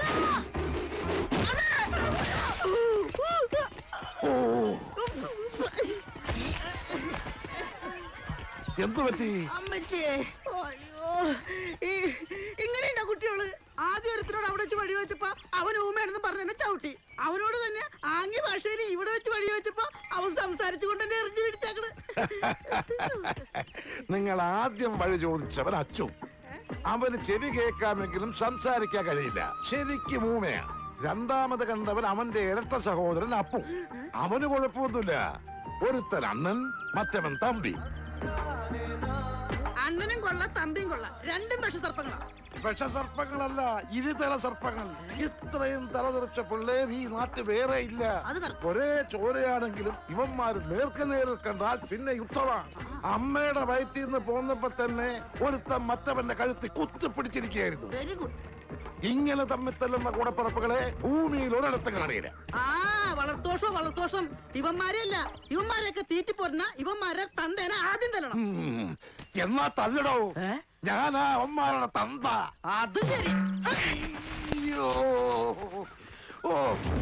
ഓ എന്തു പറ്റി അമ്മച്ചിയെ അയ്യോ ഈ ഇങ്ങനെയുണ്ടോ കുട്ടികള് ആദ്യം ഒരുത്തരോട് അവിടെ വെച്ച് വഴി വെച്ചപ്പോ അവൻ ഊമയാണെന്ന് പറഞ്ഞ എന്നെ ചവിട്ടി അവനോട് തന്നെ ആംഗ്യ ഭാഷയിൽ ഇവിടെ വെച്ച് വഴി വെച്ചപ്പോ അവൻ സംസാരിച്ചുകൊണ്ട് എന്നെ എറിഞ്ഞു പിടിച്ചേക്കണ് നിങ്ങൾ ആദ്യം വഴി ചോദിച്ചവൻ അച്ചു അവന് ചെവി കേൾക്കാമെങ്കിലും സംസാരിക്കാൻ കഴിയില്ല ശരിക്കും ഊമയാ രണ്ടാമത് കണ്ടവൻ അവന്റെ ഇരട്ട സഹോദരൻ അപ്പു അവന് കുഴപ്പമൊന്നുമില്ല ഒരുത്തൻ അണ്ണൻ മറ്റവൻ തമ്പി അണ്ണനും കൊള്ള തമ്പിയും കൊള്ള രണ്ടും വിഷസർപ്പങ്ങളാ വിഷസർപ്പങ്ങളല്ല ഇരുതല സർപ്പങ്ങൾ ഇത്രയും തലതെറിച്ച പിള്ളേർ ഈ നാട്ടിൽ വേറെ ഇല്ല അത് correct. ഒരേ ചോരയാണെങ്കിലും ഇവന്മാർ നേർക്ക് നേരിൽ കണ്ടാൽ പിന്നെ യുദ്ധമാണ് അമ്മയുടെ വയറ്റിൽ നിന്ന് പോന്നപ്പോ തന്നെ ഒരുത്തൻ മറ്റവന്റെ കഴുത്തി കുത്തിപ്പിടിച്ചിരിക്കുകയായിരുന്നു വെരി ഗുഡ് ഇങ്ങനെ തമ്മിൽ തല്ലുന്ന കൂടപ്പറപ്പുകളെ ഭൂമിയിൽ ഒരിടത്തും കാണിയില്ല ആ വളർത്തോഷം വളർത്തോഷം ഇവന്മാരെയല്ല ഇവന്മാരെയൊക്കെ തീറ്റിപ്പോരുന്ന ഇവന്മാരെ തന്തേനെ ആദ്യം തല്ലണം ഉം. എന്നാ തല്ലടോ ഏ? ഞാനാ അവന്മാരുടെ തന്ത അത് ശരി അയ്യോ ഓ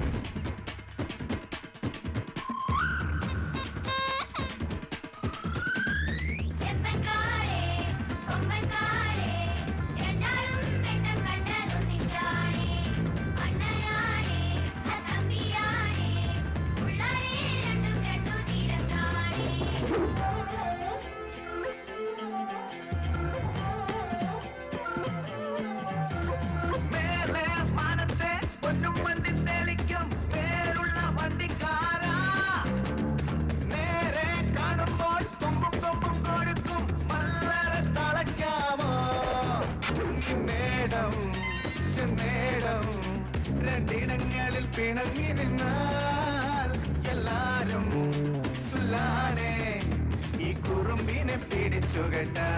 ചെമ്പൻകാളേ കൊമ്പൻകാളേ രണ്ടാളും വെട്ടം കണ്ടതൊന്നിച്ചാണേ അണ്ണനാണേ ആ തമ്പിയാണേ ഉള്ളാരേ രണ്ടും രണ്ടു തീരത്താണേ മേലെ മാനത്തെ പൊന്നും വണ്ടി തെളിക്കും പേരുള്ള വണ്ടിക്കാരാ നേരെ കാണുമ്പോൾ കൊമ്പും കൊമ്പും കൊരുക്കും മല്ലറ തളയ്ക്കാമോ ഈ മേടം ചെന്നേടം രണ്ടിടങ്ങളിൽ പിണങ്ങി നിന്നാൽ എല്ലാരും സുല്ലാണേ ഈ കുറുമ്പിനെ പിടിച്ചു കേട്ടാ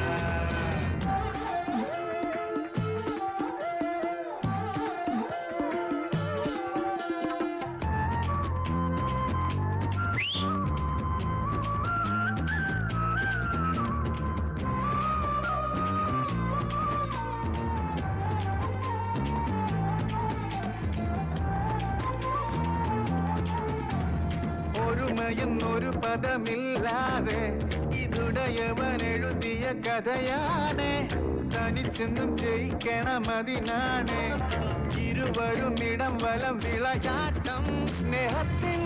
ഒരുമയെന്നൊരു പദമില്ലാതെ ഇതുടയവൻ എഴുതിയ കഥയാണ് തനിച്ചെന്നും ജയിക്കണം അതിനാണ് ഇരുവരും ഇടം വലം വിളയാട്ടം സ്നേഹത്തിൻ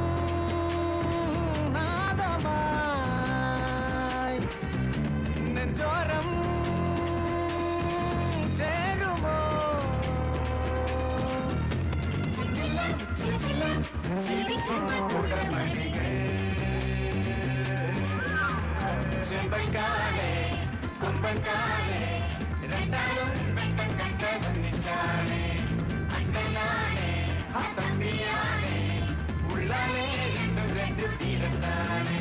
നാദമായി നെഞ്ചോരം ചേരുമോ ചിന്തില്ല ചിരിച്ചില്ല ചിരിക്കുന്ന കുടമണികൾ ചെമ്പൻകാലേ കുമ്പൻകാലേ രണ്ടാളും വെട്ടം കണ്ടതൊന്നിച്ചാണേ അണ്ണനാണേ ആ തമ്പിയാണേ ഉള്ളാലേ രണ്ടും രണ്ട് തീരത്താണേ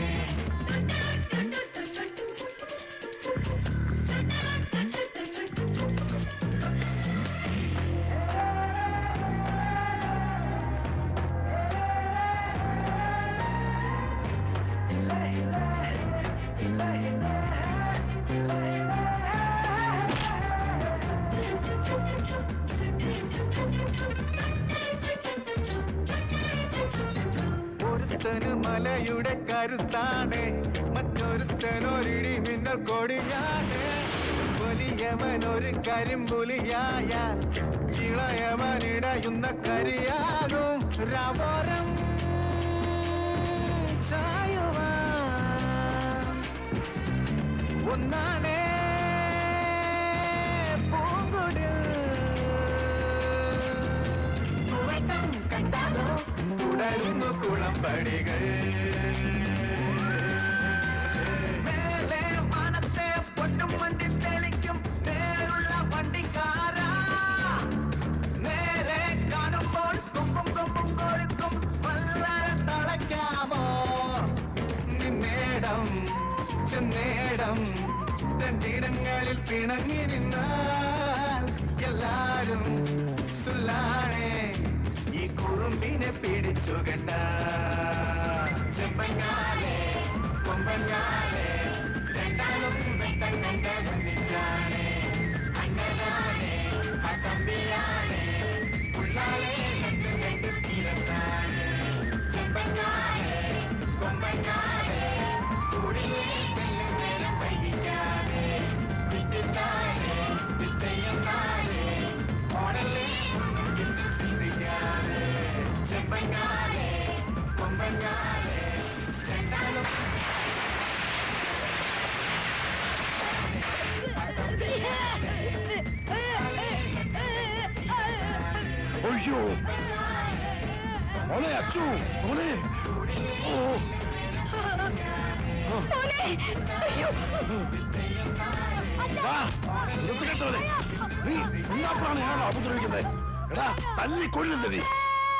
ഒരുത്തന് മലയുടെ കരുത്താണ് മറ്റൊരുത്തനൊരിടി മിന്നൽ കൊടിയാണ് വലിയവൻ ഒരു കരിമ്പുലിയായാൽ ഇളയവൻ ഇടയുന്ന കരിയാകും രവോരം ചായുവാൻ ഒന്നാണേ പൂങ്കുടിൽ കണ്ടാലോ തുടരുന്നു കുളമ്പടികൾ മേലെ മാനത്തെ പൊന്നും വണ്ടി തെളിക്കും നേരുള്ള വണ്ടിക്കാരാ നേരെ കാണുമ്പോൾ കൊമ്പും കൊമ്പും കോരുക്കും വല്ലര തളയ്ക്കാമോ നിന്നേടം ചെന്നേടം രണ്ടിടങ്ങളിൽ പിണങ്ങി നിന്നാൽ എല്ലാരും സുല്ലാണേ ഈ കുറുമ്പിനെ പിടിച്ചു കെട്ടാ മോനെ അച്ചു മോനെ ഓ വാ, വൃത്തികെട്ടവനെ. നീ കുഞ്ഞാപ്പാണ് ഞാനോ ഉപദ്രവിക്കുന്നത് എടാ തല്ലി കൊല്ലുന്നത് നീ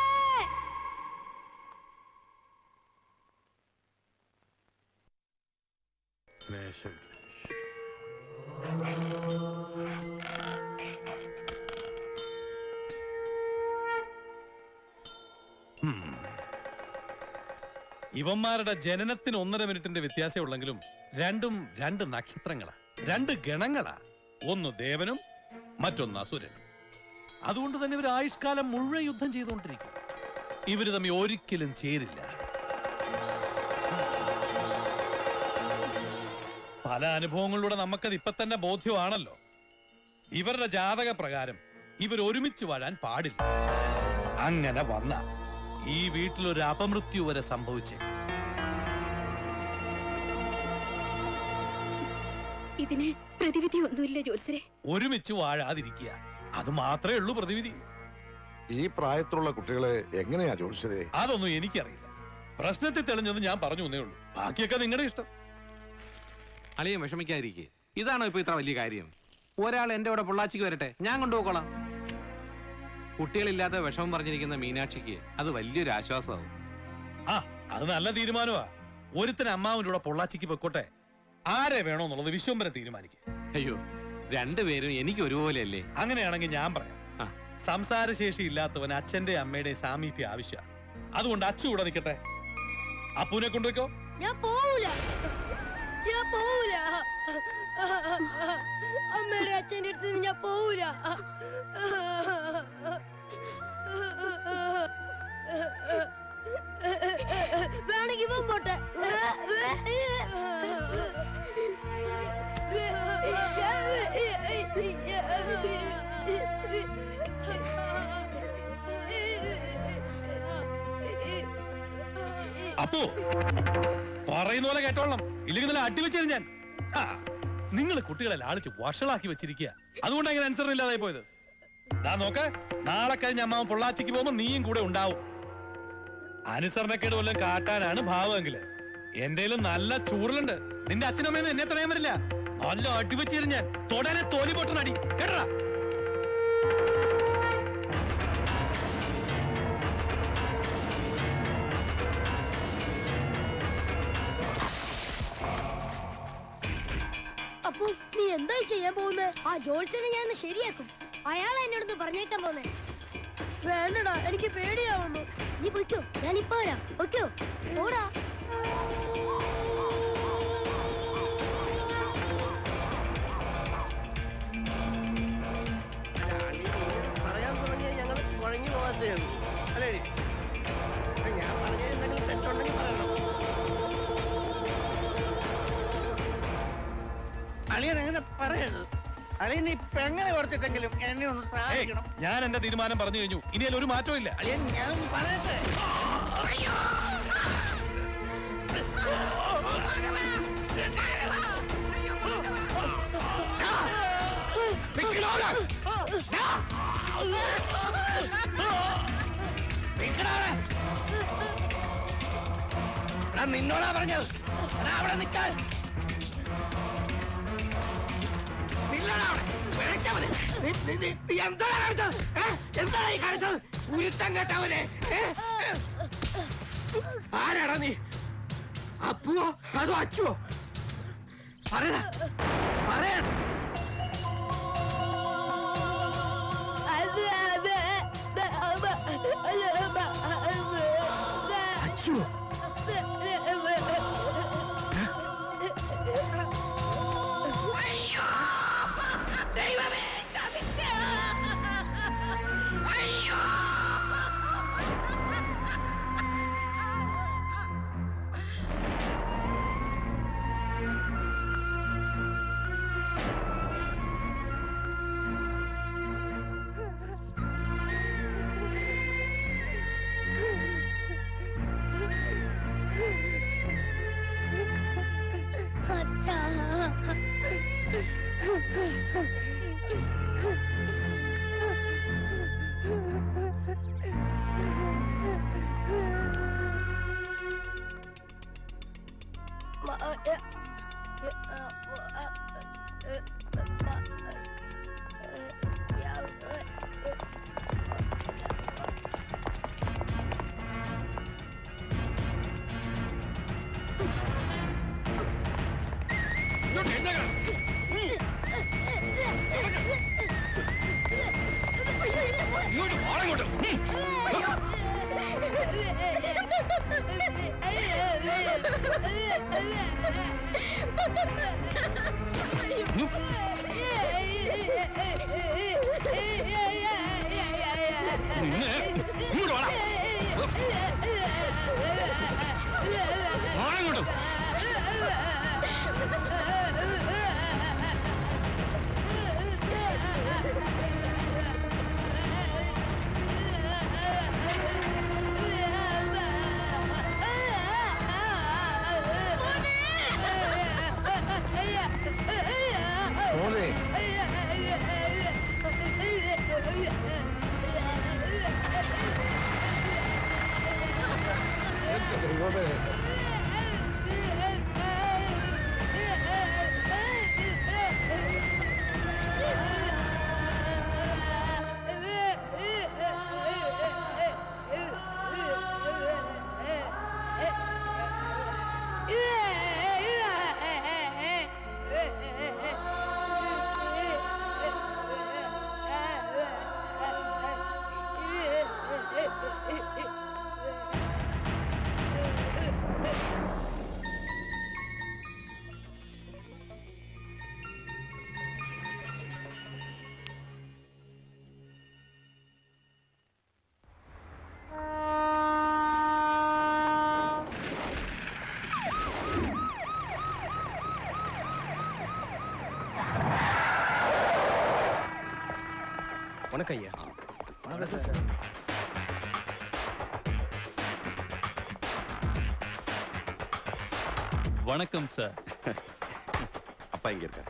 ഇവന്മാരുടെ ജനനത്തിന് ഒന്നര മിനിറ്റിന്റെ വ്യത്യാസമേ ഉള്ളെങ്കിലും രണ്ടും രണ്ട് നക്ഷത്രങ്ങളാ രണ്ട് ഗണങ്ങളാ ഒന്ന് ദേവനും മറ്റൊന്ന് അസുരനും അതുകൊണ്ട് തന്നെ ഇവർ ആയുഷ്കാലം മുഴുവൻ യുദ്ധം ചെയ്തുകൊണ്ടിരിക്കും ഇവര് തമ്മിൽ ഒരിക്കലും ചേരില്ല പല അനുഭവങ്ങളിലൂടെ നമുക്കത് ഇപ്പൊ തന്നെ ബോധ്യമാണല്ലോ ഇവരുടെ ജാതക പ്രകാരം ഇവർ ഒരുമിച്ച് വാഴാൻ പാടില്ല അങ്ങനെ വന്ന ഈ വീട്ടിലൊരു അപമൃത്യു വരെ സംഭവിച്ചേ ഇതിന് പ്രതിവിധി ഒന്നുമില്ല ജോത്സരെ ഒരുമിച്ച് വാഴാതിരിക്കുക അത് മാത്രമേ ഉള്ളൂ പ്രതിവിധി ഈ പ്രായത്തിലുള്ള കുട്ടികളെ എങ്ങനെയാ ചോദിച്ചതേ അതൊന്നും എനിക്കറിയില്ല പ്രശ്നത്തിൽ തെളിഞ്ഞത് ഞാൻ പറഞ്ഞു എന്നേ ഉള്ളൂ ബാക്കിയൊക്കെ നിങ്ങളുടെ ഇഷ്ടം അളിയൻ വിഷമിക്കാതിരിക്കെ ഇതാണോ ഇപ്പൊ ഇത്ര വലിയ കാര്യം ഒരാൾ എന്റെ കൂടെ പൊള്ളാച്ചിക്ക് വരട്ടെ ഞാൻ കൊണ്ടുപോക്കോളാം കുട്ടികളില്ലാത്ത വിഷമം പറഞ്ഞിരിക്കുന്ന മീനാക്ഷിക്ക് അത് വലിയൊരു ആശ്വാസമാവും ആ അത് നല്ല തീരുമാനമാ ഒരുത്തൻ അമ്മാവിന്റെ കൂടെ പൊള്ളാച്ചിക്ക് പൊക്കോട്ടെ ആരെ വേണോന്നുള്ളത് വിശ്വംബരം തീരുമാനിക്കും അയ്യോ രണ്ടുപേരും എനിക്ക് ഒരുപോലെയല്ലേ അങ്ങനെയാണെങ്കിൽ ഞാൻ പറയാം ആ. സംസാരശേഷി ഇല്ലാത്തവൻ അച്ഛന്റെ അമ്മയുടെയും സാമീപ്യം ആവശ്യമാണ് അതുകൊണ്ട് അച്ചു കൂടെ നിൽക്കട്ടെ അപ്പുവിനെ കൊണ്ടുവയ്ക്കോ ഞാൻ പോവൂല ഞാൻ പോവൂല അമ്മയുടെ അച്ഛന്റെ അടുത്ത് നിന്ന് ഞാൻ പോവൂല വേണമെങ്കിൽ ഇവൻ പോട്ടെ അപ്പു പറയുന്ന പോലെ കേട്ടോളണം ഇല്ലെങ്കിൽ നല്ല അടിവെച്ചത് ഞാൻ നിങ്ങൾ കുട്ടികളെ ലാളിച്ച് വഷളാക്കി വെച്ചിരിക്കുക അതുകൊണ്ട് അങ്ങനെ അനുസരണം ഇല്ലാതായി പോയത് ദാ നോക്ക് നാളെ കഴിഞ്ഞ് അമ്മാവൻ പൊള്ളാച്ചിക്ക് പോകുമ്പോ നീയും കൂടെ ഉണ്ടാവും അനുസരണക്കേട് വല്ലതും കാട്ടാനാണ് ഭാവമെങ്കില് എന്റേലും നല്ല ചൂറലുണ്ട് നിന്റെ അച്ഛനമ്മയൊന്നും എന്നെ തടയാൻ വരില്ല നല്ല അടിവെച്ചിരുന്ന് ഞാൻ തൊടനെ തോലി പൊട്ടനടി കേട്ടാ അപ്പൊ നീ എന്തായി ചെയ്യാൻ പോകുന്നേ ആ ജോത്സ്യനെ ഞാൻ ഒന്ന് ശരിയാക്കും അയാൾ എന്നോടൊന്ന് പറഞ്ഞേക്കാൻ പോന്നെ വേണ്ടടാ എനിക്ക് പേടിയാവുന്നു നീ പൊയ്ക്കോ ഞാൻ ഇപ്പൊ വരാം പൊയ്ക്കോ ഓടാ പറയാൻ തുടങ്ങിയ ഞങ്ങൾ കുഴങ്ങി പോകാത്തേ ഉള്ളൂ അല്ലേ ഞാൻ പറഞ്ഞത് എന്തെങ്കിലും തെറ്റുണ്ടെങ്കിൽ പറയണം അളിയൻ അങ്ങനെ പറയരുത് അളിയൻ ഈ പെങ്ങളെ ഓർത്തിട്ടെങ്കിലും എന്നെ ഒന്ന് സഹായിക്കണം ഞാൻ എന്റെ തീരുമാനം പറഞ്ഞു കഴിഞ്ഞു ഇനി അതിൽ ഒരു മാറ്റവും ഇല്ല അളിയൻ ഞാൻ പറയട്ടെ നിന്നോടാ പറഞ്ഞത് എടാ, അവിടെ നിൽക്കാൻ നില്ലടാ അവിടെ. വിളിച്ചവനെ. നീ- നീ- നീ- നീ എന്താണ് കാണിച്ചത് ഏ? എന്താണ് ഈ കാണിച്ചത് ഉരുത്തം കേട്ടവനെ ഏ? ആരാടാ നീ അപ്പുവോ അതോ അച്ചുവോ പറയടാ പറയാ അച്ചുവോ മോനെ എന്റെ ദൈവമേ வணக்கம் ஐயா வணக்கம் சார் வணக்கம் சார் அப்பா இங்க இருக்க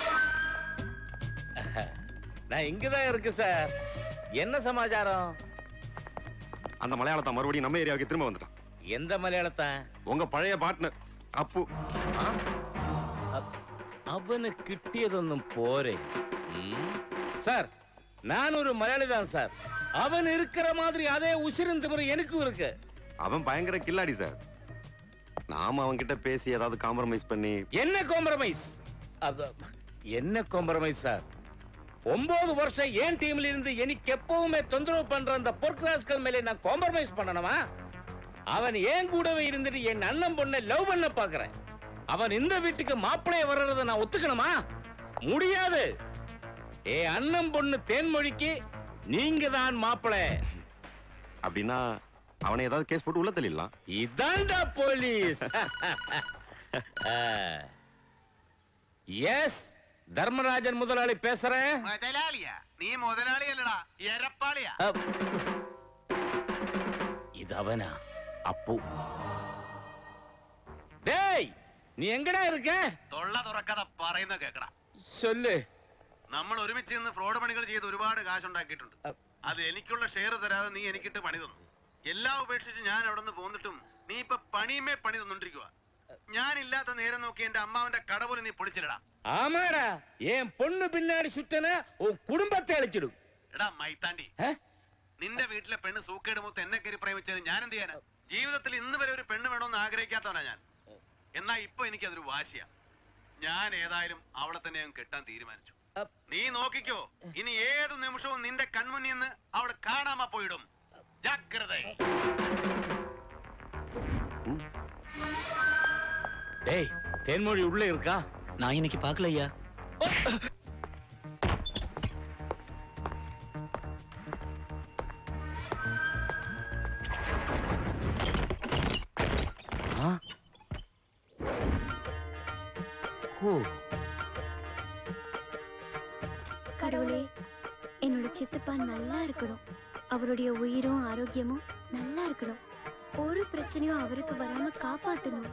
நான் இங்கதான் இருக்கு சார் என்ன சமாச்சாரம் அந்த மலையாளத்தை மறுபடியும் நம்ம ஏரியாவுக்கு திரும்ப வந்துட்டான் எந்த மலையாளத்தை உங்க பழைய பார்ட்னர் அப்பு ആ? അ- അവന് കിട്ടിയതൊന്നും പോരെ ഉം. சார் நான் ஒரு மலையாளி தான் சார் அவன் இருக்கிற மாதிரி அதே உசிரும் திமிரு எனக்கும் இருக்கு அவன் பயங்கர கில்லாடி சார் நாம அவன் கிட்ட பேசி ஏதாவது காம்ப்ரமைஸ் பண்ணி என்ன காம்ப்ரமைஸ் அது என்ன காம்ப்ரமைஸ் சார் ஒன்பது வருஷம் ஏன் டீம்ல இருந்து எனக்கு எப்பவுமே தொந்தரவு பண்ற அந்த பொற்கிராஸ்கள் மேலே நான் காம்ப்ரமைஸ் பண்ணணுமா அவன் ஏன் கூடவே இருந்துட்டு என் அண்ணன் பொண்ணை லவ் பண்ண பாக்குறேன் அவன் இந்த வீட்டுக்கு மாப்பிளைய வர்றதை நான் ஒத்துக்கணுமா முடியாது ஏ அண்ணன் பொண்ணு தேன்மொழிக்கு நீங்க தான் மாப்பிளை அப்படின்னா அவனை ஏதாவது கேஸ் போட்டு உள்ள தள்ளிடலாம் இதான்டா போலீஸ் எஸ் தர்மராஜன் முதலாளி பேசுறேன் മുതലാളിയാ നീ മുതലാളിയല്ലടാ എരപ്പാളിയാ அப். இது அவனா அப்பு டேய் நீ எங்கடா இருக்க തൊള്ള തുറക്കാതെ പറയുന്ന കേക്കടാ சொல்லு നമ്മൾ ഒരുമിച്ച് നിന്ന് ഫ്രോഡ് പണികൾ ചെയ്ത് ഒരുപാട് കാശുണ്ടാക്കിയിട്ടുണ്ട് അ- അത് എനിക്കുള്ള ഷെയർ തരാതെ നീ എനിക്കിട്ട് പണി തന്നു എല്ലാം ഉപേക്ഷിച്ച് ഞാൻ അവിടെ നിന്ന് പോന്നിട്ടും നീ ഇപ്പൊ പണിയുമേ പണി തന്നോണ്ടിരിക്കുക ഞാനില്ലാത്ത നേരം നോക്കി എന്റെ അമ്മാവന്റെ കട പോലും നീ പൊളിച്ചില്ലടാ ஆமாடா என் பொண்ணு பின்னாடி சுட்டன உன் குடும்பத்தை அழிச்சிடும் എടാ മൈത്താണ്ടി ஆ? നിന്റെ വീട്ടിലെ പെണ്ണ് സൂക്കേട് മൂത്ത് എന്നെ കയറി പ്രേമിച്ചത് ഞാൻ എന്ത് ചെയ്യാനാ ജീവിതത്തിൽ ഇന്ന് വരെ ഒരു പെണ്ണ് വേണമെന്ന് ആഗ്രഹിക്കാത്തവനാ ഞാൻ എന്നാ ഇപ്പൊ എനിക്കതൊരു വാശിയാ ഞാൻ ഏതായാലും അവളെ തന്നെ അങ്ങ് കെട്ടാൻ തീരുമാനിച്ചു അപ്പ്. നീ നോക്കിക്കോ ഇനി ഏത് നിമിഷവും നിന്റെ കൺമുന്നിൽ നിന്ന് അവൾ കാണാമ പോയിടും ജാഗ്രത டேய் தேன்மொழி உள்ள இருக்கா நான் இன்னைக்கு பார்க்கல ஐயா ஆ? ஓ கடவுளே என்னோட சித்தப்பா நல்லா இருக்கணும் அவருடைய உயிரும் ஆரோக்கியமும் நல்லா இருக்கணும் ஒரு பிரச்சனையும் அவருக்கு வராம காப்பாத்தணும்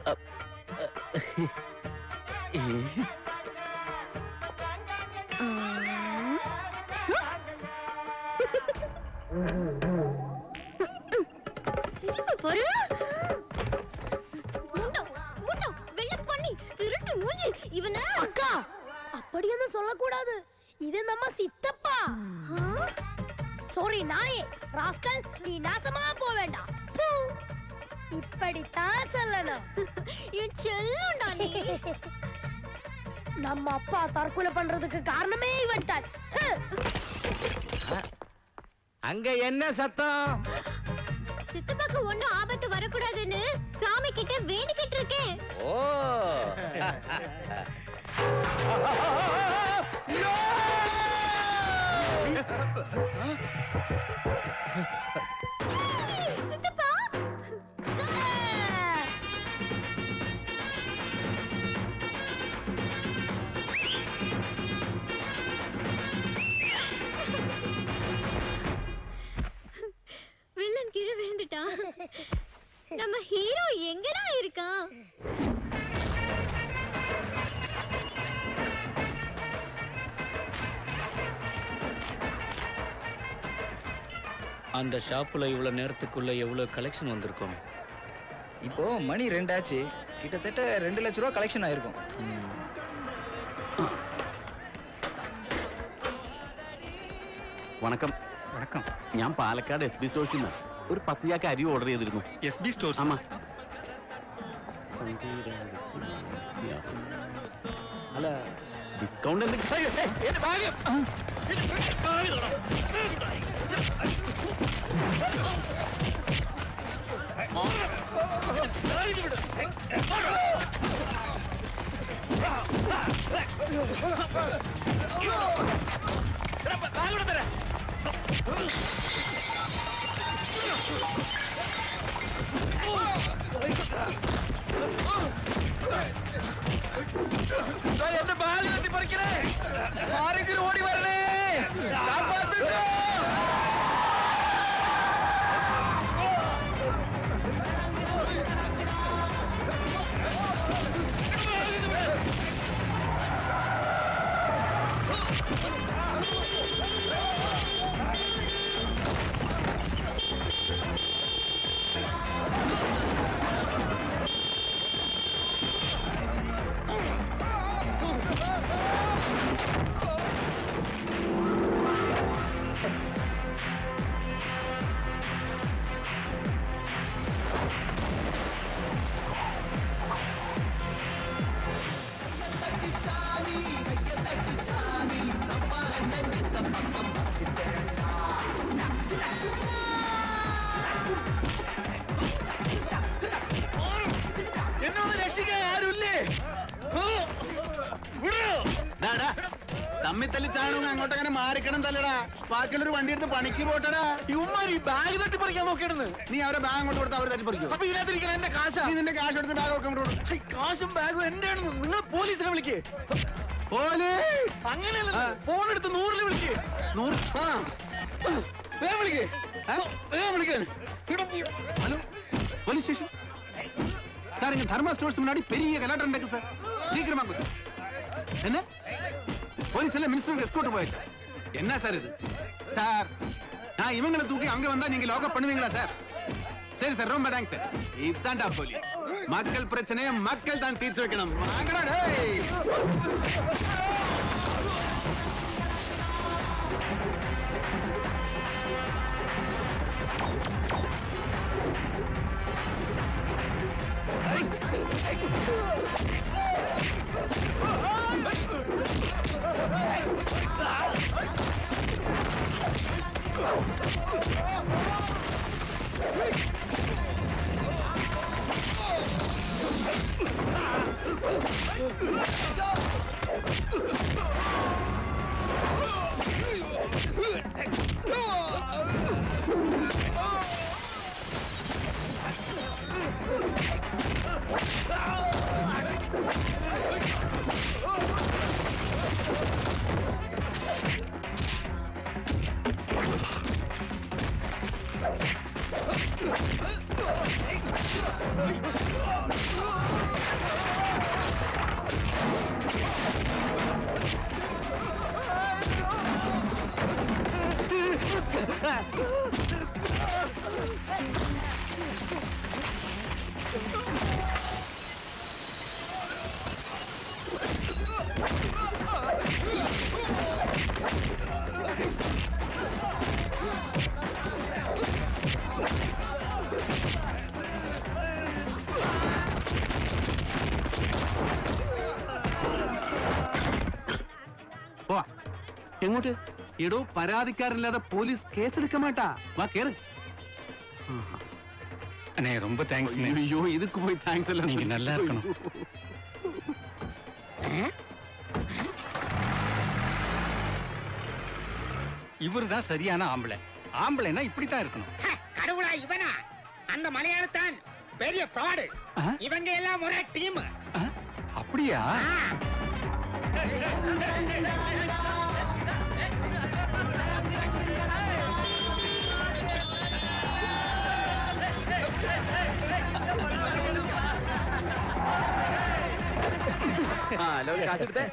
ஆ. சிரிப்பு பாரு முண்டம் முண்டம் வெளிய இது நம்ம சித்தப்பா சாரி நாயே ராஸ்கல் நீ நாசமா போக வேண்டாம் பூ. இப்படித்தான் சொல்லணும் என் செல்லண்டா நீ நம்ம அப்பா தற்கொலை பண்றதுக்கு காரணமே இவன் தான் அங்க என்ன சத்தம் சித்தப்பாக்கு ஒண்ணும் ஆபத்து வரக்கூடாதுன்னு சாமி கிட்ட வேண்டிக்கிட்டு இருக்கேன் ஓ சித்தப்பா வில்லன் கீழே விழுந்துட்டான் நம்ம ஹீரோ எங்கடா இருக்கான் அந்த ஷாப்புல இவ்வளவு நேரத்துக்குள்ள எவ்வளவு கலெக்ஷன் வந்திருக்கும் இப்போ மணி ரெண்டாச்சு கிட்டத்தட்ட ரெண்டு லட்ச ரூபா கலெக்ஷன் ஆயிருக்கும் വണക്കം വണക്കം ഞാൻ പാലക്കാട് എസ് ബി സ്റ്റോഴ്സിൽ നിന്ന് ഒരു പത്ത് ചാക്ക് അരി ഓർഡർ ചെയ്തിരുന്നു എസ് ബി സ്റ്റോഴ്സ് ആമാ അല്ല ഡിസ്കൗണ്ട് എന്റെ ബാഗ് തട്ടി പറിക്കണേ ആരെങ്കിലും ഓടി വരണേ കാപ്പാത്തുന്നു. എന്നോട് രക്ഷിക്കാൻ ആരുമില്ലേ തമ്മി തല്ലി ചാണുങ്ങ അങ്ങോട്ട് അങ്ങനെ മാറിക്കണം തല്ലടാ ബാക്കിയുള്ളൊരു വണ്ടി എടുത്ത് പണിക്ക് പോട്ടടാ ഇവന്മാർ ഈ ബാഗ് തട്ടി പറിക്കാൻ നോക്കിയിടുന്നു നീ അവരെ ബാഗ് അങ്ങോട്ട് കൊടുത്ത് അവരെ തട്ടി പറിക്കോ അപ്പൊ ഇതിനകത്തിരിക്കണ എന്റെ കാശാ നീ നിന്റെ കാശ് എടുത്ത് ബാഗ് കൊടുക്കാൻ കൊടുക്കും ഹൈ, കാശും ബാഗും എന്റെ ആണെന്ന് നിങ്ങൾ പോലീസിനെ വിളിക്കേ അങ്ങനെയല്ല ഫോൺ എടുത്ത് നൂറിൽ വിളിക്കേ നൂറ് ആ വേഗം വിളിക്കേ വേഗം വിളിക്കാൻ ஹலோ போலீஸ் ஸ்டேஷன் சார் இங்க தர்மா ஸ்டோர்ஸ் முன்னாடி பெரிய கலாட்டம் நடக்குது சார் சீக்கிரமா கொஞ்சம் என்ன போலீஸ் எல்லாம் மினிஸ்டருக்கு எஸ்கோட் போயாச்சு என்ன சார் இது சார் நான் இவங்களை தூக்கி அங்க வந்தா நீங்க லாக்அப் பண்ணுவீங்களா சார் சரி சார் ரொம்ப தேங்க்ஸ் சார் இதுதான்டா போலீஸ் மக்கள் பிரச்சனையை மக்கள் தான் தீர்த்து வைக்கணும் வாங்கடா டேய் Oh! എങ്ങോട്ട് എടോ പരാതിക്കാരില്ലാതെ പോലീസ് കേസെടുക്കാൻ മാട്ടാ വാ കേറ് அண்ணே ரொம்ப தேங்க்ஸ் ஐயோ இதுக்கு போய் தேங்க்ஸ் எல்லாம் நீங்க நல்லா இருக்கணும் இவர்தான் சரியான ஆம்பளை ஆம்பளைன்னா இப்படித்தான் இருக்கணும் கடவுளா இவனா அந்த மலையாளத்தான் பெரிய ஃப்ராடு இவங்க எல்லாம் ஒரே டீம் அப்படியா ആ എല്ലാവരും കാശെടുത്തേ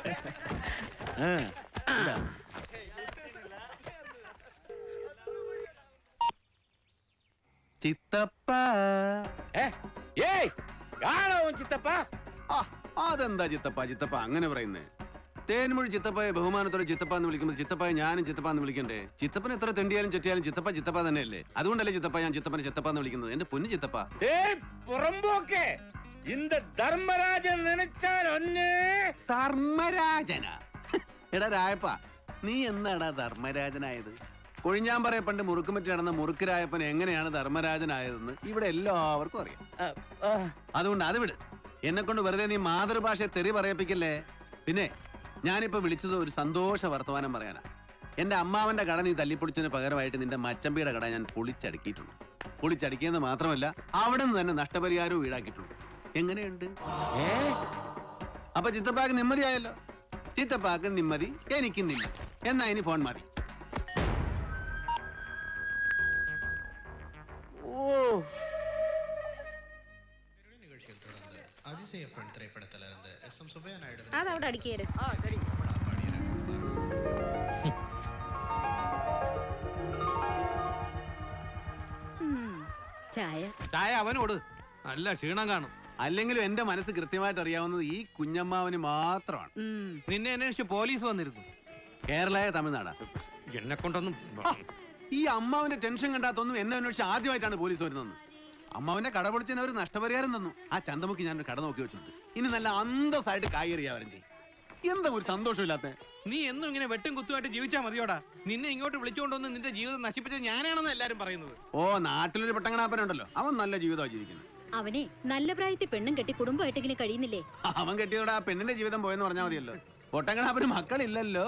ചിത്തപ്പ ഏയ് ആണോ ചിത്തപ്പ അതെന്താ ചിത്തപ്പ ചിത്തപ്പ അങ്ങനെ പറയുന്നേ തേൻമൊഴി ചിത്തപ്പയെ ബഹുമാനത്തോടെ ചിത്തപ്പ എന്ന് വിളിക്കുമ്പോൾ ചിത്തപ്പയെ ഞാനും ചിത്തപ്പ എന്ന് വിളിക്കണ്ടേ ചിത്തപ്പൻ എത്ര തെണ്ടിയാലും ചെറ്റിയാലും ചിത്തപ്പ ചിത്തപ്പ തന്നെയല്ലേ അതുകൊണ്ടല്ലേ ചിത്തപ്പ ഞാൻ ചിത്തപ്പനെ ചിത്തപ്പ എന്ന് വിളിക്കുന്നത് എന്റെ പൊന്നു ചിത്തപ്പ ഏയ് പുറമ്പോക്കെ இந்த தர்மராஜன் நினைச்சால் ஒன்னு ധർമ്മരാജന എടാ രായപ്പ നീ എന്നാടാ ധർമ്മരാജനായത് കൊഴിഞ്ഞാൻ പറയ പണ്ട് മുറുക്കുമറ്റി നടന്ന മുറുക്ക് രായപ്പൻ എങ്ങനെയാണ് ധർമ്മരാജനായതെന്ന് ഇവിടെ എല്ലാവർക്കും അറിയാം അതുകൊണ്ട് അത് വിട് എന്നെ കൊണ്ട് വെറുതെ നീ മാതൃഭാഷയെ തെറി പറയിപ്പിക്കല്ലേ പിന്നെ ഞാനിപ്പോ വിളിച്ചത് ഒരു സന്തോഷ വർത്തമാനം പറയാനാ എന്റെ അമ്മാവന്റെ കട നീ തല്ലിപ്പൊളിച്ചതിന് പകരമായിട്ട് നിന്റെ മച്ചമ്പിയുടെ കട ഞാൻ പൊളിച്ചടുക്കിയിട്ടുണ്ട് പൊളിച്ചടുക്കിയെന്ന് മാത്രമല്ല അവിടെ നിന്ന് തന്നെ നഷ്ടപരിഹാരവും ഈടാക്കിയിട്ടുണ്ട് എങ്ങനെയുണ്ട് അപ്പൊ ചിത്തപ്പാക്ക് നിമ്മതിയായല്ലോ ചിത്തപ്പാക്ക് നിമ്മതി എനിക്ക് നിമ്മതി എന്നാ ഇനി ഫോൺ മാറി அதிசயப்பெண் திரைப்படத்துல இருந்து எஸ் எம் சுப்பையா நாயுடு അത് അവിടെ അടിക്കേര് ചായ ചായ അവനോട് നല്ല ക്ഷീണം കാണും അല്ലെങ്കിലും എന്റെ മനസ്സ് കൃത്യമായിട്ട് അറിയാവുന്നത് ഈ കുഞ്ഞമ്മാവന് മാത്രമാണ് നിന്നെ അന്വേഷിച്ച് പോലീസ് വന്നിരുന്നു കേരളായ തമിഴ്നാടാ എന്നെ കൊണ്ടൊന്നും ഈ അമ്മാവന്റെ ടെൻഷൻ കണ്ടാത്തൊന്നും എന്നെ അന്വേഷിച്ച് ആദ്യമായിട്ടാണ് പോലീസ് വരുന്നത് അമ്മാവന്റെ കട പൊളിച്ചതിന് അവർ നഷ്ടപരിഹാരം തന്നു ആ ചന്തമുക്ക് ഞാൻ ഒരു കട നോക്കി വെച്ചിട്ടുണ്ട് ഇനി നല്ല അന്തസ്സായിട്ട് കായേറിയാവരും ചെയ്യും എന്താ ഒരു സന്തോഷമില്ലാത്ത നീ എന്നും ഇങ്ങനെ വെട്ടും കുത്തുമായിട്ട് ജീവിച്ചാ മതിയോടാ നിന്നെ ഇങ്ങോട്ട് വിളിച്ചുകൊണ്ടൊന്ന് നിന്റെ ജീവിതം നശിപ്പിച്ചത് ഞാനാണെന്ന് എല്ലാരും പറയുന്നത് ഓ നാട്ടിലൊരു പെട്ടങ്ങണാപ്പനുണ്ടല്ലോ അവൻ നല്ല ജീവിതമാണ് ജീവിക്കുന്നത് അവനെ നല്ല പ്രായത്തിൽ പെണ്ണും കെട്ടി കുടുംബമായിട്ട് ഇങ്ങനെ കഴിയുന്നില്ലേ അവൻ കെട്ടിയതോടെ ആ പെണ്ണിന്റെ ജീവിതം പോയെന്ന് പറഞ്ഞാൽ മതിയല്ലോ പൊട്ടങ്ങണാപ്പന് മക്കളില്ലല്ലോ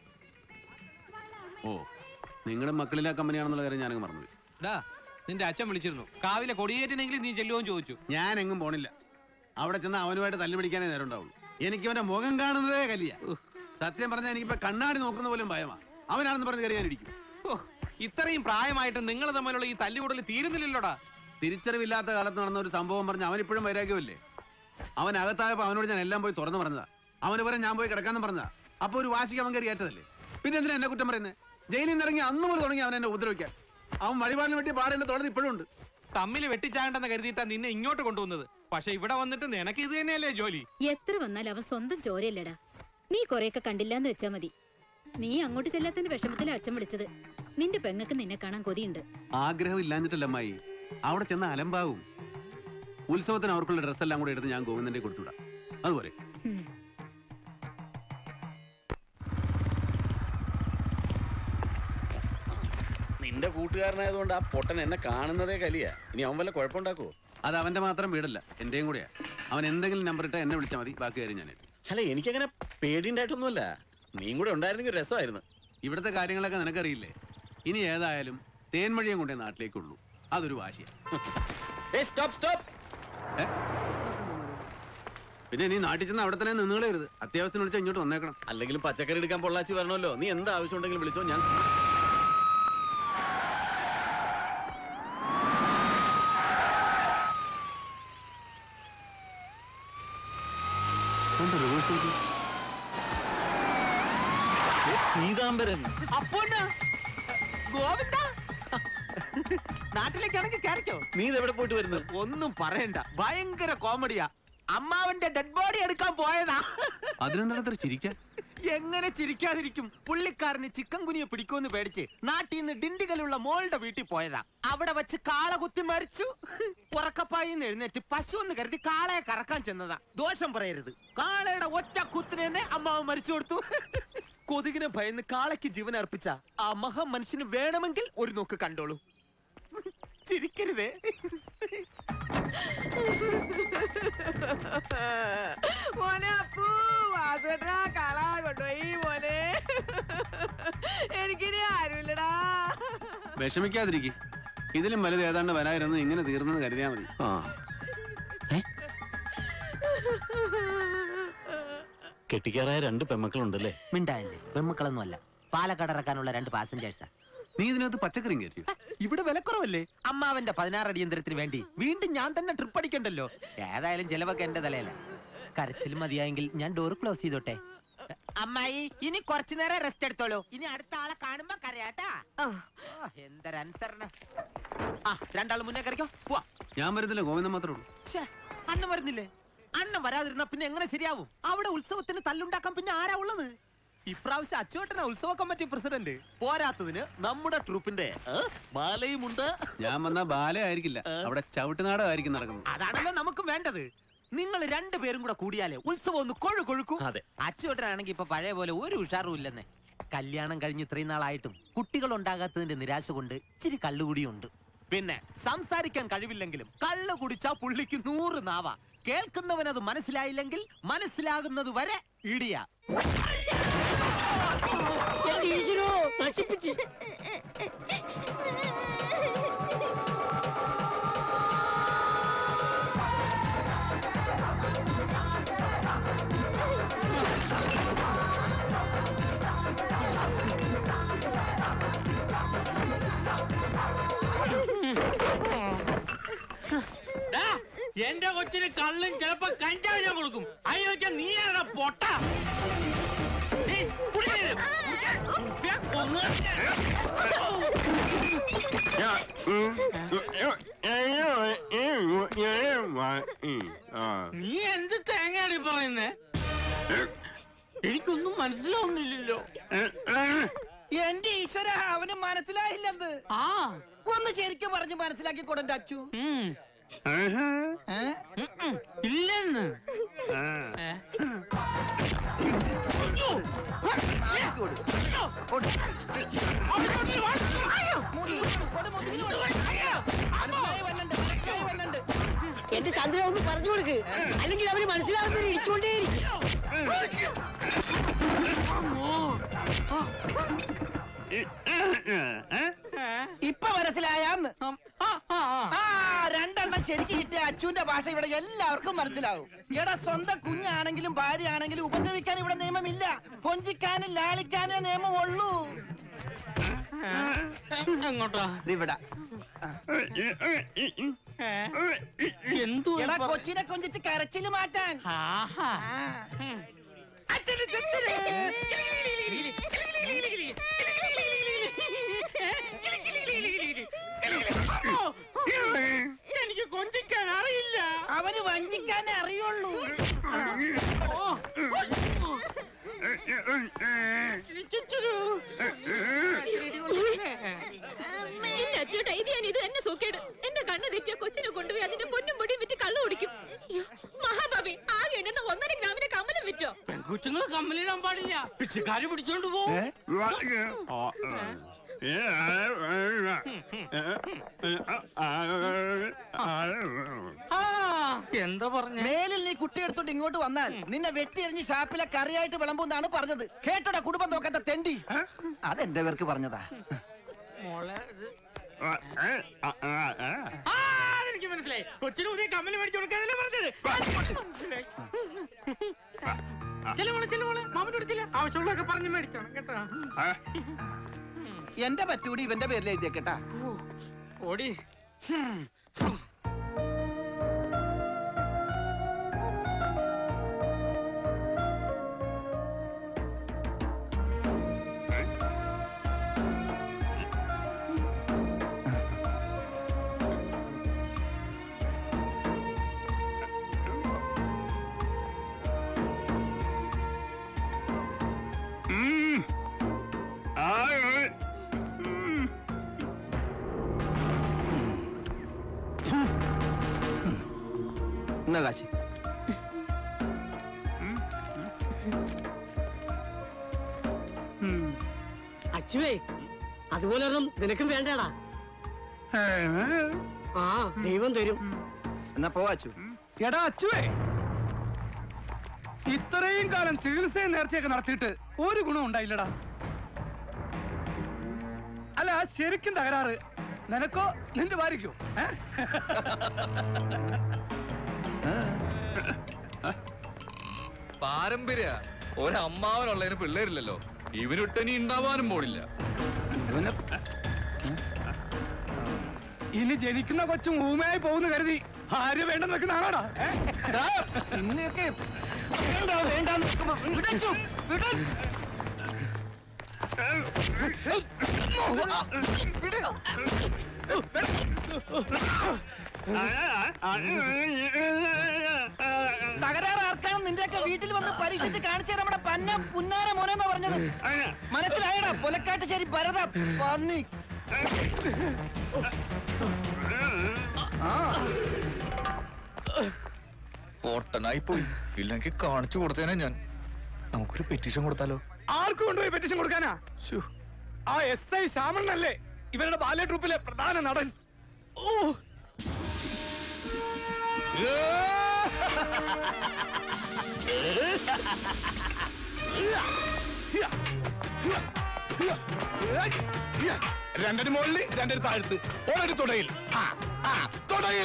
ഓ നിങ്ങളുടെ മക്കളിലെ കമ്പനിയാണെന്നുള്ള കാര്യം ഞാനങ്ങ് മറന്നുപോയി ഡാ നിന്റെ അച്ഛൻ വിളിച്ചിരുന്നു കാവിലെ കൊടിയേറ്റിനെങ്കിലും നീ ചെല്ലുമെന്ന് ചോദിച്ചു ഞാൻ എങ്ങും പോണില്ല അവിടെ ചെന്ന് അവനുമായിട്ട് തല്ലു പിടിക്കാനേ നേരം ഉണ്ടാവുള്ളൂ എനിക്ക് അവന്റെ മുഖം കാണുന്നതേ കലിയ സത്യം പറഞ്ഞാൽ എനിക്കിപ്പോ കണ്ണാടി നോക്കുന്ന പോലും ഭയമാ അവനാണെന്ന് പറഞ്ഞ് കയറി ഞാനിരിക്കും ഓ, ഇത്രയും പ്രായമായിട്ട് നിങ്ങൾ തമ്മിലുള്ള ഈ തല്ലുകൂടൽ തീരുന്നില്ലല്ലോടാ തിരിച്ചറിവില്ലാത്ത കാലത്ത് നടന്ന ഒരു സംഭവം പറഞ്ഞ് അവൻ ഇപ്പോഴും വൈരാഗ്യമല്ലേ അവൻ അകത്തായപ്പോ അവനോട് ഞാൻ എല്ലാം പോയി തുറന്നു പറഞ്ഞതാ അവന് പറയാൻ ഞാൻ പോയി കിടക്കാന്ന് പറഞ്ഞതാ അപ്പൊ ഒരു വാശിക്ക് അവൻ കയറി ഏറ്റതല്ലേ പിന്നെ എന്തിനാ എന്നെ കുറ്റം പറയുന്നത് ജയിലിൽ നിന്ന് ഇറങ്ങി അന്ന് മുതൽ തുടങ്ങി അവൻ എന്നെ ഉപദ്രവിക്കാൻ അവൻ വഴിപാടിന് വേണ്ടി പാടെ എന്നെ തുടർന്ന് ഇപ്പോഴും ഉണ്ട് തമ്മിൽ വെട്ടിച്ചാകണ്ടെന്ന് കരുതിയിട്ടാ നിന്നെ ഇങ്ങോട്ട് കൊണ്ടുവന്നത് പക്ഷെ ഇവിടെ വന്നിട്ട് നിനക്ക് ഇത് തന്നെയല്ലേ ജോലി എത്ര വന്നാലും അവൻ സ്വന്തം ചോരയല്ലടാ നീ കൊറേയൊക്കെ കണ്ടില്ലാന്ന് വെച്ചാ മതി നീ അങ്ങോട്ട് ചെല്ലാത്തതിന്റെ വിഷമത്തിലാ അച്ഛൻ വിളിച്ചത് നിന്റെ പെങ്ങക്ക് നിന്നെ കാണാൻ കൊതിയുണ്ട് ആഗ്രഹം ഇല്ലാഞ്ഞിട്ടല്ല അമ്മായി അവിടെ ചെന്ന് അലമ്പാവും ഉത്സവത്തിന് അവർക്കുള്ള ഡ്രസ്സെല്ലാം കൂടെ എടുത്ത് ഞാൻ ഗോവിന്ദന്റെ കൊടുത്തുവിടാം അതുപോലെ നിന്റെ കൂട്ടുകാരനായതുകൊണ്ട് ആ പൊട്ടൻ എന്നെ കാണുന്നതേ കലിയ ഇനി അവൻ വല്ല കുഴപ്പമുണ്ടാക്കുവോ അത് അവന്റെ മാത്രം വീടല്ല എന്റെയും കൂടെയാ അവൻ എന്തെങ്കിലും നമ്പർ ഇട്ടാ എന്നെ വിളിച്ചാൽ മതി ബാക്കി കാര്യം ഞാൻ ഏറ്റു. അല്ല എനിക്കങ്ങനെ പേടിയുണ്ടായിട്ടൊന്നുമല്ല നീയും കൂടെ ഉണ്ടായിരുന്നെങ്കിൽ രസമായിരുന്നു ഇവിടുത്തെ കാര്യങ്ങളൊക്കെ നിനക്കറിയില്ലേ ഇനി ഏതായാലും തേൻമഴിയും കൊണ്ടേ നാട്ടിലേക്കുള്ളൂ അതൊരു വാശിയാ സ്റ്റോപ്പ് സ്റ്റോപ്പ് പിന്നെ നീ നാട്ടിൽ ചെന്ന് അവിടെ തന്നെ നിന്നുകളയരുത് അത്യാവശ്യത്തിന് വിളിച്ചാൽ ഇങ്ങോട്ട് വന്നേക്കണം അല്ലെങ്കിലും പച്ചക്കറി എടുക്കാൻ പൊള്ളാച്ചി വരണമല്ലോ നീ എന്ത് ആവശ്യം ഉണ്ടെങ്കിലും വിളിച്ചോ ഞാൻ പീതാംബരൻ അപ്പോണ്ണ ഗോവിന്ദ നാട്ടിലേക്കാണെങ്കിൽ കയറിക്കോ നീ ഇതെവിടെ പോയിട്ട് വരുന്നത് ഒന്നും പറയണ്ട ഭയങ്കര കോമഡിയാ അമ്മാവന്റെ ഡെഡ് ബോഡി എടുക്കാൻ പോയതാ അതിനെന്താ ചിരിക്കാൻ എങ്ങനെ ചിരിക്കാതിരിക്കും പുള്ളിക്കാരന് ചിക്കൻ കുനിയെ പിടിക്കുമെന്ന് പേടിച്ച് നാട്ടിൽ നിന്ന് ഡിണ്ടികലുള്ള മോളുടെ വീട്ടിൽ പോയതാ അവിടെ വെച്ച് കാള കുത്തി മരിച്ചു ഉറക്കപ്പായിന്ന് എഴുന്നേറ്റ് പശു എന്ന് കരുതി കാളയെ കറക്കാൻ ചെന്നതാ ദോഷം പറയരുത് കാളയുടെ ഒറ്റ കുത്തിനെ തന്നെ അമ്മാവൻ മരിച്ചു കൊടുത്തു കൊതുകിനെ ഭയന്ന് കാളയ്ക്ക് ജീവൻ അർപ്പിച്ച ആ മഹാ മനുഷ്യന് വേണമെങ്കിൽ ഒരു നോക്ക് കണ്ടോളൂ ചിരിക്കരുതേ മോനെ അപ്പു വാസുവേട്ടാ കള കൊണ്ടുപോയി മോനെ എനിക്കിനി ആരുമില്ലടാ വിഷമിക്കാതിരിക്കും ഇതിലും വലുത് ഏതാണ്ട് വരായിരുന്നു ഇങ്ങനെ തീർന്നെന്ന് കരുതിയാ മതി ആ കെട്ടിക്കാറായ രണ്ട് പെമ്മക്കളുണ്ടല്ലേ മിണ്ടായില്ലേ പെമ്മക്കളൊന്നും അല്ല പാലക്കാട് ഇറക്കാനുള്ള രണ്ട് പാസഞ്ചേഴ്സാ നീ ഇതിനകത്ത് പച്ചക്കറിയും കയറ്റി ഇവിടെ വിലക്കുറവല്ലേ അമ്മാവന്റെ പതിനാറ് അടിയന്തരത്തിന് വേണ്ടി വീണ്ടും ഞാൻ തന്നെ ട്രിപ്പ് അടിക്കണ്ടല്ലോ ഏതായാലും ചെലവൊക്കെ എന്റെ തലയല്ല കരച്ചിൽ മതിയായെങ്കിൽ ഞാൻ ഡോർ ക്ലോസ് ചെയ്തോട്ടെ അമ്മായി ഇനി കുറച്ചു നേരം റെസ്റ്റ് എടുത്തോളൂ ഇനി അടുത്ത ആളെ കാണുമ്പോ കരയാട്ടാ ഓ, എന്തൊരനുസരണം ആ രണ്ടാൾ മുന്നേ കറിക്കോ പോവാ ഞാൻ വരുന്നില്ല ഗോവിന്ദൻ മാത്രമേ ഉള്ളൂ ശ്ശേ, അണ്ണൻ വരുന്നില്ലേ അണ്ണൻ വരാതിരുന്ന പിന്നെ എങ്ങനെ ശരിയാവും അവിടെ ഉത്സവത്തിന് തല്ലുണ്ടാക്കാൻ പിന്നെ ആരാ ഉള്ളത് ഇപ്രാവശ്യം അച്ചുവേട്ടനാ ഉത്സവ കമ്മിറ്റി പ്രസിഡന്റ് പോരാത്തതിന് നമ്മുടെ ട്രൂപ്പിന്റെ ഏ, ബാലയുമുണ്ട് ഞാൻ വന്ന ബാല ആയിരിക്കില്ല അവിടെ ചവിട്ടുനാടകമായിരിക്കും നടക്കുന്നത് അതാണല്ലോ നമുക്ക് വേണ്ടത് നിങ്ങൾ രണ്ടുപേരും കൂടെ കൂടിയാലേ ഉത്സവം ഒന്ന് കൊഴു കൊഴുക്കും അതെ അച്ചുവേട്ടനാണെങ്കിൽ ഇപ്പൊ പഴയ പോലെ ഒരു ഉഷാറും ഇല്ലെന്നേ കല്യാണം കഴിഞ്ഞ് ഇത്രയും നാളായിട്ടും കുട്ടികൾ ഉണ്ടാകാത്തതിന്റെ നിരാശ കൊണ്ട് ഇച്ചിരി കള്ളുകൂടിയുണ്ട് പിന്നെ സംസാരിക്കാൻ കഴിവില്ലെങ്കിലും കള്ളു കുടിച്ചാ പുള്ളിക്ക് നൂറ് നാവ കേൾക്കുന്നവൻ അത് മനസ്സിലായില്ലെങ്കിൽ മനസ്സിലാകുന്നത് വരെ ഇടിയ നശിപ്പിച്ച് ഡാ, എന്റെ കൊച്ചിന് കള്ളും ചിലപ്പോ കഞ്ചാവ് ഞാൻ കൊടുക്കും അതിന് വെച്ചാ നീയാണ പൊട്ട നീ കുടിക്കരുത്. കുടിക്കാൻ കൊന്ന്. നീ എന്ത് തേങ്ങയാണ് ഈ പറയുന്നേ എനിക്കൊന്നും മനസ്സിലാവുന്നില്ലല്ലോ എന്റെ ഈശ്വര അവന് മനസ്സിലായില്ലെന്ന് ആ ഒന്ന് ശരിക്കും പറഞ്ഞ് മനസ്സിലാക്കി കൊടുന്റെ അച്ചു ഇല്ലെന്ന് എന്റെ ചന്ദ്ര ഒന്ന് പറഞ്ഞു കൊടുക്ക് അല്ലെങ്കിൽ അവന് മനസ്സിലാവുന്നതിന് ഇടിച്ചുകൊണ്ടേയിരിക്കും ഇപ്പൊ മനസ്സിലായാന്ന് ആ രണ്ടെണ്ണം ശരിക്കും കിട്ടിയ അച്ചുവിന്റെ ഭാഷ ഇവിടെ എല്ലാവർക്കും മനസ്സിലാവും എടാ സ്വന്തം കുഞ്ഞാണെങ്കിലും ഭാര്യയാണെങ്കിലും ഉപദ്രവിക്കാൻ ഇവിടെ നിയമമില്ല കൊഞ്ചിക്കാനും ലാളിക്കാനേ നിയമം ഉള്ളൂ എങ്ങോട്ടാ ഇവിടെ എന്തോ എടാ കൊച്ചിനെ കൊഞ്ചിച്ച് കരച്ചില് മാറ്റാൻ അച്ഛന് ചെത്തര്. എനിക്ക് കൊഞ്ചിക്കാൻ അറിയില്ല അവന് വഞ്ചിക്കാനേ അറിയുള്ളൂ എന്റെ അച്ചൂട്ടാ ഇത് ഞാൻ ഇത് തന്നെ സൂക്കേട് എന്റെ കണ്ണ് തെറ്റിയ കൊച്ചിനെ കൊണ്ടുപോയി അതിന്റെ പൊന്നും പൊടിയും വിറ്റ് കള്ളു കുടിക്കും അയ്യോ, മഹാഭാവി ആകെ എണ്ണുന്ന ഒന്നര ഗ്രാമിന്റെ കമ്മലും വിറ്റോ പെൺകുച്ചുങ്ങൾ കമ്മലിടാൻ പാടില്ല പിച്ചക്കാര് പിടിച്ചോണ്ട് പോകും എന്താ പറഞ്ഞ മേലിൽ നീ കുട്ടി എടുത്തോണ്ട് ഇങ്ങോട്ട് വന്നാൽ നിന്നെ വെട്ടിയെറിഞ്ഞ് ഷാപ്പിലെ കറിയായിട്ട് വിളമ്പുന്നാണ് പറഞ്ഞത് കേട്ടോടാ കുടുംബം നോക്കാത്ത തെണ്ടി അതെന്റെ പേർക്ക് പറഞ്ഞതാ മോളെ ഇത് ആ, എനിക്ക് മനസ്സിലായി കൊച്ചിന് പുതിയ കമ്മല് മേടിച്ചു കൊടുക്കാനല്ലേ പറഞ്ഞത് മനസ്സിലായി ചില മോളെ ചില മോളെ മാമൻ കൊടുത്തില്ല ആവശ്യമുള്ളതൊക്കെ പറഞ്ഞു മേടിച്ചോണം കേട്ടോ എന്റെ പറ്റൂടി ഇവന്റെ പേരിൽ എഴുതിയേക്കട്ടാ ഓടി എന്നാ കാശി അച്ചുവേ അതുപോലെ ഒന്നും നിനക്കും വേണ്ടടാ ആ ദൈവം തരും എന്നാ പോവാച്ചു എടാ അച്ചുവേ ഇത്രയും കാലം ചികിത്സയും നേർച്ചയൊക്കെ നടത്തിയിട്ട് ഒരു ഗുണം ഉണ്ടായില്ലടാ അല്ല ശരിക്കും തകരാറ് നിനക്കോ നിന്റെ ഭാര്യയ്ക്കോ ഏ? പാരമ്പര്യ ഒരമ്മാവനുള്ളതിന് പിള്ളേരില്ലല്ലോ ഇവനൊട്ടനി ഉണ്ടാവാനും പോണില്ല ഇനി ജനിക്കുന്ന കൊച്ചും ഊമയായി പോകുന്നു കരുതി ആര് വേണ്ടെന്ന് വെക്കുന്നതാണോടാ നിന്നെയൊക്കെ വേണ്ട വേണ്ട വിടച്ചു വിട തകരാറ് ആർക്കാണ് നിന്റെയൊക്കെ വീട്ടിൽ വന്ന് പരീക്ഷിച്ച് കാണിച്ചു നമ്മുടെ പന്ന പുന്നാര മോനെന്നാ പറഞ്ഞത് മനസ്സിലായടാ പുലക്കാട്ട് ശരി ഭരത പന്നി പൊട്ടനായി പോയി ഇല്ലെങ്കിൽ കാണിച്ചു കൊടുത്തേനെ ഞാൻ നമുക്കൊരു പെറ്റീഷൻ കൊടുത്താലോ ആർക്ക് കൊണ്ടുപോയി പെറ്റീഷൻ കൊടുക്കാനാ ആ എസ് ഐ ശ്യാമണ്ണല്ലേ ഇവരുടെ ബാല്യ ട്രൂപ്പിലെ പ്രധാന നടൻ ഓ രണ്ടടി മുകളിൽ രണ്ടടി താഴ്ത്ത് ഒരടി തുടയിൽ ആ, ആ, തുടയിൽ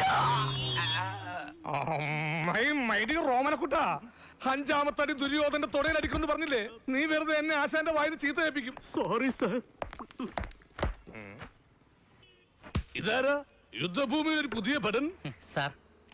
മൈഡി റോമനക്കുട്ടാ അഞ്ചാമത്തടി ദുര്യോധന്റെ തുടയിൽ അടിക്കുമെന്ന് പറഞ്ഞില്ലേ നീ വെറുതെ എന്നെ ആശാന്റെ വായിൽ ചീത്ത കേൾപ്പിക്കും സോറി സർ ഇതാരാ യുദ്ധഭൂമിയിൽ ഒരു പുതിയ ഭടൻ സാർ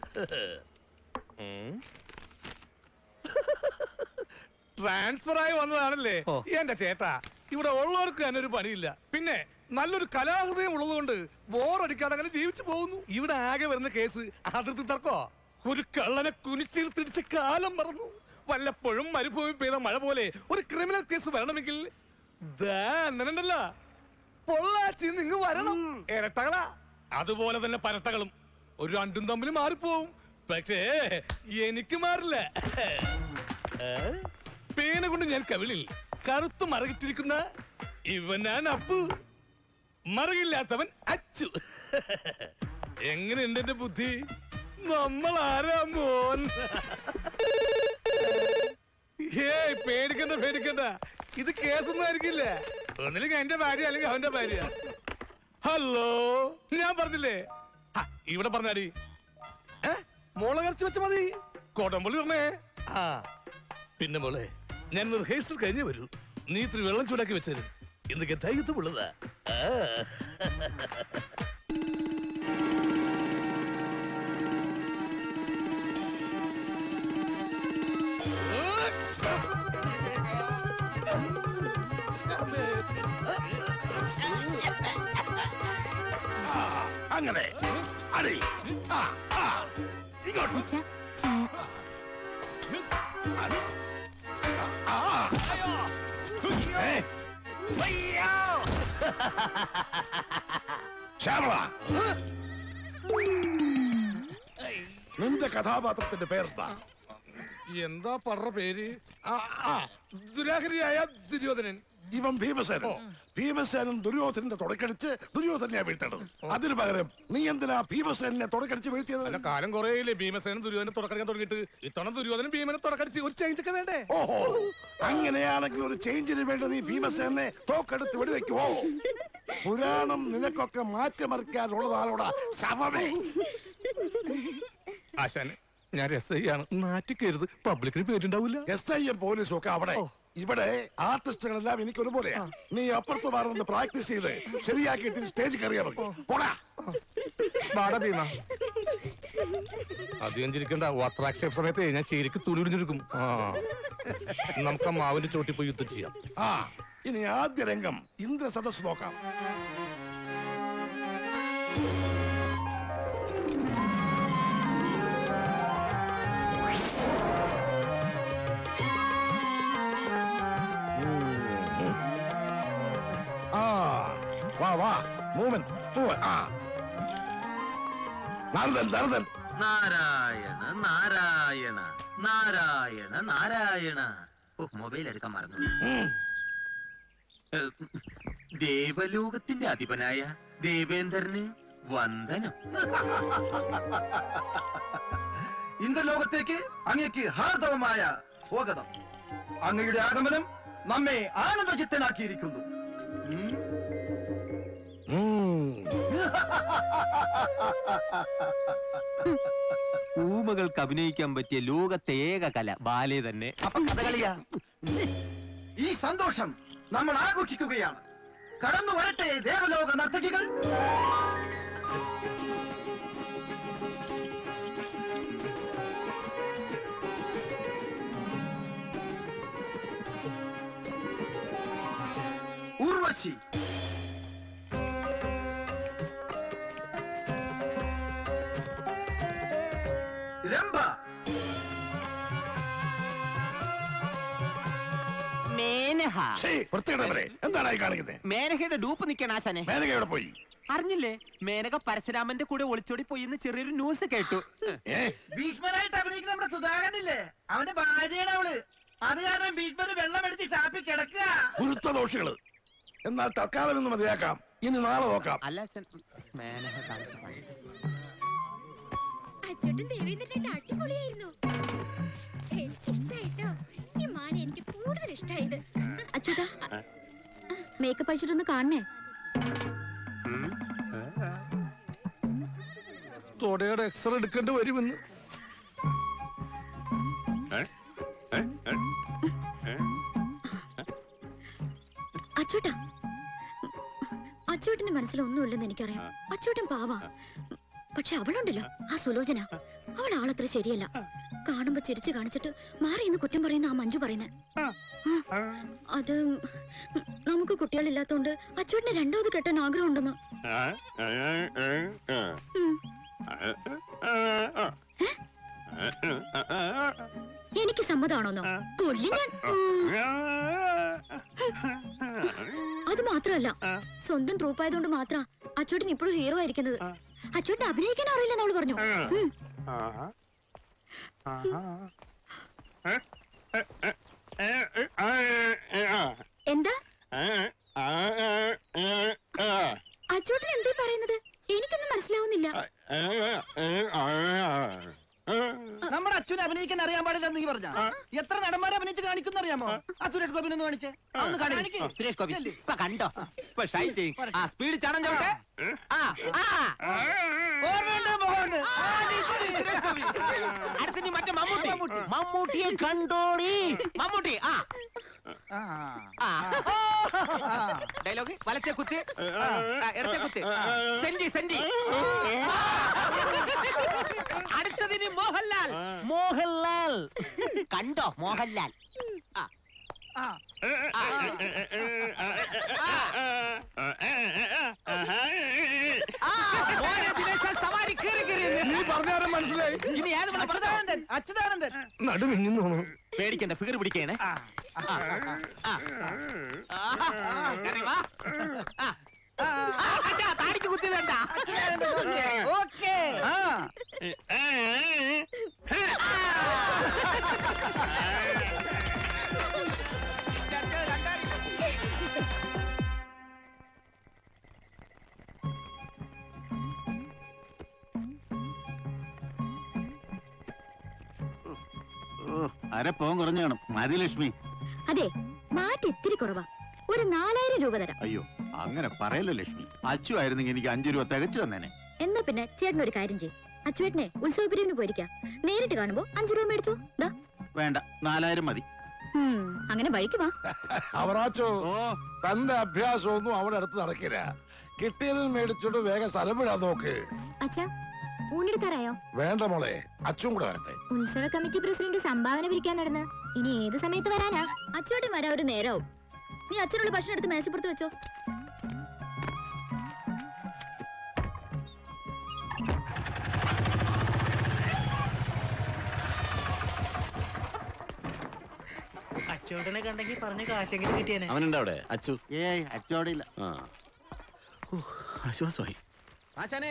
ട്രാൻസ്ഫർ ആയി വന്നതാണല്ലേ എന്റെ ചേട്ടാ ഇവിടെ ഉള്ളവർക്ക് തന്നെ ഒരു പണിയില്ല പിന്നെ നല്ലൊരു കലാഹൃദയം ഉള്ളതുകൊണ്ട് ബോറടിക്കാതെ അങ്ങനെ ജീവിച്ചു പോകുന്നു ഇവിടെ ആകെ വരുന്ന കേസ് അതിർത്തി തർക്കോ ഒരു കള്ളനെ കുനിച്ചിൽ തിരിച്ച് കാലം മറന്നു വല്ലപ്പോഴും മരുഭൂമി പെയ്ത മഴ പോലെ ഒരു ക്രിമിനൽ കേസ് വരണമെങ്കിൽ ദാ അണ്ണനുണ്ടല്ല പൊള്ളാച്ചി നിങ്ങ് വരണം ഇരട്ടകളാ അതുപോലെ തന്നെ പരട്ടകളും ഒരു രണ്ടും തമ്മിൽ മാറിപ്പോവും പക്ഷേ എനിക്ക് മാറില്ല ഏ? പേന കൊണ്ട് ഞാൻ കവിളിൽ കറുത്ത് മറകിട്ടിരിക്കുന്ന ഇവനാണ് അപ്പു മറകില്ലാത്തവൻ അച്ചു എങ്ങനെയുണ്ട് എന്റെ ബുദ്ധി നമ്മൾ ആരാ മോൻ ഏയ് പേടിക്കണ്ട പേടിക്കണ്ട ഇത് കേസൊന്നും ആയിരിക്കില്ല ഒന്നില്ലെങ്കിൽ എന്റെ ഭാര്യ അല്ലെങ്കിൽ അവന്റെ ഭാര്യ ഹലോ ഞാൻ പറഞ്ഞില്ലേ ആ, ഇവിടെ പറഞ്ഞാടി ഏ മോളെ കറച്ച് വെച്ച മതി കോട്ടമ്പള്ളി പറഞ്ഞേ ആ പിന്നെ മോളെ ഞാൻ റിഹേഴ്സൽ കഴിഞ്ഞേ വരൂ നീ ഇത്തിരി വെള്ളം ചൂടാക്കി വെച്ചേരും ഇന്നൊക്കെ ധൈര്യത്തുള്ളതാ ആ. അങ്ങനെ അടി ആ, ആ. ഇങ്ങോട്ട് ആ. ഏ, ശ്യാമള നിന്റെ കഥാപാത്രത്തിന്റെ പേരെന്താ എന്താ പറഞ്ഞ പേര് ആ, ആ, ദുരാഹരിയായ ദുര്യോധനൻ ഇവൻ ഭീമസേനൻ ഭീമസേനൻ ദുര്യോധനന്റെ തുടക്കടിച്ച് ദുര്യോധനെ വീഴ്ത്തേണ്ടത് അതിനു പകരം നീ എന്തിനാ ഭീമസേനെ തുടക്കടിച്ച് വീഴ്ത്തിയത് അല്ല കാലം കുറേയില്ലേ ഭീമസേനൻ ദുര്യോധനെ തുടക്കടിക്കാൻ തുടങ്ങിയിട്ട് ഇത്തവണ ദുര്യോധനൻ ഭീമനെ തുടക്കടിച്ച് ഒരു ചേഞ്ച് ഒക്കെ വേണ്ടേ ഓഹോ അങ്ങനെയാണെങ്കിൽ ഒരു ചേഞ്ചിന് വേണ്ടി നീ ഭീമസേനെ തോക്കെടുത്ത് വെടിവെക്കുവോ പുരാണം നിനക്കൊക്കെ മാറ്റിമറിക്കാനുള്ളതാണോടാ ശവമേ ആശാനെ ഞാൻ എസ് ഐ ആണ് നാറ്റിക്കരുത് പബ്ലിക്കിന് പേരുണ്ടാവില്ല എസ് ഐ എം പോലീസും ഒക്കെ അവിടെ ഇവിടെ ആർട്ടിസ്റ്റുകളെല്ലാം എനിക്ക് ഒരുപോലെയാ നീ അപ്പുറത്ത് മാറുന്നത് പ്രാക്ടീസ് ചെയ്ത് ശരിയാക്കിയിട്ട് സ്റ്റേജ് കയറിയാ മതി പോടാ വാടാ ഭീമ അധികം ചിരിക്കണ്ട വസ്ത്രാക്ഷേപ സമയത്ത് ഞാൻ ശരിക്ക് തുണി ഉടിഞ്ഞിരിക്കും ആ നമുക്ക് ആ മാവിന്റെ ചോട്ടിൽ പോയി യുദ്ധം ചെയ്യാം ആ ഇനി ആദ്യ രംഗം ഇന്ദ്ര സദസ് നോക്കാം ആ വാ വാ മൂവ്മെന്റ് ആ നാരദൻ നാരദൻ നാരായണ നാരായണ നാരായണ നാരായണ ഓ മൊബൈൽ എടുക്കാൻ മറന്നു ഉം. ദേവലോകത്തിന്റെ അധിപനായ ദേവേന്ദ്രന് വന്ദനം ഇന്ദ്രലോകത്തേക്ക് അങ്ങേക്ക് ഹാർദവമായ സ്വാഗതം അങ്ങയുടെ ആഗമനം നമ്മെ ആനന്ദചിത്തനാക്കിയിരിക്കുന്നു ഉം. ഊമകൾക്ക് അഭിനയിക്കാൻ പറ്റിയ ലോകത്തെ ഏക കല ബാലെ തന്നെ അപ്പൊ കഥകളിയാ ഈ സന്തോഷം നമ്മൾ ആഘോഷിക്കുകയാണ് കടന്നു വരട്ടെ ദേവലോക നർത്തകികൾ ഉർവശി രംഭ മേനഹ വൃത്തികെട്ടവരെ എന്താണ് ഈ കാണിക്കുന്നത് മേനഹയുടെ ഡൂപ്പ് നിൽക്കണ ആശാനെ മേനക എവിടെ പോയി അറിഞ്ഞില്ലേ മേനക പരശുരാമന്റെ കൂടെ ഒളിച്ചോടി പോയി എന്ന് ചെറിയൊരു ന്യൂസ് കേട്ടു ഭീഷ്മരായിട്ട് അഭിനയിക്കുന്ന നമ്മുടെ സുധാകരനില്ലേ അവന്റെ ഭാര്യയാണ് അവള് അത് കാരണം ഭീഷ്മര് വെള്ളം എടുത്ത് ഷാപ്പിൽ കിടക്കുക ഗുരുത്വ ദോഷികള് എന്നാൽ തൽക്കാലം ഇന്ന് മതിയാക്കാം ഇനി നാളെ നോക്കാം അല്ല അച്ഛൻ മേനക കാണിച്ച പണി. അച്ചോട്ടും ദേവേന്ദ്രനായിട്ട് അടിപൊളിയായിരുന്നു എനിക്ക് ഇഷ്ടായിട്ടോ ഈ മാന എനിക്ക് കൂടുതൽ ഇഷ്ടായത് അച്യുതാ മേക്കപ്പ് അടിച്ചിട്ടൊന്ന് കാണണേ തൊടയുടെ എക്സ്റേ എടുക്കേണ്ടി വരുമെന്ന് അച്ചോട്ടാ അച്ചോട്ടിന്റെ മനസ്സിലൊന്നുമില്ലെന്ന് എനിക്കറിയാം അച്ചോട്ടൻ പാവാ പക്ഷെ അവളുണ്ടല്ലോ ആ സുലോചന അവൾ ആളത്ര ശരിയല്ല കാണുമ്പോ ചിരിച്ചു കാണിച്ചിട്ട് മാറി ഇന്ന് കുറ്റം പറയുന്ന ആ മഞ്ജു പറയുന്നത് അത് നമുക്ക് കുട്ടികളില്ലാത്തോണ്ട് അച്ചോട്ടിന് രണ്ടാമത് കെട്ടാൻ ആഗ്രഹം ഉണ്ടെന്ന് എനിക്ക് സമ്മതമാണോന്നോ കൊല്ലി ഞാൻ ഉം. അത് മാത്രമല്ല സ്വന്തം ട്രൂപ്പ് ആയതുകൊണ്ട് മാത്ര അച്ചോട്ടൻ ഇപ്പോഴും ഹീറോ ആയിരിക്കുന്നത് അച്ചോട്ടൻ അഭിനയിക്കാൻ അറിയില്ലെന്ന് അവള് പറഞ്ഞു ഉം. എന്താ അച്ചോട്ടൻ എന്തേ പറയുന്നത് എനിക്കൊന്നും മനസ്സിലാവുന്നില്ല നമ്മുടെ അച്ഛനെ അഭിനയിക്കാൻ അറിയാൻ പാടില്ല എന്ന് നീ പറഞ്ഞ എത്ര നടന്മാരെ അഭിനയിച്ച് കാണിക്കുന്ന അറിയാമോ ആ സുരേഷ് ഗോപിനെ ഒന്ന് കാണിച്ചേ ഒന്ന് കാണിക്ക്. സുരേഷ് ഗോപി ചെല്ല്. ഇപ്പൊ കണ്ടോ ഇപ്പൊ ഷൈൻ ചെയ്യും ആ സ്പീഡ് ചാടം ചവിട്ടെ ആ ആ ഓർമ്മയുണ്ട് മോഹന് ആ, നിശ്ചയം, സുരേഷ് ഗോപി. അടുത്തിനി മറ്റേ മമ്മൂട്ടി മമ്മൂട്ടിയെ കണ്ടോളി മമ്മൂട്ടി ആ ആ ഡയലോഗ് വലത്തെ കുത്ത് ആ, ഇടത്തെ കുത്ത് സെഞ്ചി സെഞ്ചി അടുത്തതിന് മോഹൻലാൽ മോഹൻലാൽ കണ്ടോ മോഹൻലാൽ ആ ആ മോനെ ദിനേശ സവാരി കേറി കേറി നീ പറഞ്ഞാലും മനസ്സിലായി ഇനി ഏത് വേണം പറഞ്ഞോ? അച്യുതാനന്ദൻ അച്യുതാനന്ദൻ നടുമിന്നു പേടിക്കണ്ട ഫിഗർ പിടിക്കണേ താടിക്ക് കുത്തിയത് കണ്ടാ ഓക്കേ ആ അരപ്പോൻ കുറഞ്ഞു കാണും മതി ലക്ഷ്മി അതെ മാറ്റി ഇത്തിരി കുറവാ ഒരു നാലായിരം രൂപ തരാം അയ്യോ അങ്ങനെ പറയല്ലോ ലക്ഷ്മി അച്ചു ആയിരുന്നെങ്കിൽ എനിക്ക് അഞ്ചു രൂപ തികച്ചു തന്നേനെ എന്നാ പിന്നെ ചേട്ടൻ ഒരു കാര്യം ചെയ്യും അച്ചുവേട്ടനെ ഉത്സവ പിരിവിന് പോയിരിക്കാം നേരിട്ട് കാണുമ്പോ അഞ്ചു രൂപ മേടിച്ചോ ദാ വേണ്ട നാലായിരം മതി ഉം, അങ്ങനെ വഴിക്ക് വാ അവറാച്ചോ തന്റെ അഭ്യാസമൊന്നും അവിടെ അടുത്ത് നടക്കില്ല കിട്ടിയതിൽ മേടിച്ചോണ്ട് വേഗം സ്ഥലം വിടാൻ നോക്ക് അച്ഛാ ഊണെടുക്കാറായോ വേണ്ട മോളെ അച്ഛൻ കൂടെ വരട്ടെ ഉത്സവ കമ്മിറ്റി പ്രസിഡന്റ് സംഭാവന പിരിക്കാൻ നടന്ന് ഇനി ഏത് സമയത്ത് വരാനാ അച്ചുവേട്ടൻ വരാൻ ഒരു നേരാവും നീ അച്ഛനുള്ള ഭക്ഷണം എടുത്ത് മേശപ്പുറത്ത് വെച്ചോ അച്ചോട്ടനെ കണ്ടെങ്കിൽ പറഞ്ഞ കാശെങ്കിലും കിട്ടിയേനെ അവനുണ്ട് അവിടെ അച്ചു ഏയ് അച്ചു അവിടെ ഇല്ല ആ ആശ്വാസമായി ആശാനേ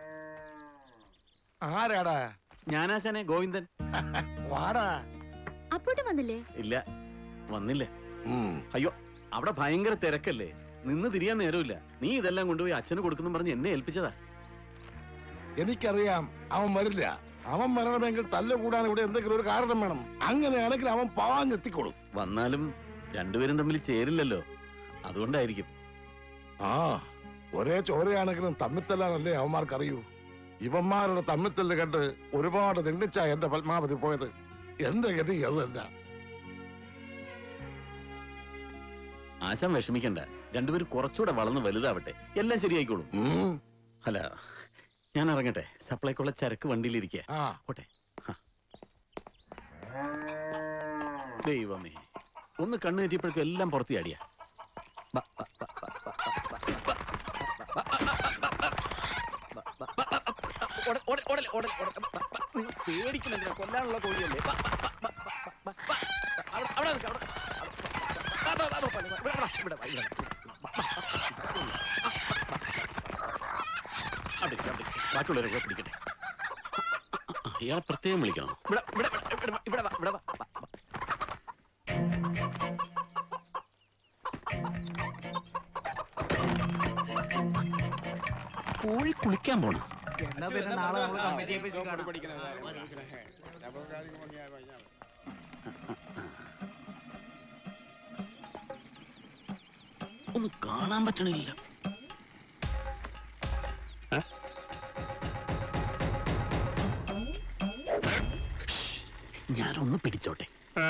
ആരാടാ ഞാനാശാനെ ഗോവിന്ദൻ വാടാ അപ്പോട്ടും വന്നില്ലേ ഇല്ല വന്നില്ല അയ്യോ അവിടെ ഭയങ്കര തിരക്കല്ലേ നിന്ന് തിരിയാൻ നേരമില്ല നീ ഇതെല്ലാം കൊണ്ടുപോയി അച്ഛന് കൊടുക്കുന്നു പറഞ്ഞ് എന്നെ ഏൽപ്പിച്ചതാ എനിക്കറിയാം അവൻ വരില്ല അവൻ വരണമെങ്കിൽ തല്ലുകൂടാൻ ഇവിടെ എന്തെങ്കിലും ഒരു കാരണം വേണം അങ്ങനെയാണെങ്കിൽ അവൻ പാഞ്ഞെത്തിക്കോളും വന്നാലും രണ്ടുപേരും തമ്മിൽ ചേരില്ലല്ലോ അതുകൊണ്ടായിരിക്കും ആ ഒരേ ചോരയാണെങ്കിലും തമ്മിത്തല്ലാനല്ലേ അവന്മാർക്കറിയൂ ഇവന്മാരുടെ തമ്മിത്തല്ല് കണ്ട് ഒരുപാട് നിണ്ണിച്ച എന്റെ പത്മാവതി പോയത് എന്റെ ഗതി അത് തന്നെ ആശാൻ വിഷമിക്കണ്ട രണ്ടുപേരും കുറച്ചുകൂടെ വളർന്ന് വലുതാവട്ടെ എല്ലാം ശരിയായിക്കോളും അല്ല ഞാൻ ഇറങ്ങട്ടെ സപ്ലൈക്കുള്ള ചരക്ക് വണ്ടിയിലിരിക്കുക പോട്ടെ ആ. ദൈവമേ ഒന്ന് കണ്ണു തെറ്റിയപ്പോഴേക്കും എല്ലാം പുറത്തു ചാടിയ പേടിക്കുന്നെന്തിനാ കൊല്ലാനുള്ള കോഴിയല്ലേ ബ, ബ, ബ, ബ, ബ, ബ, ബ. അവിടെ- അവിടെ നിൽക്ക്, അവിടെ- ബ, ബ, ബ, ബ, ബ, ഇവിടെ, ഇവിടെ, ഇവിടെ, ഇവിടെ. ബ, ബ, ബ. അവിടെ ഇരിക്ക്, അവിടെ ഇരിക്ക്. ബാക്കിയുള്ളവരെ കൂടെ പിടിക്കട്ടെ ഇയാളെ പ്രത്യേകം വിളിക്കണം ഇവിടെ ഇവിടെ ഇവിടെ ഇവിടെ വാ, ഇവിടെ വാ, വാ, വാ. കോഴി കുളിക്കാൻ പോണം എന്നാ പിന്നെ നാളെ നമ്മള് കമ്മിറ്റി ഓഫീസിൽ കാണാം. ഒന്ന് കാണാൻ പറ്റണില്ല ഞാനൊന്ന് പിടിച്ചോട്ടെ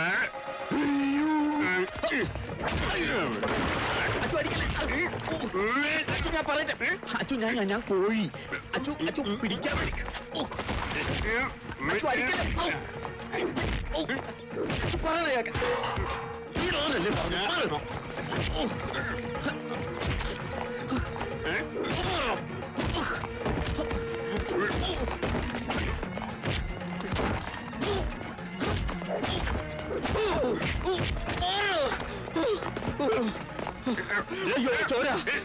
അച്ചു അടിക്കല്ലേ? അച്ചു ഞാൻ പറയട്ടെ അച്ചു ഞാൻ ഞാൻ- ഞാൻ കോഴി അച്ചു അച്ചു പിടിക്കാൻ വേണ്ടി ഓ. അച്ചു അടിക്കല്ലേ? ഓ. ഓ. അച്ചു പറയണ കേൾക്കാം. വീടാനല്ലേ പറഞ്ഞു മാറ്. ഓ. അയ്യോ ചോര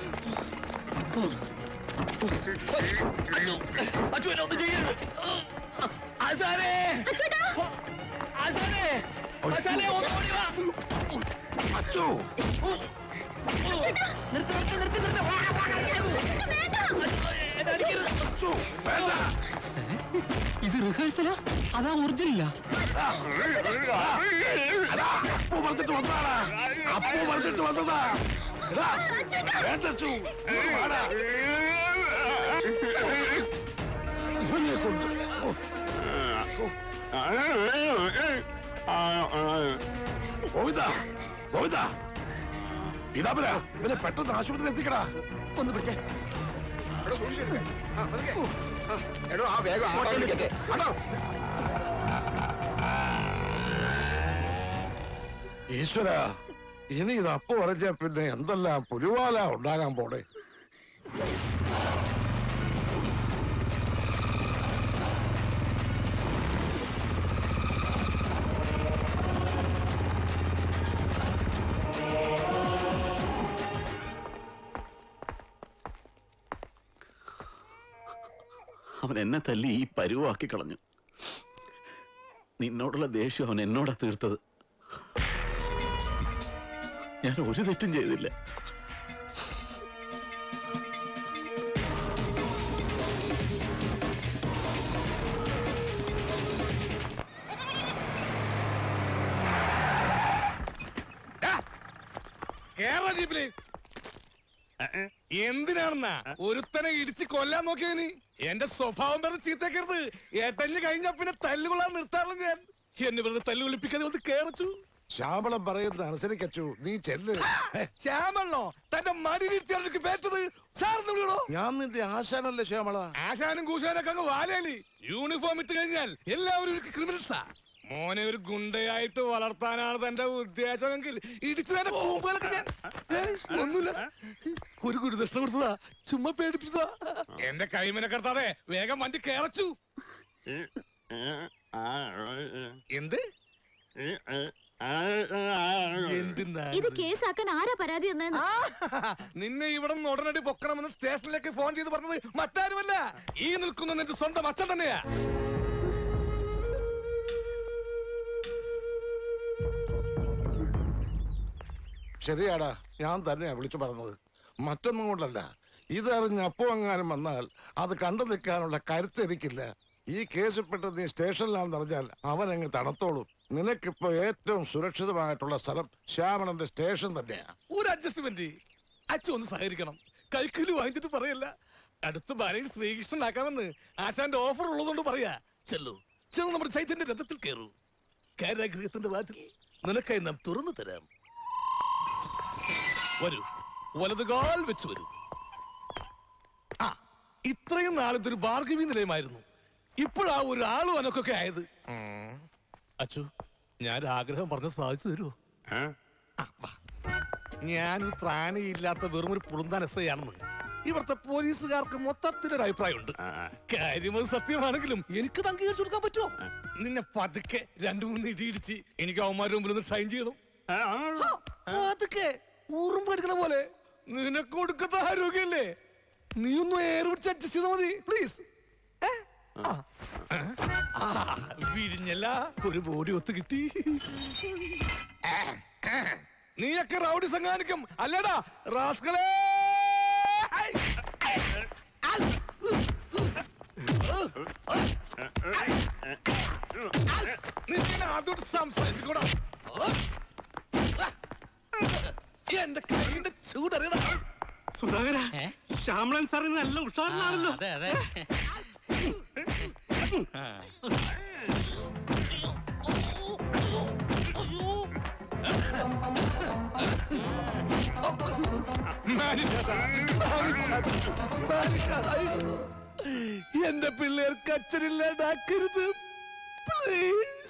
അച്ചു എന്നെ ഒന്നും ചെയ്യരുത് ആശാനേ ആശാനേ ആശാനേ ഒന്ന് ഓടി വാ അച്ചു നിർത്ത് നിർത്ത് നിർത്ത് നിർത്ത് വാ, വാ, എന്നെ അടിക്കരുത് അച്ചു വേണ്ട ഇത് റിഹേഴ്സലാ അതാ ഒറിജിനലാ അതാ, അപ്പു പറഞ്ഞിട്ട് വന്നതാടാ അപ്പു പറഞ്ഞിട്ട് വന്നതാ എടാ, വേണ്ട അച്ചു ഇങ്ങോട്ട് വാടാ. ഇവനെ കൊണ്ട് ഓ. ഗോവിന്ദ ഗോവിന്ദ പീതാപര ഇവനെ പെട്ടെന്ന് ആശുപത്രിയിൽ എത്തിക്കടാ ഒന്ന് പിടിച്ചേ എടോ ആ വേഗം ഈശ്വര ഇനി ഇത് അപ്പു പറഞ്ഞ പിന്നെ എന്തെല്ലാം പുലിവാല ഉണ്ടാകാൻ പോണേ അവൻ എന്നെ തല്ലി ഈ പരുവാക്കി കളഞ്ഞു നിന്നോടുള്ള ദേഷ്യം അവൻ എന്നോടാ തീർത്തത് ഞാൻ ഒരു തെറ്റും ചെയ്തില്ല കേരള ജീപ്പില് എന്തിനാണെന്നാ ഒരുത്തനെ ഇടിച്ച് കൊല്ലാൻ നോക്കിയ നീ എന്റെ സ്വഭാവം പറഞ്ഞ് ചീത്തക്കരുത് എട്ടഞ്ഞ് കഴിഞ്ഞ പിന്നെ തല്ലുകൊള്ളാൻ നിർത്താറില്ല ഞാൻ എന്നെ വെറുതെ തല്ലുകൊള്ളിപ്പിക്കാതെ വന്ന് കേറച്ചു ശ്യാമളം പറയുന്നത് അനുസരിക്കച്ചു നീ ചെല്ല് ശ്യാമണ്ണോ തന്റെ മടിയിലിരുത്തിയാണ് പേറ്റത് സാറിന് വിളിയണോ ഞാൻ നിന്റെ ആശാനല്ലേ ശ്യാമള ആശാനും കൂശാനൊക്കെ അങ്ങ് വാലേലി യൂണിഫോം ഇട്ട് കഴിഞ്ഞാൽ എല്ലാവരും ക്രിമിനൽസാ മോനെ ഒരു ഗുണ്ടയായിട്ട് വളർത്താനാണ് തന്റെ ഉദ്ദേശമെങ്കിൽ ഇടിച്ചു തന്നെ കൂമ്പുകളൊക്കെ ഞാൻ ഏയ്, ഒന്നുമില്ല ഒരു ഗുരുദക്ഷിണ കൊടുത്തതാ ചുമ്മാ പേടിപ്പിച്ചതാ എന്റെ കൈമനെ കടത്താതെ വേഗം വണ്ടി കേറച്ചു എന്ത് എന്തിനാ ഇത് കേസാക്കാൻ ആരാ പരാതി തന്നെന്ന് നിന്നെ ഇവിടെ നിന്ന് ഉടനടി പൊക്കണമെന്ന് സ്റ്റേഷനിലേക്ക് ഫോൺ ചെയ്ത് പറഞ്ഞത് മറ്റാരുമല്ല ഈ നിൽക്കുന്ന നിന്റെ സ്വന്തം അച്ഛൻ തന്നെയാ ശരിയാടാ ഞാൻ തന്നെയാ വിളിച്ചു പറഞ്ഞത് മറ്റൊന്നും കൊണ്ടല്ല ഇതറിഞ്ഞ് അപ്പോ എങ്ങാനും വന്നാൽ അത് കണ്ടു നിൽക്കാനുള്ള കരുത്ത് എനിക്കില്ല ഈ കേസിൽപ്പെട്ട നീ സ്റ്റേഷനിലാണെന്ന് അറിഞ്ഞാൽ അവൻ അങ്ങ് തണുത്തോളും നിനക്കിപ്പോ ഏറ്റവും സുരക്ഷിതമായിട്ടുള്ള സ്ഥലം ശ്യാമണന്റെ സ്റ്റേഷൻ തന്നെയാ ഒരു അഡ്ജസ്റ്റ്മെന്റ് അച്ഛൻ ഒന്ന് സഹകരിക്കണം കൈക്കൂലി വാങ്ങിച്ചിട്ട് പറയല്ല അടുത്ത ബാലയിൽ ശ്രീകൃഷ്ണനാക്കാമെന്ന് ആശാന്റെ ഓഫർ ഉള്ളതുകൊണ്ട് പറയാ ചെല്ലു ചെന്ന് നമ്മുടെ ചൈതന്യ രഥത്തിൽ കയറൂ കാരാഗൃഹത്തിന്റെ വാതിൽ നിനക്കായി നാം തുറന്നു തരാം വരൂ വലതുകാൽ വെച്ച് വരൂ ആ ഇത്രയും നാളിതൊരു ഭാർഗവി നിലയമായിരുന്നു ഇപ്പോഴാ ഒരു ആളും അനക്കൊക്കെ ആയത് അച്ചു ഞാൻ ആഗ്രഹം പറഞ്ഞ് സാധിച്ചു തരുമോ ഞാനൊരു ത്രാണിയില്ലാത്ത വെറും ഒരു പുളുന്താൻ എസ് ഐ ആണെന്ന് ഇവിടുത്തെ പോലീസുകാർക്ക് മൊത്തത്തിലൊരു അഭിപ്രായമുണ്ട് കാര്യം അത് സത്യമാണെങ്കിലും എനിക്ക് ഇത് അംഗീകരിച്ചു കൊടുക്കാൻ പറ്റുമോ നിന്നെ പതുക്കെ രണ്ടു മൂന്ന് ഇടിയിടിച്ച് എനിക്ക് അവന്മാരുടെ മുമ്പിൽ ഒന്ന് ഷൈൻ ചെയ്യണം ഹാ, പതുക്കെ ഊറും പഠിക്കണ പോലെ നിനക്ക് കൊടുക്കുന്ന ആരോഗ്യല്ലേ നീ ഒന്ന് ഏറ് പിടിച്ച് അഡ്ജസ്റ്റ് ചെയ്താൽ മതി പ്ലീസ് വിരിഞ്ഞല്ല ഒരു ബോഡി ഒത്തു കിട്ടി നീയൊക്കെ റൗഡി സംഘാനിക്കും അല്ലടാ റാസ്കളേ നിന്നെ അതോട്ട് സംസാരിക്കൂടാ എന്റെ കൈയുടെ ചൂടറിയടാ സുധാകര ശ്യാമളൻ സാർ നല്ല ഉഷാറിലാണല്ലോ അതെ അതെ എന്റെ പിള്ളേർക്ക് അച്ഛനില്ലാണ്ടാക്കരുത് പ്ലീസ്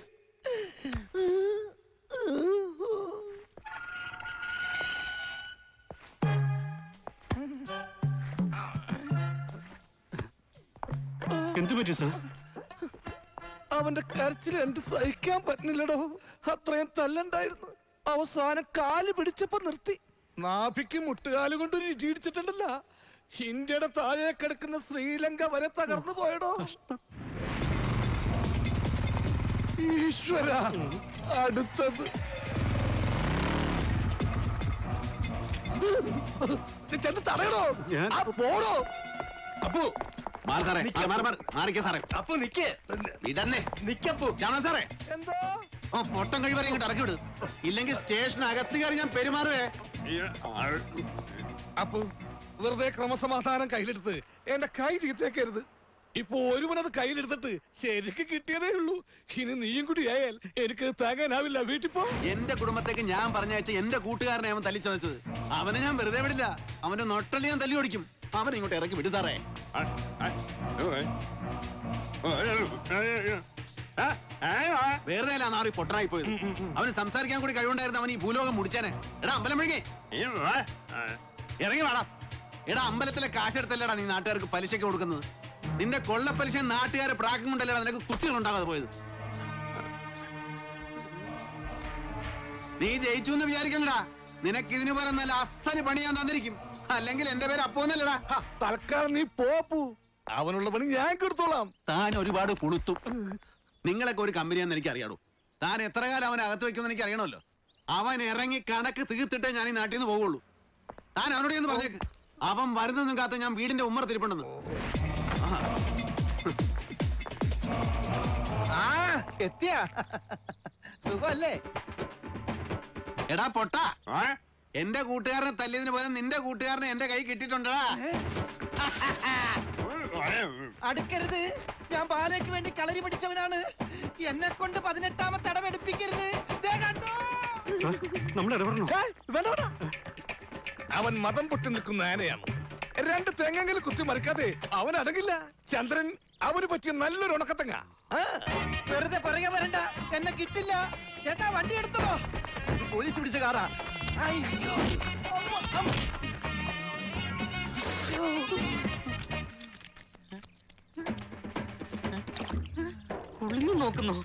എന്തു പറ്റി സാർ അവന്റെ കരച്ചിൽ എന്ത് സഹിക്കാൻ പറ്റുന്നില്ലടോ അത്രയും തല്ലുണ്ടായിരുന്നു അവസാനം കാല് പിടിച്ചപ്പോ നിർത്തി നാഭിക്ക് മുട്ടുകാല് കൊണ്ട് ഒരു ഇടി ഇടിച്ചിട്ടുണ്ടല്ല ഇന്ത്യയുടെ താഴെ കിടക്കുന്ന ശ്രീലങ്ക വരെ തകർന്നു പോയടോ ഈശ്വര അടുത്തത് നീ ചെന്ന് തടയണോ ആ, പോടോ അപ്പു മാറി സാറേ മാറി, മാറി, മാറി. മാറിക്കേ സാറേ അപ്പൊ നിക്ക് ഇതന്നെ നിക്കപ്പോ ശ്യാമളൻ സാറേ എന്തോ ഓ പൊട്ടം കഴിവരെ ഇങ്ങോട്ട് ഇറക്കി വിട് ഇല്ലെങ്കിൽ സ്റ്റേഷൻ അകത്ത് കയറി ഞാൻ പെരുമാറുവേ അപ്പൊ വെറുതെ ക്രമസമാധാനം കയ്യിലെടുത്ത് എന്റെ കൈ ചീത്തേക്കരുത് ഇപ്പൊ ഒരുവനത് കയ്യിലെടുത്തിട്ട് ശരിക്ക് കിട്ടിയതേ ഉള്ളൂ ഇനി നീയും കൂടി ആയാൽ എനിക്ക് താങ്ങാനാവില്ല വീട്ടിൽ പോ എന്റെ കുടുംബത്തേക്ക് ഞാൻ പറഞ്ഞയച്ച എന്റെ കൂട്ടുകാരനെ അവൻ തല്ലി ചതച്ചത് അവനെ ഞാൻ വെറുതെ വിടില്ല അവന്റെ നൊട്ടല് ഞാൻ തല്ലി ഓടിക്കും അവൻ ഇങ്ങോട്ട് ഇറക്കി വിട് സാറേ വെറുതെ അല്ല നാറി പൊട്ടനായി പോയത് അവന് സംസാരിക്കാൻ കൂടി കഴിവുണ്ടായിരുന്നു അവൻ ഈ ഭൂലോകം മുടിച്ചേനെ എടാ അമ്പലം വിഴുങ്ങി ഇറങ്ങി വേടാ എടാ അമ്പലത്തിലെ കാശെടുത്തല്ലടാ നീ നാട്ടുകാർക്ക് പലിശയ്ക്ക് കൊടുക്കുന്നത് നിന്റെ കൊള്ളപ്പലിശ നാട്ടുകാരെ പ്രാക്കം കൊണ്ടല്ലടാ നിനക്ക് കുട്ടികൾ ഉണ്ടാകാതെ പോയത് നീ ജയിച്ചു എന്ന് വിചാരിക്കണ്ടടാ നിനക്ക് ഇതിന് പകരം നല്ല അസ്ഥന് പണി ഞാൻ തന്നിരിക്കും അല്ലെങ്കിൽ എന്റെ പേര് അപ്പോന്നല്ലടാ തൽക്കാലം നീ പോപ്പു അവനുള്ള പണി ഞാൻ കൊടുത്തോളാം താൻ ഒരുപാട് പുളുത്തു നിങ്ങളൊക്കെ ഒരു കമ്പനിയാന്ന് എനിക്ക് അറിയാടൂ താൻ എത്ര കാലം അവനെ അകത്ത് വെക്കുമെന്ന് എനിക്ക് അറിയണമല്ലോ അവൻ ഇറങ്ങി കണക്ക് തീർത്തിട്ടേ ഞാൻ ഈ നാട്ടിൽ നിന്ന് പോവുള്ളൂ താൻ അവനോട് എന്ന് പറഞ്ഞേക്ക് അവൻ വരുന്നതും കാത്ത ഞാൻ വീടിന്റെ ഉമ്മർ തിരിപ്പുണ്ടെന്ന് ആ എത്തിയാ സുഖമല്ലേ എടാ പൊട്ട എന്റെ കൂട്ടുകാരനെ തല്ലിയതിന് പോലെ നിന്റെ കൂട്ടുകാരനെ എന്റെ കൈ കിട്ടിയിട്ടുണ്ടടാ അടുക്കരുത് ഞാൻ പാലയ്ക്ക് വേണ്ടി കളരി പിടിച്ചവനാണ് എന്നെ കൊണ്ട് പതിനെട്ടാമത്തെ അടവെടുപ്പിക്കരുത് ദേ കണ്ടോ നമ്മൾ ഇടപെടണോ ഏയ്, വേണ്ട വേണ്ട അവൻ മതം പൊട്ടി നിൽക്കുന്ന ആനയാണ് രണ്ട് തെങ്ങെങ്കിലും കുത്തി മറിക്കാതെ അവൻ അടങ്ങില്ല ചന്ദ്രൻ അവന് പറ്റിയ നല്ലൊരു ഉണക്കത്തങ്ങ ആ. വെറുതെ പുറകെ വരണ്ട എന്നെ കിട്ടില്ല ചേട്ടാ വണ്ടി എടുത്തോ ഇത് പോലീസ് പിടിച്ച കാറാ അയ്യോ അമ്മ, അമ്മ. ശ്ശോ. കുളിഞ്ഞു നോക്കുന്നു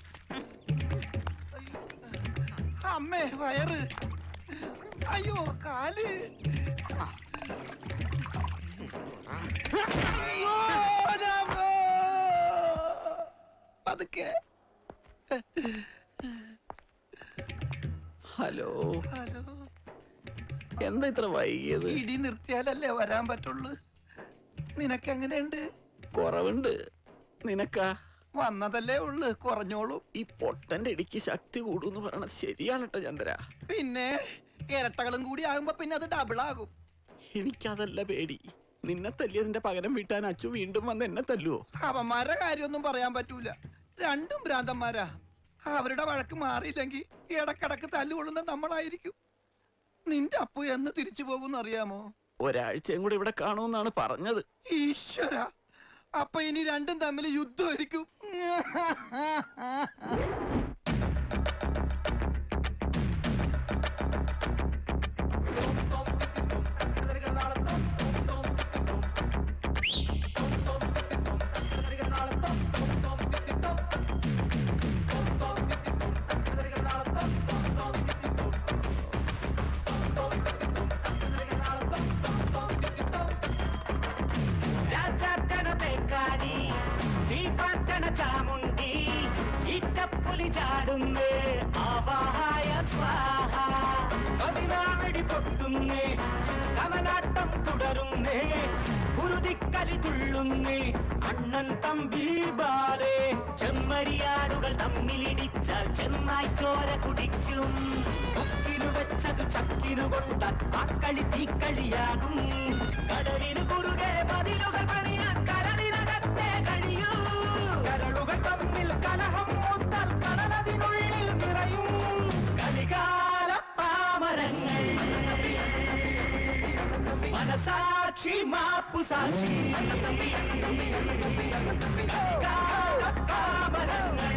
അമ്മേ വയറ് അയ്യോ കാല് അയ്യോ രാമോ. പതുക്കെ ഹലോ ഹലോ എന്താ ഇത്ര വൈകിയത് ഇടി നിർത്തിയാലല്ലേ വരാൻ പറ്റുള്ളൂ നിനക്ക് എങ്ങനെയുണ്ട് കുറവുണ്ട് നിനക്കാ വന്നതല്ലേ ഉള്ളു കുറഞ്ഞോളൂ ഈ പൊട്ടന്റെ ഇടിക്ക് ശക്തി കൂടുന്ന് പറയണത് ശരിയാണ് കേട്ടോ ചന്ദ്ര പിന്നെ ഇരട്ടകളും കൂടി ആകുമ്പോ പിന്നെ അത് ഡബിൾ ആകും എനിക്കതല്ല പേടി നിന്നെ തല്ലിയതിന്റെ പകരം വീട്ടാൻ അച്ചു വീണ്ടും വന്ന് എന്നെ തല്ലുവോ അവന്മാരുടെ കാര്യമൊന്നും പറയാൻ പറ്റൂല രണ്ടും ഭ്രാന്തന്മാരാ അവരുടെ വഴക്ക് മാറിയില്ലെങ്കിൽ ഇടക്കിടക്ക് തല്ലുകൊള്ളുന്ന നമ്മളായിരിക്കും നിന്റെ അപ്പു എന്ന് തിരിച്ചു പോകുന്ന അറിയാമോ ഒരാഴ്ചയും കൂടെ ഇവിടെ കാണുമെന്നാണ് പറഞ്ഞത് ഈശ്വര അപ്പൊ ഇനി രണ്ടും തമ്മിൽ യുദ്ധമായിരിക്കും രാജാക്കണ പേക്കാരി ദീപാക്കണ ചാമുണ്ടി ഇറ്റപ്പുലി ചാടുന്നേ ആവാഹായ സ്വാഹ പതിനാവടി പൊട്ടുന്നേ കമലാട്ടം തുടരുന്നേ കുരുതിക്കലി തുള്ളുന്നേ അണ്ണൻ തമ്പി ബാലേ ചെമ്മരിയാടുകൾ തമ്മിലിടിച്ചാൽ ചെന്നായി ചോര കുടിക്കും കൊക്കിനു വെച്ചതു ചക്കിനു കൊണ്ട അക്കളി തീക്കളിയാകും കടലിന് കുറുകെ പതിലുകൾ പണിയാൻ കരളിനകത്തെ കഴിയൂ കരളുകൾ തമ്മിൽ കലഹം മൂത്താൽ കടലതിനുള്ളിൽ നിറയും കലികാല പാമരങ്ങൾ മനസാക്ഷി മാപ്പു സാക്ഷി കലികാല പാമരങ്ങൾ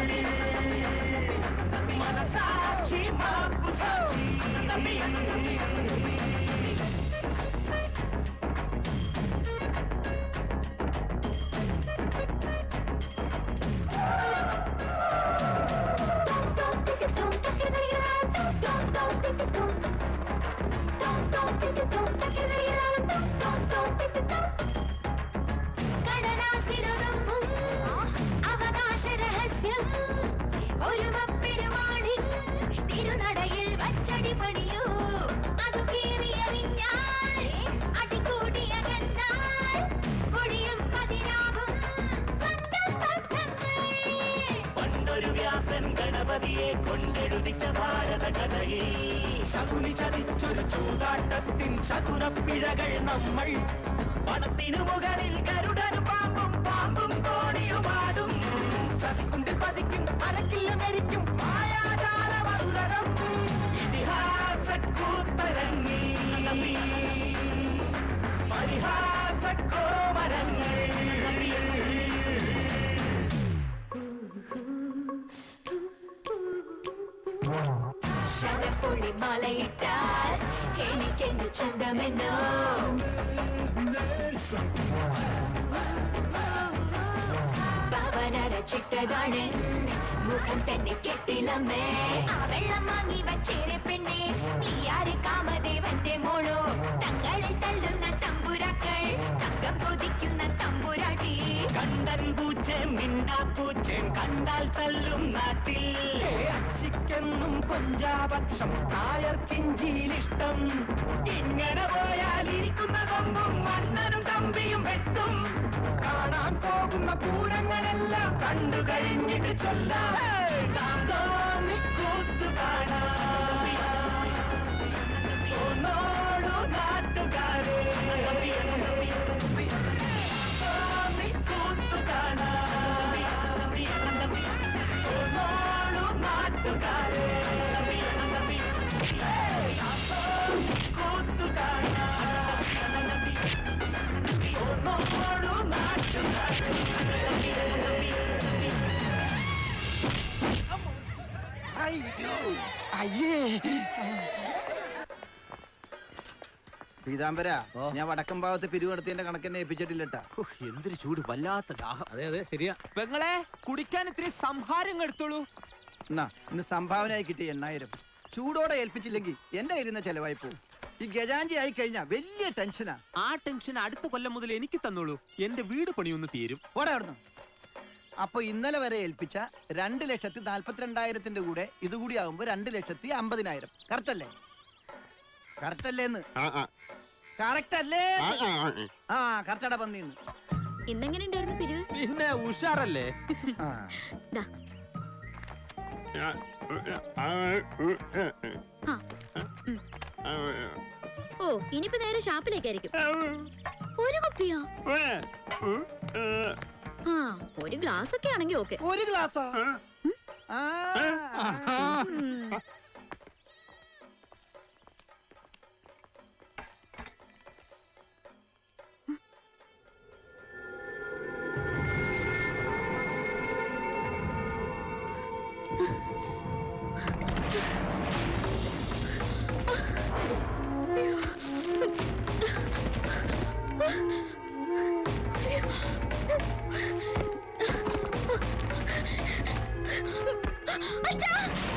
മനസാക്ഷി മാപ്പു സാക്ഷി കടലാസിലൊതുങ്ങും അവകാശ രഹസ്യം ഒരുമപ്പെരുമാണിൻ തിരുനടയിൽ വച്ചടി പണിയൂ അതു കീറിയറിഞ്ഞാൽ അടികൂടിയകന്നാൽ പൊടിയും പതിരാകും സ്വന്തം ബന്ധങ്ങൾ പണ്ടൊരു വ്യാസൻ ഗണപതിയെ കൊണ്ടെഴുതിച്ച ഭാരത കഥയിൽ ശകുനി ചതിച്ചൊരു ചൂതാട്ടത്തിൻ ശകുനപ്പിഴകൾ നമ്മൾ പണത്തിനു മുകളിൽ കരുടനും പാമ്പും പാമ്പും തോണിയുമാടും ചതിക്കുണ്ടിൽ പതിക്കും അലക്കില്ല മരിക്കും മായാജാല മധുരം ഇതിഹാസ കൂത്തരങ്ങി പരിഹാസ കോമരങ്ങൾ ശരപ്പൊളി മലയിട്ടാൽ എനിക്കെന്ത് ചന്തമെന്നോ പവനര ചിട്ടകാണൻ മുഖം തന്നെ കെട്ടിലമ്മേ ആ വെള്ളം വാങ്ങി വച്ചേരെ പെണ്ണെ നീ ആര് കാമദേവന്റെ മോളോ തങ്ങളിൽ തല്ലുന്ന തമ്പുരാക്കൾ തങ്കം കൊതിക്കുന്ന തമ്പുരാട്ടി കണ്ടൻ പൂച്ചേം മിണ്ടാപ്പൂച്ചേം കണ്ടാൽ തല്ലും നാട്ടിൽ അച്ചിക്കെന്നും കൊഞ്ചാപക്ഷം നായർ കിഞ്ചിയിലിഷ്ടം ഇങ്ങനെ പോയാൽ ഇരിക്കുന്ന കൊമ്പും മണ്ണനും തമ്പിയും വെട്ടും കാണാൻ പോകുന്ന പൂരങ്ങളെല്ലാം കണ്ടു കഴിഞ്ഞിട്ട് ചൊല്ലാം നാം തോന്നിക്കൂത്തു കാണാം തോന്നോളൂ നാട്ടുകാരെ തോന്നിക്കൂത്തു കാണാം തോന്നോളൂ നാട്ടുകാരെ തോന്നിക്കൂത്തു കാണാം തോന്നോളൂ നാട്ടുകാരെ അയ്യേ പീതാംബര ഞാൻ വടക്കം ഭാഗത്ത് പിരിവെടുത്തതിന്റെ കണക്കെന്നെ ഏൽപ്പിച്ചിട്ടില്ലട്ടാ എന്തൊരു ചൂട് വല്ലാത്ത ദാഹം അതെ അതെ ശരിയാ പെങ്ങളെ കുടിക്കാൻ ഇത്തിരി സംഹാരം എടുത്തോളൂ എന്നാ ഇന്ന് സംഭാവനയായി കിട്ടിയ എണ്ണായിരം ചൂടോടെ ഏൽപ്പിച്ചില്ലെങ്കിൽ എന്റെ കയ്യിൽ നിന്ന് ചെലവായി പോകും ഈ ഗജാഞ്ചി ആയി കഴിഞ്ഞാ വലിയ ടെൻഷനാ ആ ടെൻഷൻ അടുത്ത കൊല്ലം മുതൽ എനിക്ക് തന്നോളൂ എന്റെ വീട് പണിയൊന്ന് തീരും ഓടെ അവിടുന്ന് അപ്പൊ ഇന്നലെ വരെ ഏൽപ്പിച്ച രണ്ട് ലക്ഷത്തി നാല്പത്തിരണ്ടായിരത്തിന്റെ കൂടെ ഇതുകൂടി ആകുമ്പോ രണ്ട് ലക്ഷത്തി അമ്പതിനായിരം കറക്റ്റ് അല്ലേ കറക്റ്റ് അല്ലേന്ന് ആ, ആ. കറക്റ്റ് അല്ലേ ആ, ആ, ആ. ആ കറക്റ്റാടാ പന്നിന്ന് ഇന്നെങ്ങനെ ഉണ്ടായിരുന്നു പിരിവ് പിന്നെ ഉഷാറല്ലേ ദാ, ആ. ഓ ഇനിയിപ്പോ നേരെ ഷാപ്പിലേക്കായിരിക്കും ഒരു കുപ്പിയോ ആ ഒരു ഗ്ലാസ് ഒക്കെ ആണെങ്കിൽ ഓക്കെ ഒരു ഗ്ലാസ്സാ ആ അച്ഛാ!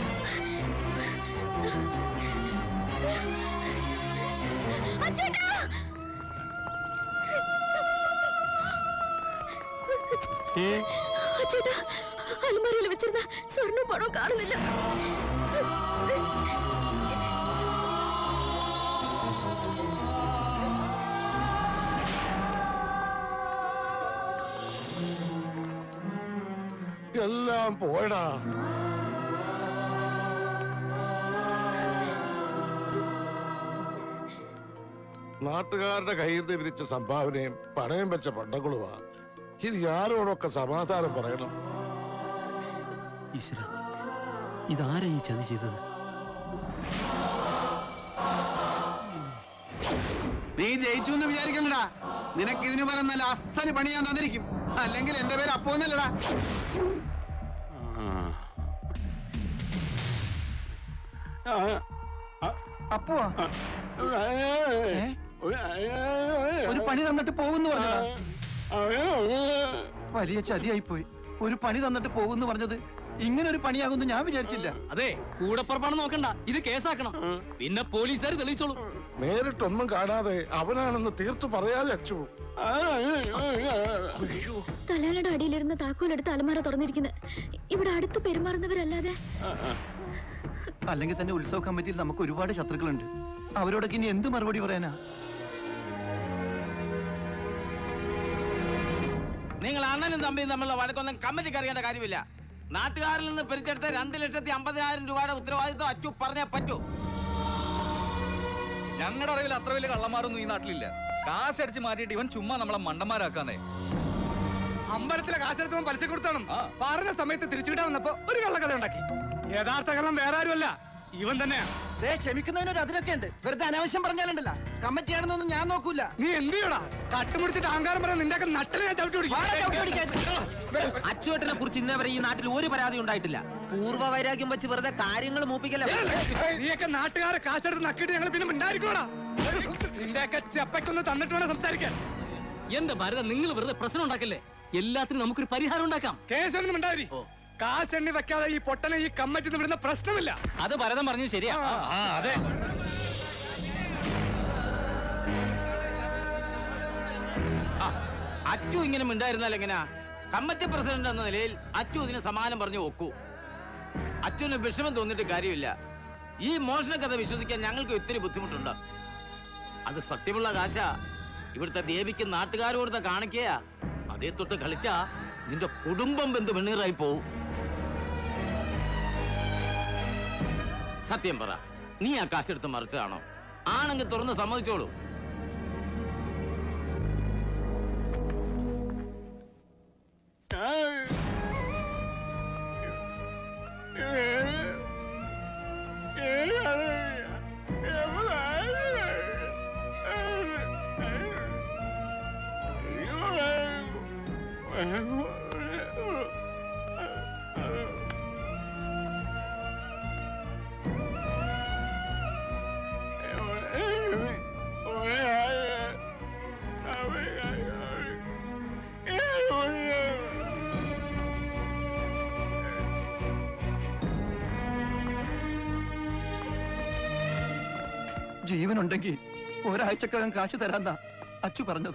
അച്ചൂട്ടാ! അച്ചൂട്ടാ അലമാരയിൽ വെച്ചിരുന്ന സ്വർണ്ണ പണവും കാണുന്നില്ല എല്ലാം പോയടാ നാട്ടുകാരുടെ കയ്യിൽ നിന്ന് വിരിച്ച സംഭാവനയും പണയം വെച്ച പണ്ടങ്ങളുമാ ഇത് ആരോടൊക്കെ സമാധാനം പറയണം ഈശ്വര ഇതാരാ ഈ ചതി ചെയ്തത് നീ ജയിച്ചു എന്ന് വിചാരിക്കണ്ടടാ നിനക്ക് ഇതിനു പകരം നല്ല അസ്ഥന് പണി ഞാൻ തന്നിരിക്കും അല്ലെങ്കിൽ എന്റെ പേര് അപ്പോന്നല്ലടാ അപ്പോ ഒരു പണി തന്നിട്ട് പോകുന്നു പറഞ്ഞതാ വലിയ ചതിയായി പോയി ഒരു പണി തന്നിട്ട് പോകുന്നു പറഞ്ഞത് ഇങ്ങനെ ഒരു പണിയാകുമെന്ന് ഞാൻ വിചാരിച്ചില്ല അതെ കൂടപ്പുറപ്പാണ് നോക്കണ്ട ഇത് കേസാക്കണം പിന്നെ പോലീസുകാർ തെളിയിച്ചോളൂ നേരിട്ടൊന്നും കാണാതെ അവനാണെന്ന് തീർത്തു പറയാതെ അച്ചു തലയുടെ അടിയിലിരുന്ന താക്കോലെടുത്ത് അലമാര തുറന്നിരിക്കുന്നത് ഇവിടെ അടുത്ത് പെരുമാറുന്നവരല്ലാതെ അല്ലെങ്കിൽ തന്നെ ഉത്സവ കമ്മിറ്റിയിൽ നമുക്ക് ഒരുപാട് ശത്രുക്കളുണ്ട് അവരോടൊക്കെ ഇനി എന്ത് മറുപടി പറയാനാ നിങ്ങൾ അണ്ണനും തമ്മിയും തമ്മിലുള്ള വഴക്കൊന്നും കമ്മിറ്റിക്ക് അറിയേണ്ട കാര്യമില്ല നാട്ടുകാരിൽ നിന്ന് പിരിച്ചെടുത്ത രണ്ട് ലക്ഷത്തി അമ്പതിനായിരം രൂപയുടെ ഉത്തരവാദിത്വം അച്ചു പറഞ്ഞേ പറ്റൂ ഞങ്ങളുടെ അറിവിൽ അത്ര വലിയ കള്ളന്മാരൊന്നും ഈ നാട്ടിലില്ല കാശടിച്ച് മാറ്റിയിട്ട് ഇവൻ ചുമ്മാ നമ്മളെ മണ്ടന്മാരാക്കാന്നേ അമ്പലത്തിലെ കാശെടുത്തവൻ പലിശ കൊടുത്തണം പറഞ്ഞ സമയത്ത് തിരിച്ചുവിടാൻ വന്നപ്പോ ഒരു കള്ളക്കഥ ഉണ്ടാക്കി യഥാർത്ഥ കള്ളം വേറെ ആരുമല്ല ഇവൻ തന്നെയാ ദേ ക്ഷമിക്കുന്നതിനൊരു അതിലൊക്കെ ഉണ്ട് വെറുതെ അനാവശ്യം പറഞ്ഞാലുണ്ടല്ല കമ്മിറ്റിയാണെന്നൊന്നും ഞാൻ നോക്കൂല നീ എന്ത് ചെയ്യടാ കട്ടുമുടിച്ചിട്ട് അഹങ്കാരം പറയാൻ നിന്റെ നട്ടല് ഞാൻ ചവിട്ടി അച്ചുവേട്ടനെ കുറിച്ച് ഇന്നേ വരെ ഈ നാട്ടിൽ ഒരു പരാതി ഉണ്ടായിട്ടില്ല പൂർവ്വ വൈരാഗ്യം വെച്ച് വെറുതെ കാര്യങ്ങൾ മൂപ്പിക്കല നീയൊക്കെ നാട്ടുകാരെ കാശെടുത്ത് നക്കിയിട്ട് ഞങ്ങൾ പിന്നെ മിണ്ടായിരിക്കോടാ നിന്റെയൊക്കെ ചെപ്പയ്ക്കൊന്ന് തന്നിട്ട് വേണം സംസാരിക്കാൻ എന്റെ ഭാരത നിങ്ങൾ വെറുതെ പ്രശ്നം ഉണ്ടാക്കല്ലേ എല്ലാത്തിനും നമുക്കൊരു പരിഹാരം ഉണ്ടാക്കാം കേസൊന്നും മിണ്ടാതിരി കാശെണ്ണി വെക്കാതെ ഈ പൊട്ടനെ ഈ കമ്മിറ്റി വിടുന്ന പ്രശ്നമില്ല അത് ഭരതം പറഞ്ഞു ശരിയാ ആ, അതെ അച്ചു ഇങ്ങനെ മിണ്ടായിരുന്നാൽ എങ്ങനെയാ കമ്മിറ്റി പ്രസിഡന്റ് എന്ന നിലയിൽ അച്ചു ഇതിന് സമാനം പറഞ്ഞു ഒക്കൂ അച്ചുവിന് വിഷമം തോന്നിയിട്ട് കാര്യമില്ല ഈ മോഷണ കഥ വിശ്വസിക്കാൻ ഞങ്ങൾക്ക് ഒത്തിരി ബുദ്ധിമുട്ടുണ്ട് അത് സത്യമുള്ള കാശ ഇവിടുത്തെ ദേവിക്ക് നാട്ടുകാരോട് കാണിക്കയാ അതേ തൊട്ട് കളിച്ചാ നിന്റെ കുടുംബം ബന്ധു വെണ്ണീറായി പോവും സത്യം പറ നീ ആ കാശെടുത്ത് മറിച്ചതാണോ ആണെങ്കിൽ തുറന്ന് സമ്മതിച്ചോളൂ ജീവനുണ്ടെങ്കിൽ ഒരാഴ്ചക്കകം കാശ് തരാന്നാ അച്ചു പറഞ്ഞത്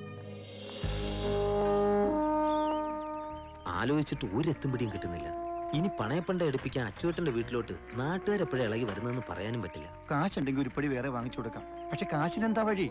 ആലോചിച്ചിട്ട് ഒരെത്തും പിടിയും കിട്ടുന്നില്ല ഇനി പണയപ്പണ്ട എടുപ്പിക്കാൻ അച്ചുവേട്ടന്റെ വീട്ടിലോട്ട് നാട്ടുകാരെപ്പോഴും ഇളകി വരുന്നതെന്ന് പറയാനും പറ്റില്ല കാശുണ്ടെങ്കിൽ ഉരുപ്പടി വേറെ വാങ്ങിച്ചു കൊടുക്കാം പക്ഷെ കാശിനെന്താ വഴി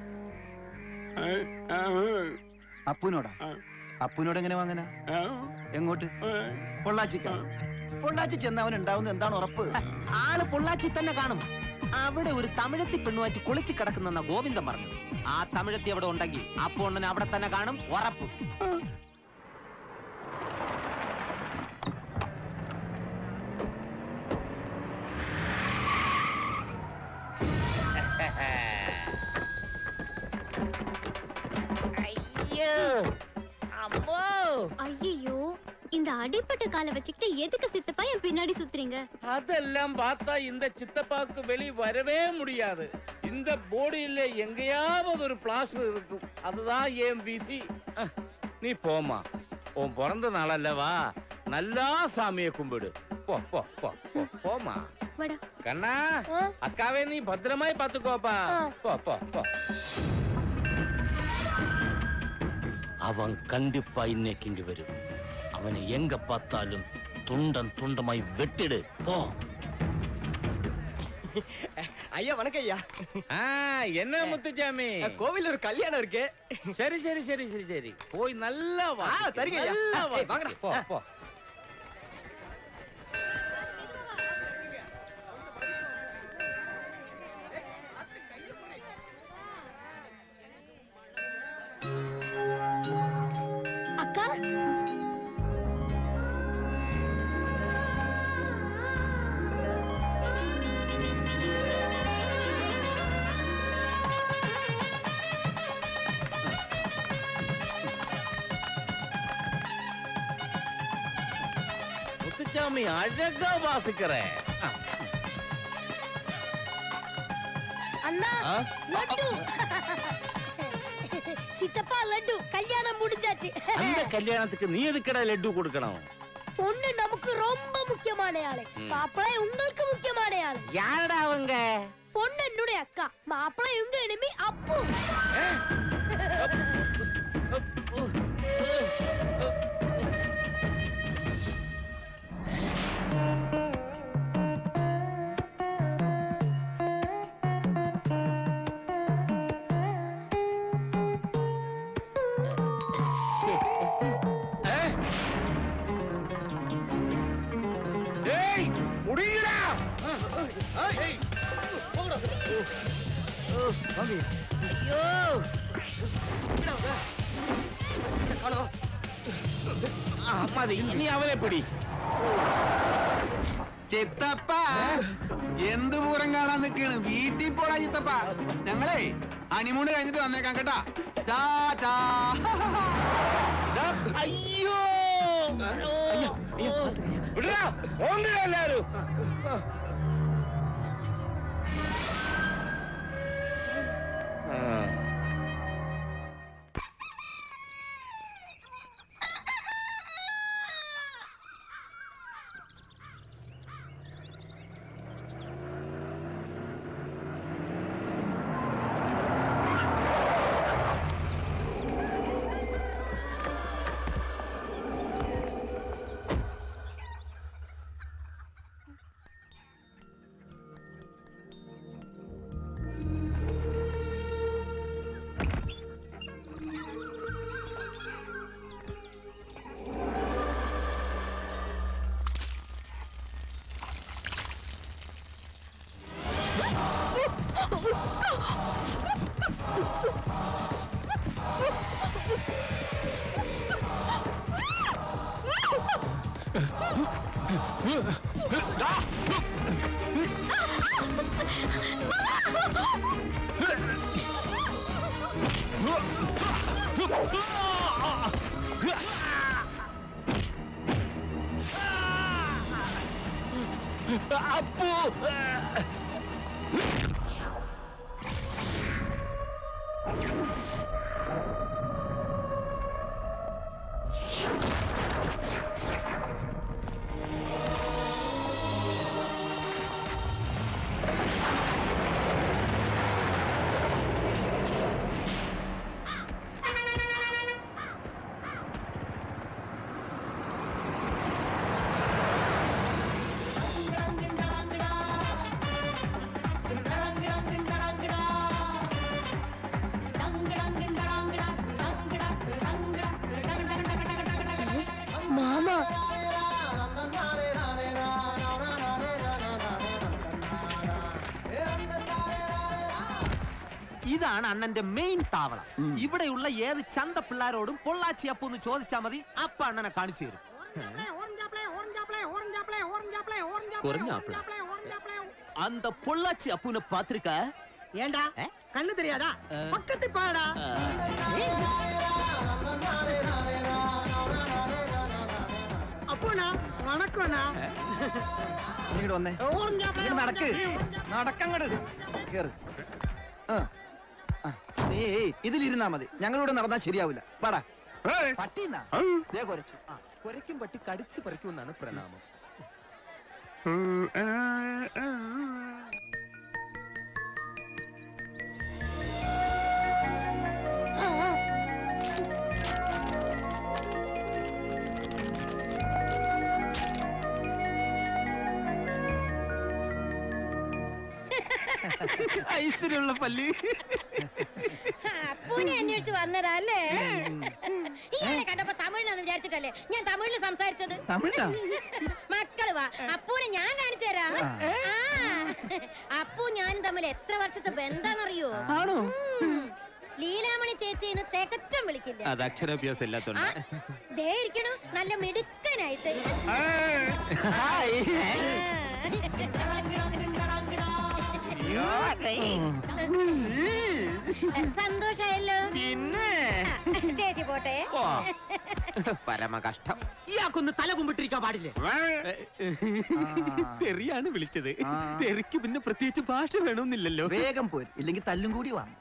അപ്പുനോടാ അപ്പുനോട് എങ്ങനെ വാങ്ങനാ എങ്ങോട്ട് പൊള്ളാച്ചിക്ക പൊള്ളാച്ചി ചെന്ന് അവൻ ഉണ്ടാവുന്ന എന്താണ് ഉറപ്പ് ആള് പൊള്ളാച്ചി തന്നെ കാണും അവിടെ ഒരു തമിഴത്തി പെണ്ണുമാറ്റി കൊളുത്തി കിടക്കുന്ന ഗോവിന്ദൻ പറഞ്ഞു ആ തമിഴത്തി അവിടെ ഉണ്ടെങ്കിൽ ആ പൊണ്ണൻ അവിടെ തന്നെ കാണും ഉറപ്പ് ஐயோ அம்மோ ஐயோ இந்த அடிப்பட்ட காலை வச்சுக்கிட்டு எதுக்கு சித்தப்பா என் பின்னாடி சுத்துறீங்க அதெல்லாம் பார்த்தா இந்த சித்தப்பாக்கு வெளி வரவே முடியாது இந்த போடியில எங்கேயாவது ஒரு பிளாஸ்டர் இருக்கும் அதுதான் என் விதி அஹ், நீ போமா உன் பிறந்த நாள் அல்லவா நல்லா சாமியை கும்பிடு போ போ போ போ, போமா வாடா கண்ணா அக்காவே நீ பத்திரமாய் பாத்துக்கோப்பா போ போ போ அவன் கண்டிப்பா இன்னைக்கு இங்க வரும் அவனை எங்க பார்த்தாலும் துண்டம் துண்டமாய் வெட்டிடு போ ஐயா வணக்கம் ஐயா என்ன முத்துச்சாமி கோவில்ல ஒரு கல்யாணம் இருக்கு சரி சரி சரி சரி சரி போய் நல்லா வா ஆ, சரிங்க ஐயா. நல்லா ஏய், வாசிக்க. வாங்கடா. போ போ அக்கா முத்துச்சாமி அழகா வாசிக்கிற அண்ணா ஆ? லட்டு சித்தப்பா லட்டு கல்யாணம் முடிஞ்சாச்சு அந்த கல்யாணத்துக்கு நீ எதுக்கடா லட்டு கொடுக்கணும் பொண்ணு நமக்கு ரொம்ப முக்கியமான ஆளு ம். மாப்பிள்ளை உங்களுக்கு முக்கியமான ஆளு யாரடா அவங்க பொண்ணு என்னுடைய அக்கா மாப்பிள்ளை உங்க இனிமே அப்பு ஏய் முடியுடா ஐயோ അമ്മാതി ഇനി അവനെ പിടി ചിത്തപ്പ എന്ത് പൂരം കാണാൻ നിക്കാണ് വീട്ടിൽ പോടാ ചിത്തപ്പ ഞങ്ങളെ ഹണിമൂണ് കഴിഞ്ഞിട്ട് വന്നേക്കാം കേട്ടാ ടാറ്റാ. അയ്യോ വിടാ ഓണ്ടിടാ എല്ലാരും അപ്പു ആ ഇതാണ് അണ്ണന്റെ മെയിൻ താവളം ഇവിടെയുള്ള ഏത് ചന്ത പിള്ളാരോടും പൊള്ളാച്ചി അപ്പു എന്ന് ചോദിച്ചാ മതി അപ്പ അണ്ണനെ കാണിച്ചു തരും കുറഞ്ഞ அந்த பொள்ளாச்சி அப்புன பாத்திருக்க ஏண்டா கண்ணு தெரியாதா பக்கத்து பாடா அப்போண்ணா வணக்கம்ண்ணா ഇങ്ങോട്ട് വന്നേ ഇങ്ങട് നടക്ക് നടക്കങ്ങട് കേറ് ആ. ആ. നീ ഇതിലിരുന്നാ മതി ഞങ്ങളിവിടെ നടന്നാ ശരിയാവില്ല പാടാ പട്ടിന്നാ ദേ കുരച്ചു ആ, കുരയ്ക്കും പട്ടി കടിച്ചു പറിക്കുമെന്നാണ് പ്രണാമം ഐശ്വര്യമുള്ള പല്ല് അപ്പൂനെ അന്വേഷിച്ച് വന്നതാ അല്ലേ ഇയാളെ കണ്ടപ്പോ തമിഴിനാന്ന് വിചാരിച്ചിട്ടല്ലേ ഞാൻ തമിഴിൽ സംസാരിച്ചത് തമിഴാ? മക്കള് വാ അപ്പൂനെ ഞാൻ കാണിച്ചു തരാം ആ. ആ. അപ്പു ഞാനും തമ്മിൽ എത്ര വർഷത്തെ ബന്ധാന്നറിയോ ആണോ ഉം. ലീലാമണി ചേച്ചിന്ന് തെക്കറ്റം വിളിക്കില്ല അത് അക്ഷരാഭ്യാസം ഇല്ലാത്തോണ്ട് ദേ ഇരിക്കണു നല്ല മിടുക്കനായിട്ട് സന്തോഷായല്ലോ പിന്നെ ചേച്ചി പോട്ടെ പരമ കഷ്ടം ഇയാൾക്കൊന്ന് തല കുമ്പിട്ടിരിക്കാൻ പാടില്ലേ തെറിയാണ് വിളിച്ചത് തെറിക്ക് പിന്നെ പ്രത്യേകിച്ച് ഭാഷ വേണമെന്നില്ലല്ലോ വേഗം പോര് ഇല്ലെങ്കിൽ തല്ലും കൂടി വാങ്ങും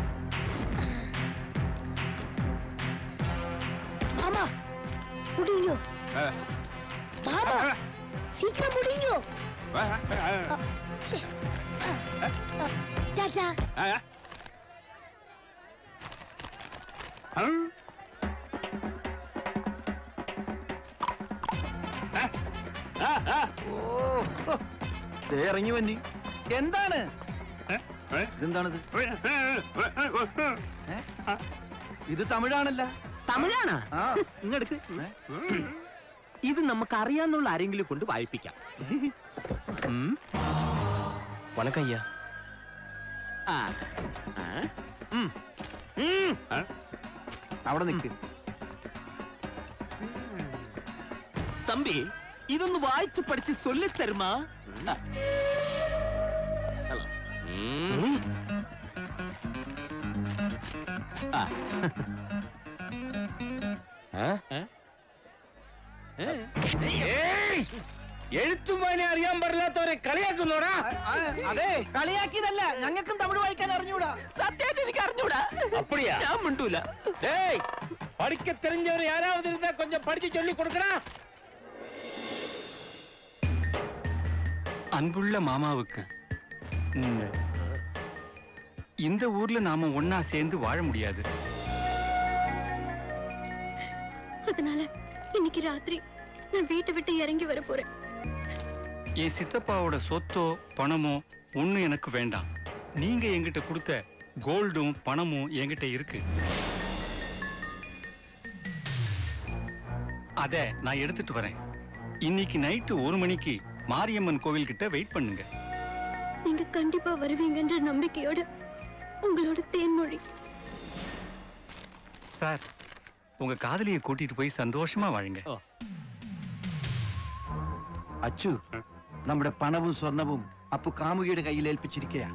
மாமா முடியும் மாமா சீக்கிரம் முடியும் டாடா ദേ ഇറങ്ങി വന്നി എന്താണ് ഇതെന്താണിത് ഏ? ഇത് തമിഴാണല്ല തമിഴാണ് ആ ഇങ്ങടുക്ക് ഇത് നമുക്ക് അറിയാന്നുള്ള ആരെങ്കിലും കൊണ്ട് വായിപ്പിക്കാം വണക്കം ஐயா ആ ആ. ഉം. ഉം. അവിടെ നിൽക്ക് തമ്പി ഇതൊന്ന് വായിച്ചു പഠിച്ച് ചൊല്ലിത്തരുമാ എഴുത്തും വായന അറിയാൻ പാടില്ലാത്തവരെ കളിയാക്കുന്നോടാ അതെ കളിയാക്കിയതല്ല ഞങ്ങൾക്കും തമിഴ് വായിക്കാൻ അറിഞ്ഞൂടാ സത്യമായിട്ട് എനിക്ക് അറിഞ്ഞൂടാ அப்படியா ഞാൻ മിണ്ടൂല டேய் படிக்க தெரிஞ்சவர் யாராவது இருந்தா கொஞ்சம் படிச்சு சொல்லி கொடுக்கடா அன்புள்ள மாமாவுக்கு இந்த- இந்த ஊர்ல நாம ஒன்னா சேர்ந்து வாழ முடியாது அதனால இன்னைக்கு ராத்திரி நான் வீட்டை விட்டு இறங்கி வர போறேன் என் சித்தப்பாவோட சொத்தோ பணமோ ஒண்ணு எனக்கு வேண்டாம் நீங்க என்கிட்ட கொடுத்த கோல்டும் பணமும் என்கிட்ட இருக்கு அத நான் எடுத்துட்டு வரேன் இன்னைக்கு நைட்டு ஒரு மணிக்கு மாரியம்மன் கோவில் கிட்ட வெயிட் பண்ணுங்க நீங்க கண்டிப்பா வருவீங்கன்ற நம்பிக்கையோட உங்களோட தேன்மொழி சார் உங்க காதலியை கூட்டிட்டு போய் சந்தோஷமா வாழுங்க അച്ചു നമ്മുടെ പണവും സ്വർണവും അപ്പു കാമുകിയുടെ കയ്യിൽ ഏൽപ്പിച്ചിരിക്കയാ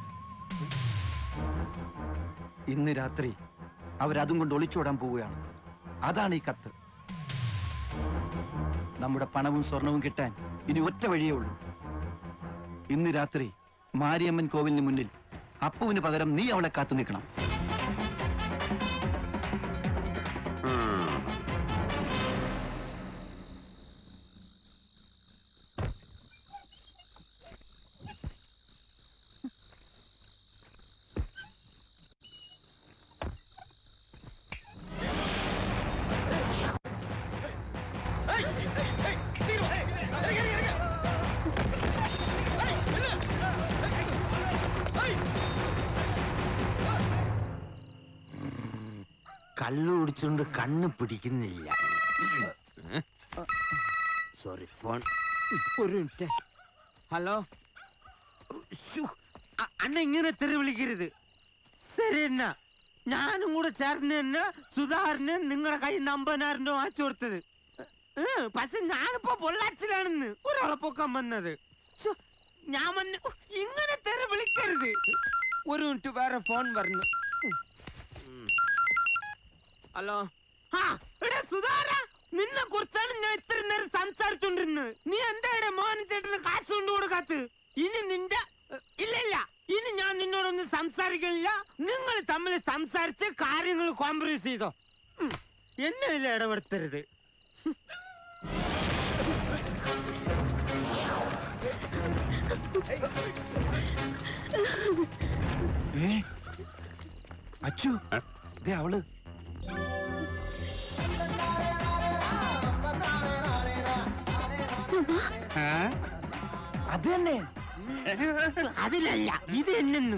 ഇന്ന് രാത്രി അവരതും കൊണ്ട് ഒളിച്ചോടാൻ പോവുകയാണ് അതാണ് ഈ കത്ത് നമ്മുടെ പണവും സ്വർണവും കിട്ടാൻ ഇനി ഒറ്റ വഴിയേ ഉള്ളൂ ഇന്ന് രാത്രി മാരിയമ്മൻ കോവിലിന് മുന്നിൽ അപ്പുവിന് പകരം നീ അവളെ കാത്തു നിൽക്കണം കള്ളു കുടിച്ചുകൊണ്ട് കണ്ണ് പിടിക്കുന്നില്ല സോറി ഫോൺ ഒരു മിനിറ്റ് ഹലോ ശ്ശോ, അ- അണ്ണ ഇങ്ങനെ തെറി വിളിക്കരുത് ശരി എന്നാ ഞാനും കൂടെ ചേർന്ന് തന്നെ സുധാകരന് നിങ്ങളുടെ കൈ അമ്പതിനായിരം രൂപ വാങ്ങിച്ചു കൊടുത്തത് ഏ, പക്ഷെ ഞാനിപ്പോ പൊള്ളാച്ചിലാണെന്ന് ഒരാളെ പൊക്കാൻ വന്നത് ശ്ശോ, ഞാൻ വന്ന് ഉ, ഇങ്ങനെ തെര വിളിക്കരുത് ഒരു മിനിറ്റ് വേറെ ഫോൺ പറഞ്ഞു ഹലോ ആ എടാ സുധാര നിന്നെ കുറിച്ചാണ് ഞാൻ ഇത്ര നേരം സംസാരിച്ചോണ്ടിരുന്നത് നീ എന്താ മോഹൻ ചേട്ടന് കാശ് കൊണ്ട് കൊടുക്കാത്ത ഇനി നിന്റെ എ, ഇല്ല ഇല്ല ഇനി ഞാൻ നിന്നോടൊന്നും സംസാരിക്കണില്ല നിങ്ങൾ തമ്മിൽ സംസാരിച്ച് കാര്യങ്ങൾ കോംപ്രമൈസ് ചെയ്തോ ഉം. എന്നെ ഇതിൽ ഇടപെടുത്തരുത് അച്ചു ദേ അവള് അത് തന്നെ അതിലല്ല ഇത് എന്നു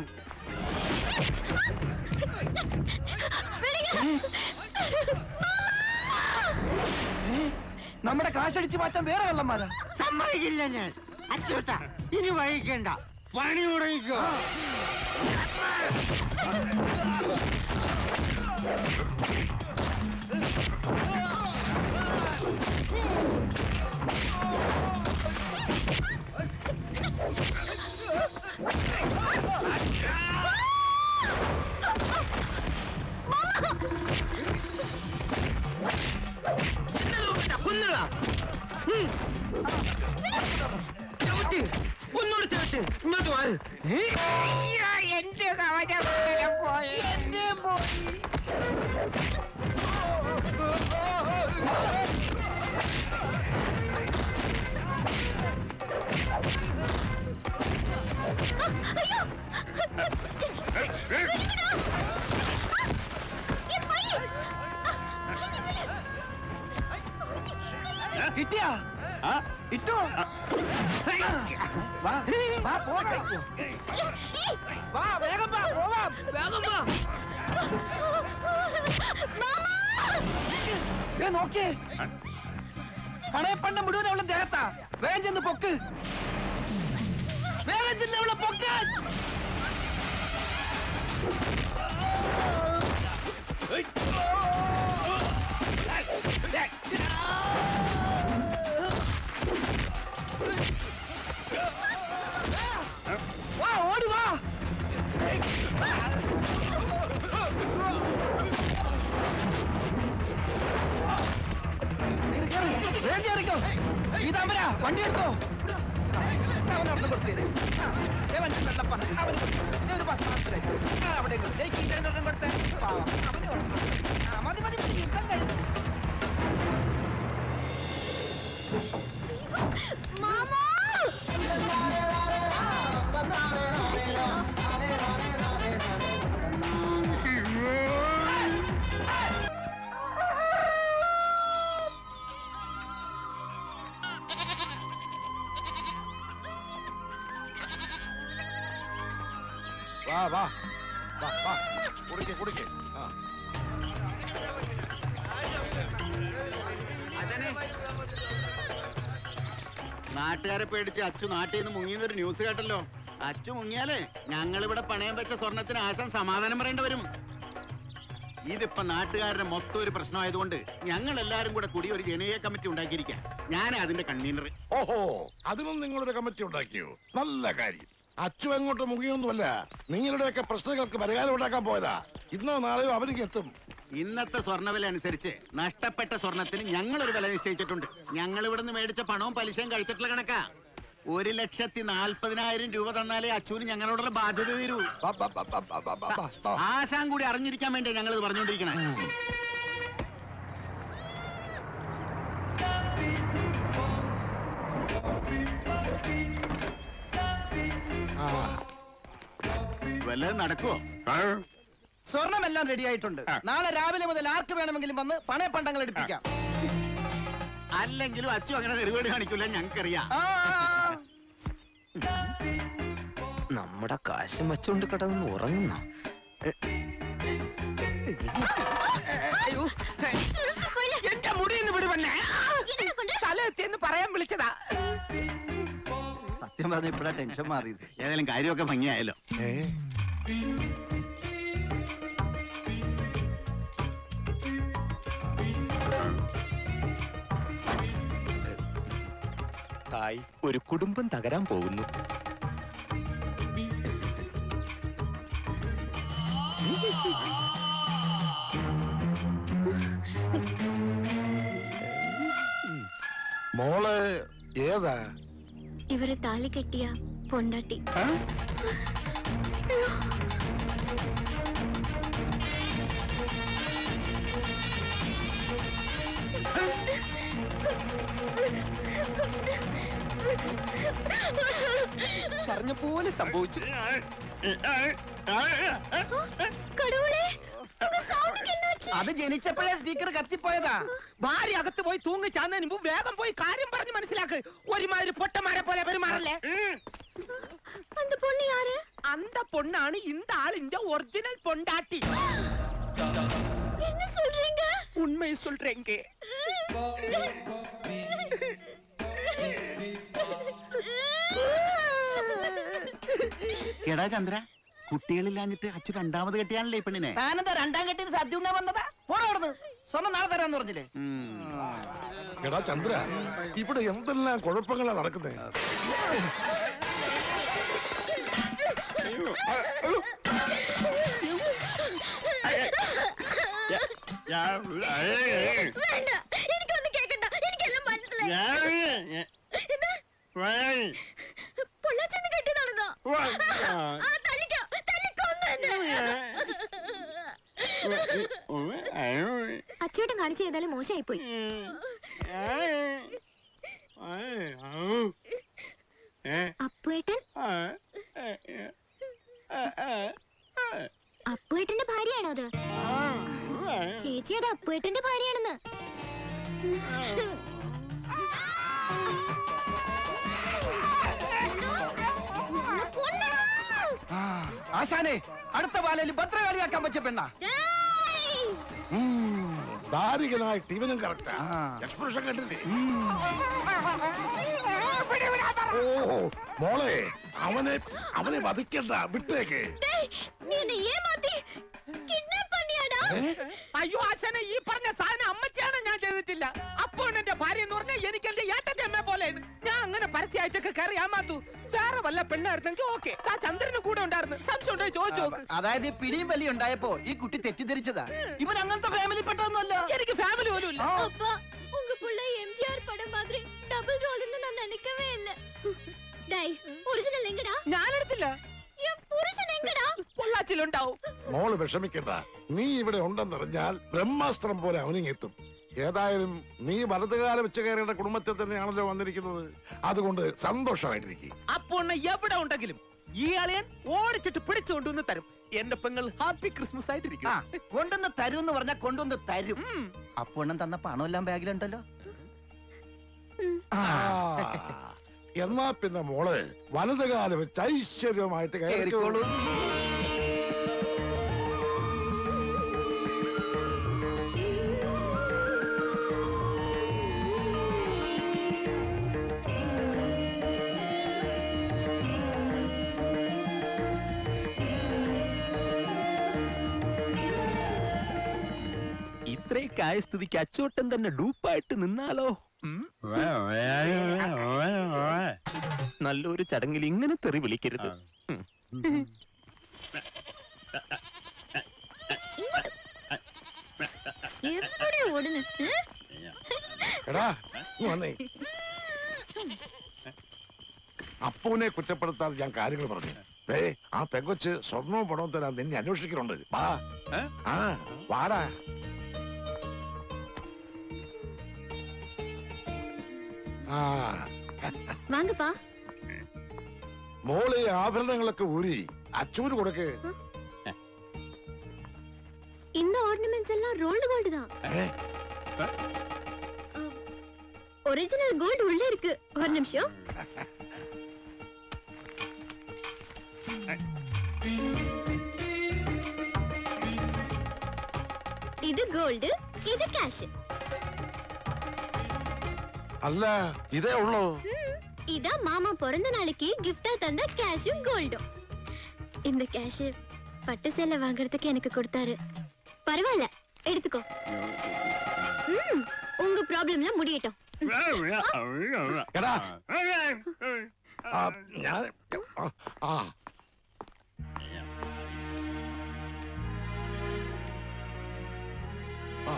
നമ്മുടെ കാശടിച്ചു മാറ്റാൻ വേറെ കള്ളന്മാരാ സമ്മതിക്കില്ല ഞാൻ അച്ചോട്ട ഇനി വൈകിക്കണ്ട പണി മുടങ്ങിക്കോ കുന്നള ചവിട്ട് ഒന്നുകൂടെ ചവിട്ട് ഇങ്ങോട്ട് മാറ് എന്റെ കവചം പോയി എന്റെ പോയി കിട്ടിയാ ഇട്ടോ വാ വാ പോകാം വാ വേഗം വാ പോവാം വേഗം വാ ദേ നോക്കിയേ പണയപ്പണ്ട മുഴുവൻ അവളുടെ ദേഹത്താ വേഗം ചെന്ന് പൊക്ക് വേഗം ചെന്ന് അവളെ പൊക്കാൻ വാ ഓടി വാ വേഗം ഇറങ്ങോ പീതാംബര വണ്ടി എടുത്തോ അവൻ അവിടെ കൊടുത്തേരെ അവൻ വെള്ളപ്പ അവൻ ഒരു പത്ത് അവിടെ ഈ രണ്ടെണ്ണം കൊടുത്തേ പാവം അവന് കൊടുക്കണം. ആ, മതി മതി മതി യുദ്ധം കഴിഞ്ഞു വാ വാ വാ വാ കുടിക്ക് കുടിക്ക് ആ നാട്ടുകാരെ പേടിച്ച് അച്ചു നാട്ടിൽ നിന്ന് മുങ്ങിയെന്നൊരു ന്യൂസ് കേട്ടല്ലോ അച്ചു മുങ്ങിയാലേ ഞങ്ങളിവിടെ പണയം വെച്ച സ്വർണത്തിന് ആശാൻ സമാധാനം പറയേണ്ടി വരും ഇതിപ്പോ നാട്ടുകാരുടെ മൊത്തം ഒരു പ്രശ്നമായതുകൊണ്ട് ഞങ്ങൾ എല്ലാരും കൂടെ കൂടി ഒരു ജനകീയ കമ്മിറ്റി ഉണ്ടാക്കിയിരിക്കാം ഞാൻ അതിന്റെ കൺവീനർ ഓഹോ അതിനും നിങ്ങളൊരു കമ്മിറ്റി ഉണ്ടാക്കിയോ നല്ല കാര്യം അച്ചു എങ്ങോട്ട് മുങ്ങിയൊന്നുമല്ല നിങ്ങളുടെയൊക്കെ പ്രശ്നങ്ങൾക്ക് പരിഹാരം ഉണ്ടാക്കാൻ പോയതാ ഇന്നോ നാളെയോ അവർക്ക് എത്തും ഇന്നത്തെ സ്വർണ്ണവില അനുസരിച്ച് നഷ്ടപ്പെട്ട സ്വർണത്തിന് ഞങ്ങൾ ഒരു വില നിശ്ചയിച്ചിട്ടുണ്ട് ഞങ്ങൾ ഇവിടുന്ന് മേടിച്ച പണവും പലിശയും കഴിച്ചിട്ടുള്ള കണക്കാ ഒരു ലക്ഷത്തി നാൽപ്പതിനായിരം രൂപ തന്നാലേ അച്ചുവിന് ഞങ്ങളോടുള്ള ബാധ്യത തീരൂ ആശാൻ കൂടി അറിഞ്ഞിരിക്കാൻ വേണ്ടിയാ ഞങ്ങൾ ഇത് പറഞ്ഞുകൊണ്ടിരിക്കണേ വല്ലതും നടക്കുവോ സ്വർണമെല്ലാം റെഡി ആയിട്ടുണ്ട് നാളെ രാവിലെ മുതൽ ആർക്ക് വേണമെങ്കിലും വന്ന് പണയപ്പണ്ടങ്ങൾ എടുപ്പിക്കാം അല്ലെങ്കിലും അച്ചു അങ്ങനെ നെറുകേട് കാണിക്കൂല ഞങ്ങൾക്കറിയാം നമ്മുടെ കാശും വെച്ചോണ്ട് കിടന്ന് ഉറങ്ങുന്ന എന്റെ മുടിന്ന് വിടി വന്നേ തല എത്തിയെന്ന് പറയാൻ വിളിച്ചതാ സത്യം പറഞ്ഞ ഇപ്പഴാ ടെൻഷൻ മാറിയത് ഏതായാലും കാര്യമൊക്കെ ഭംഗിയായല്ലോ ഹായ് ഒരു കുടുംബം തകരാൻ പോകുന്നു മോള് ഏതാ ഇവരെ താലി കെട്ടിയ പൊണ്ടാട്ടി പറഞ്ഞ പോലെ സംഭവിച്ചു അത് ജനിച്ചപ്പോഴേ സ്പീക്കർ കത്തിപ്പോയതാ ഭാര്യ അകത്ത് പോയി തൂങ്ങി ചാന്നതിന് മുമ്പ് വേഗം പോയി കാര്യം പറഞ്ഞ് മനസ്സിലാക്ക് ഒരുമാതിരി പൊട്ടന്മാരെ പോലെ പെരുമാറല്ലേ அந்த பொண்ணு யாரு அந்த பொண்ணாണ് இந்த ஆளிஞ்ச ஒரிஜினல் பொண்டாட்டி என்ன சொல்றீங்க உண்மை சொல்றேங்க എടാ ചന്ദ്ര കുട്ടികളില്ലാഞ്ഞിട്ട് അച്ചു രണ്ടാമത് കെട്ടിയാണല്ലേ ഈ പെണ്ണിനെ താനെന്താ രണ്ടാം കെട്ടിന് സദ്യ വന്നതാ പോടാ അവിടുന്ന് സ്വർണ്ണം നാളെ തരാന്ന് പറഞ്ഞില്ലേ എടാ ചന്ദ്ര ഇവിടെ എന്തെല്ലാം കുഴപ്പങ്ങളാ നടക്കുന്നത് വേണ്ട എനിക്കൊന്നും കേക്കണ്ട എനിക്കെല്ലാം മനസ്സിലായി ഇത് പൊള്ളാച്ചെന്ന് കെട്ടിയതാണെന്നോ ആ തല്ലിക്കോ തല്ലിക്കൊന്നു അച്ചോട്ടൻ കാണിച്ചു ചെയ്താലും മോശമായി പോയി അപ്പുവേട്ടൻ അപ്പുവേട്ടന്റെ ഭാര്യയാണോ അത് ചേച്ചി അത് അപ്പുവേട്ടന്റെ ഭാര്യയാണെന്ന് ആശാനെ അടുത്ത പാലയിൽ ഭദ്രകാളിയാക്കാൻ പറ്റിയ പെണ്ണാ ദാരികനായിട്ട് ഇവനും കറക്റ്റാ എക്സ്പ്രഷൻ കണ്ടില്ലേ ഓ മോളെ അവനെ അവനെ വധിക്കണ്ട വിട്ടേക്ക് നീ എന്നെ ഏമാത്തി കിഡ്നാപ്പ് പണിയാടാ അയ്യോ ആശാനെ ഈ പറഞ്ഞ സാധനം അമ്മച്ചാണ് ഞാൻ ചെയ്തിട്ടില്ല അപ്പോൾ എന്റെ ഭാര്യ എന്ന് പറഞ്ഞാൽ എനിക്ക് എന്റെ ഏട്ടത്തെ അമ്മ പോലെയാണ് ഞാൻ അങ്ങനെ പരസ്യമായിട്ടൊക്കെ കയറി ആമാത്തു വേറെ വല്ല പെണ്ണായിരുന്നെങ്കിൽ ഓക്കെ ആ ചന്ദ്രന് കൂടെ ഉണ്ടായിരുന്നു സംശയം ഉണ്ടോ ചോദിച്ചു നോക്ക് അതായത് ഈ പിടിയും വലിയ ഉണ്ടായപ്പോ ഈ കുട്ടി തെറ്റിദ്ധരിച്ചതാ ഇവൻ അങ്ങനത്തെ ഫാമിലി പെട്ടൊന്നുമല്ല എനിക്ക് ഫാമിലി പോലും ഇല്ല அப்பா உங்க புள்ள எம்ஜிஆர் படம் மாதிரி டபுள் ரோல்னு நான் நினைக்கவே இல்ல டேய் ஒரிஜினல் எங்கடா ഞാനെടുത്തില്ല என் புருஷன் எங்கடா പൊള്ളാച്ചിലുണ്ടാവും മോള് വിഷമിക്കണ്ട നീ ഇവിടെ ഉണ്ടെന്നറിഞ്ഞാൽ ബ്രഹ്മാസ്ത്രം പോലെ അവനിങ്ങെത്തും ഏതായാലും നീ വലതുകാലം വെച്ച് കയറേണ്ട കുടുംബത്തിൽ തന്നെയാണല്ലോ വന്നിരിക്കുന്നത് അതുകൊണ്ട് സന്തോഷമായിട്ടിരിക്കും അപ്പോൾ എവിടെ ഉണ്ടെങ്കിലും ഈ അളിയൻ ഓടിച്ചിട്ട് പിടിച്ചുകൊണ്ടുവന്ന് തരും എന്റെ പെങ്ങൾ ഹാപ്പി ക്രിസ്മസ് ആയിട്ടിരിക്കും കൊണ്ടുവന്ന് തരും എന്ന് പറഞ്ഞാൽ കൊണ്ടുവന്ന് തരും അപ്പോണ്ണം തന്ന പണമെല്ലാം ബാഗിലുണ്ടല്ലോ ആ, എന്നാ പിന്നെ മോള് വലതുകാലം വെച്ച് ഐശ്വര്യമായിട്ട് കയറിക്കോളൂ ഇത്രയൊക്കെ ആയ സ്ഥിതിക്ക് അച്ചോട്ടൻ തന്നെ ഡൂപ്പായിട്ട് നിന്നാലോ ഉം? നല്ലൊരു ചടങ്ങിൽ ഇങ്ങനെ തെറി വിളിക്കരുത് ഉം. எப்படி ஓடுன എടാ നീ വന്നേ അപ്പുവിനെ കുറ്റപ്പെടുത്താതെ ഞാൻ കാര്യങ്ങൾ പറഞ്ഞു ഏ ആ പെങ്കൊച്ച് സ്വർണവും പണവും തരാൻ നിന്നെ അന്വേഷിക്കുന്നുണ്ട് വാ ആ വാടാ ആ வாங்கப்பா മോളെ ആഭരണങ്ങളൊക്കെ ഊരി അച്ചൂര് കൊടുക്ക് இந்த ஆர்னமெண்ட்ஸ் எல்லாம் ரோல்டு கோல்டு தான் ഏ? ஒரிஜினல் கோல்டு உள்ள இருக்கு ஒரு நிமிஷம் இது கோல்டு இது கேஷ் അല്ല ഇതേ ഉള്ളൂ இதான் மாமா பிறந்த நாளைக்கு கிஃப்டா தந்த கேஷும் கோல்டும் இந்த கேஷ் பட்டு சேலை வாங்குறதுக்கு எனக்கு கொடுத்தாரு பரவாயில்ல எடுத்துக்கோ ம், உங்க ப்ராப்ளம்ல முடியட்டும் എടാ ആ, ഞാൻ ആ, ആ ആ.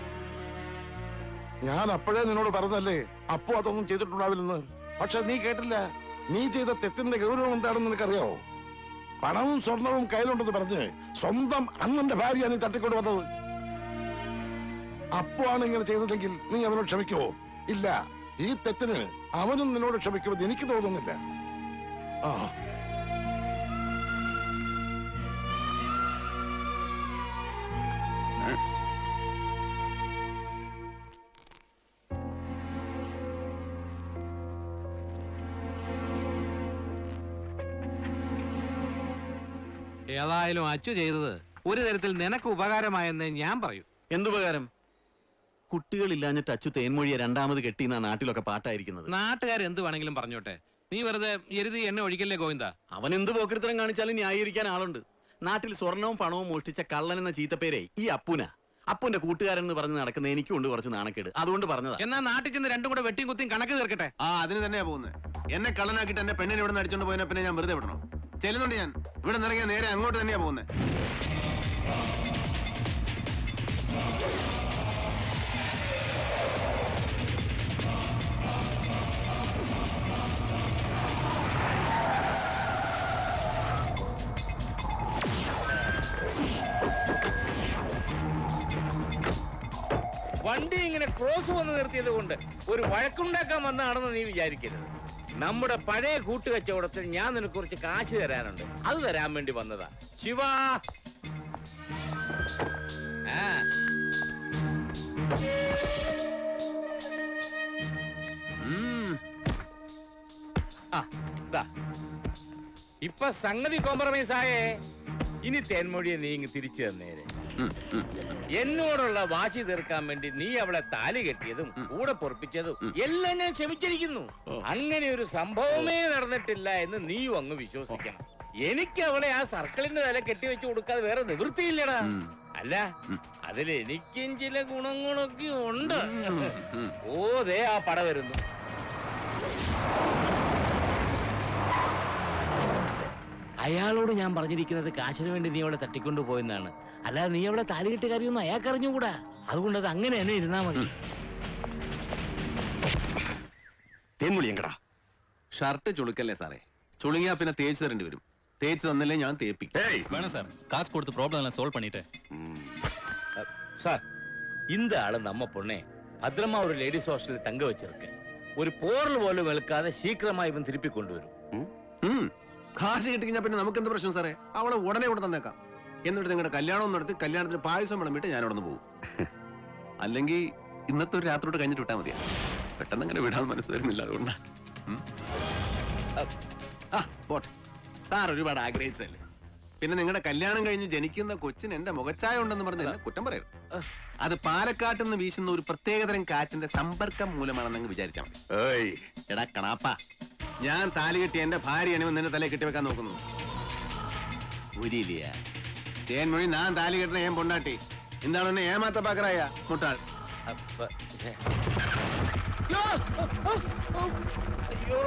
ഞാൻ അപ്പോഴേ നിന്നോട് പറഞ്ഞല്ലേ അപ്പോ അതൊന്നും ചെയ്തിട്ടുണ്ടാവില്ലെന്ന് പക്ഷെ നീ കേട്ടില്ല നീ ചെയ്ത തെറ്റിന്റെ ഗൗരവം എന്താണെന്ന് നിനക്കറിയാവോ പണവും സ്വർണവും കയ്യിലുണ്ടെന്ന് പറഞ്ഞ് സ്വന്തം അണ്ണന്റെ ഭാര്യയാണ് നീ തട്ടിക്കൊണ്ട് വന്നത് അപ്പോ ആണ് ഇങ്ങനെ ചെയ്തതെങ്കിൽ നീ അവനോട് ക്ഷമിക്കുവോ ഇല്ല ഈ തെറ്റിന് അവനും നിന്നോട് ക്ഷമിക്കുമെന്ന് എനിക്ക് തോന്നുന്നില്ല ആ ഏതായാലും അച്ചു ചെയ്തത് ഒരു തരത്തിൽ നിനക്ക് ഉപകാരമായെന്ന് ഞാൻ പറയൂ എന്തുപകാരം കുട്ടികളില്ലാഞ്ഞിട്ട് അച്ചു തേൻമൊഴിയെ രണ്ടാമത് കെട്ടിയെന്ന നാട്ടിലൊക്കെ പാട്ടായിരിക്കുന്നത് നാട്ടുകാർ എന്ത് വേണമെങ്കിലും പറഞ്ഞോട്ടെ നീ വെറുതെ എരുതി എന്നെ ഒഴിക്കല്ലേ ഗോവിന്ദ അവൻ എന്ത് പോക്കൃത്തരം കാണിച്ചാലും ന്യായീകരിക്കാൻ ആളുണ്ട് നാട്ടിൽ സ്വർണവും പണവും മോഷ്ടിച്ച കള്ളൻ എന്ന ചീത്തപ്പേരെ ഈ അപ്പുന അപ്പുന്റെ കൂട്ടുകാരൻ എന്ന് പറഞ്ഞ് നടക്കുന്ന എനിക്കുണ്ട് കുറച്ച് നാണക്കേട് അതുകൊണ്ട് പറഞ്ഞതാ എന്നാ നാട്ടിൽ ചെന്ന് രണ്ടും കൂടെ വെട്ടിയും കുത്തിയും കണക്ക് തീർക്കട്ടെ ആ അതിന് തന്നെയാ പോകുന്നത് എന്നെ കള്ളനാക്കിയിട്ട് എന്റെ പെണ്ണിനെ ഇവിടെ നിന്ന് അടിച്ചോണ്ട് പോയതിനെ പിന്നെ ഞാൻ വെറുതെ വിടണം ചെല്ലുന്നുണ്ട് ഞാൻ ഇവിടെ നിറങ്ങിയ നേരെ അങ്ങോട്ട് തന്നെയാ പോകുന്നത് വണ്ടി ഇങ്ങനെ ക്രോസ് വന്ന് നിർത്തിയത് കൊണ്ട് ഒരു വഴക്കുണ്ടാക്കാൻ വന്നതാണെന്ന് നീ വിചാരിക്കരുത് നമ്മുടെ പഴയ കൂട്ടുകച്ചവടത്തിൽ ഞാൻ നിനക്ക് കുറച്ച് കാശ് തരാനുണ്ട് അത് തരാൻ വേണ്ടി വന്നതാ ശിവ ആ ഉം. ആ, ദാ. ഇപ്പൊ സംഗതി കോംപ്രമൈസ് ആയേ ഇനി തേൻമൊഴിയെ നീ ഇങ്ങ് തിരിച്ചു തന്നേരെ എന്നോടുള്ള വാശി തീർക്കാൻ വേണ്ടി നീ അവളെ താലി കെട്ടിയതും കൂടെ പൊറപ്പിച്ചതും എല്ലാം ഞാൻ ക്ഷമിച്ചിരിക്കുന്നു അങ്ങനെ ഒരു സംഭവമേ നടന്നിട്ടില്ല എന്ന് നീയും അങ്ങ് വിശ്വസിക്കണം എനിക്ക് അവളെ ആ സർക്കിളിന്റെ തല കെട്ടിവെച്ച് കൊടുക്കാതെ വേറെ നിവൃത്തിയില്ലടാ അല്ല അതിൽ എനിക്കും ചില ഗുണങ്ങളൊക്കെ ഉണ്ട് ഓ ദേ ആ പട വരുന്നു അയാളോട് ഞാൻ പറഞ്ഞിരിക്കുന്നത് കാശിന് വേണ്ടി നീ അവളെ തട്ടിക്കൊണ്ടു പോയെന്നാണ് അല്ലാതെ നീ അവളെ താലികെട്ട് കാര്യമൊന്നും അയാൾക്ക് അറിഞ്ഞുകൂടാ അതുകൊണ്ട് അത് അങ്ങനെ തന്നെ ഇരുന്നാ മതി തേൻമുളിയങ്കടാ ഷർട്ട് ചുളുക്കല്ലേ സാറേ ചുളുങ്ങിയാ പിന്നെ തേച്ച് തരേണ്ടി വരും തേച്ച് തന്നില്ലേ ഞാൻ തേപ്പിക്കും வேணாம் சார் காசு கொடுத்து ப்ராப்ளம் எல்லாம் சால்வ் பண்ணிட்டேன் சார் இந்த ஆளு நம்ம பொண்ணே பத்திரமா ஒரு லேடிஸ் ஹாஸ்டலில் தங்க வச்சிருக்கு ഒരു പോറൽ പോലും വെളുക്കാതെ ശീഘ്രമായി ഇവൻ തിരുപ്പി കൊണ്ടുവരും ഉം. കാശ് കിട്ടിക്കഴിഞ്ഞാ പിന്നെ നമുക്ക് എന്ത് പ്രശ്നം സാറേ അവളെ ഉടനെ ഇവിടെ തന്നേക്കാം എന്നിട്ട് നിങ്ങളുടെ കല്യാണം നടത്തി കല്യാണത്തിന് പായസം വിളമ്പിട്ട് ഞാൻ അവിടെ നിന്ന് പോകും അല്ലെങ്കിൽ ഇന്നത്തെ ഒരു രാത്രിയോട് കഴിഞ്ഞിട്ട് വിട്ടാൽ മതിയാ പെട്ടെന്ന് അങ്ങനെ വിടാൻ മനസ്സ് വരുന്നില്ല അതുകൊണ്ടാ ഉം. ആ പോട്ടെ സാർ ഒരുപാട് ആഗ്രഹിച്ചല്ലേ പിന്നെ നിങ്ങളുടെ കല്യാണം കഴിഞ്ഞ് ജനിക്കുന്ന കൊച്ചിന് എന്റെ മുഖച്ചായ ഉണ്ടെന്ന് പറഞ്ഞ് എന്നെ കുറ്റം പറയരുത് അത് പാലക്കാട്ടിൽ നിന്ന് വീശുന്ന ഒരു പ്രത്യേകതരം കാറ്റിന്റെ സമ്പർക്കം മൂലമാണെന്നങ്ങ് വിചാരിച്ചാൽ മതി എടാ കണാപ്പ ഞാൻ താലി കെട്ടി എന്റെ ഭാര്യയാണ് നിന്റെ തലയിൽ കെട്ടിവെക്കാൻ നോക്കുന്നു ഉരിയില്ല തേൻമൊഴി ഞാൻ താലി കെട്ടണ ഏൻ പൊണ്ടാട്ടി എന്താണ് എന്നെ ഏമാത്ത പാക്കറായ മുട്ടാൾ ஐயோ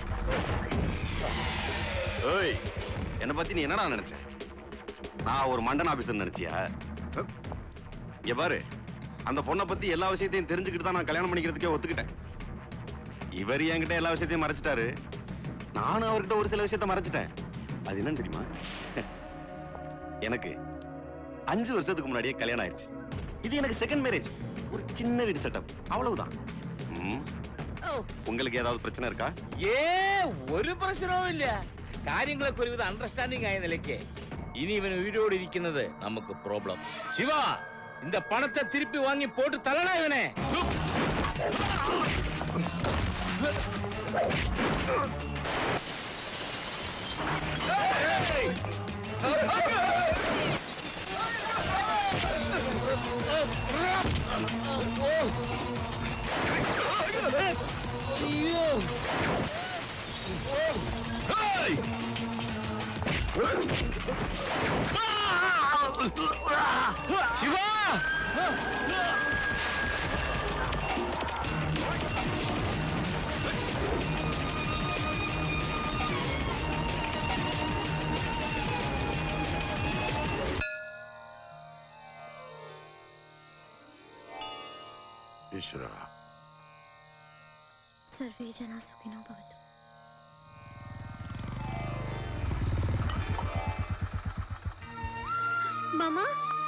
ஏய் என்னை பத்தி நீ என்னடா நினைச்ச நான் ஒரு மண்டன் ஆபீசர் நினைச்சியா இங்க பாரு அந்த பொண்ணை பத்தி எல்லா விஷயத்தையும் தெரிஞ்சுக்கிட்டு தான் நான் கல்யாணம் பண்ணிக்கிறதுக்கே ஒத்துக்கிட்டேன் இவர் என்கிட்ட எல்லா விஷயத்தையும் மறைச்சிட்டாரு நானும் அவர்கிட்ட ஒரு சில விஷயத்த மறைச்சிட்டேன் அது என்னன்னு தெரியுமா எனக்கு அஞ்சு வருஷத்துக்கு முன்னாடியே கல்யாணம் ஆயிடுச்சு இது எனக்கு செகண்ட் மேரேஜ் ஒரு சின்ன வீடு செட்டப் அவ்வளவுதான் ம். உங்களுக்கு ஏதாவது பிரச்சனை இருக்கா ഏ ഒരു പ്രശ്നവും ഇല്ല കാര്യങ്ങളൊക്കെ ഒരുവിധ അണ്ടർസ്റ്റാൻഡിംഗ് ആയ നിലയ്ക്ക് ഇനി ഇവൻ ഉயிரோடு ഇരിക്കുന്നത് നമുക്ക് പ്രോബ്ലം ശിവ இந்த പണത്തെ തിരുപ്പി വാങ്ങി പോട്ട് തള്ളണ ഇവനെ ശിവ ഈശ്വര സർവേ ജനാ സുഖിനോ ഭവതു மாமா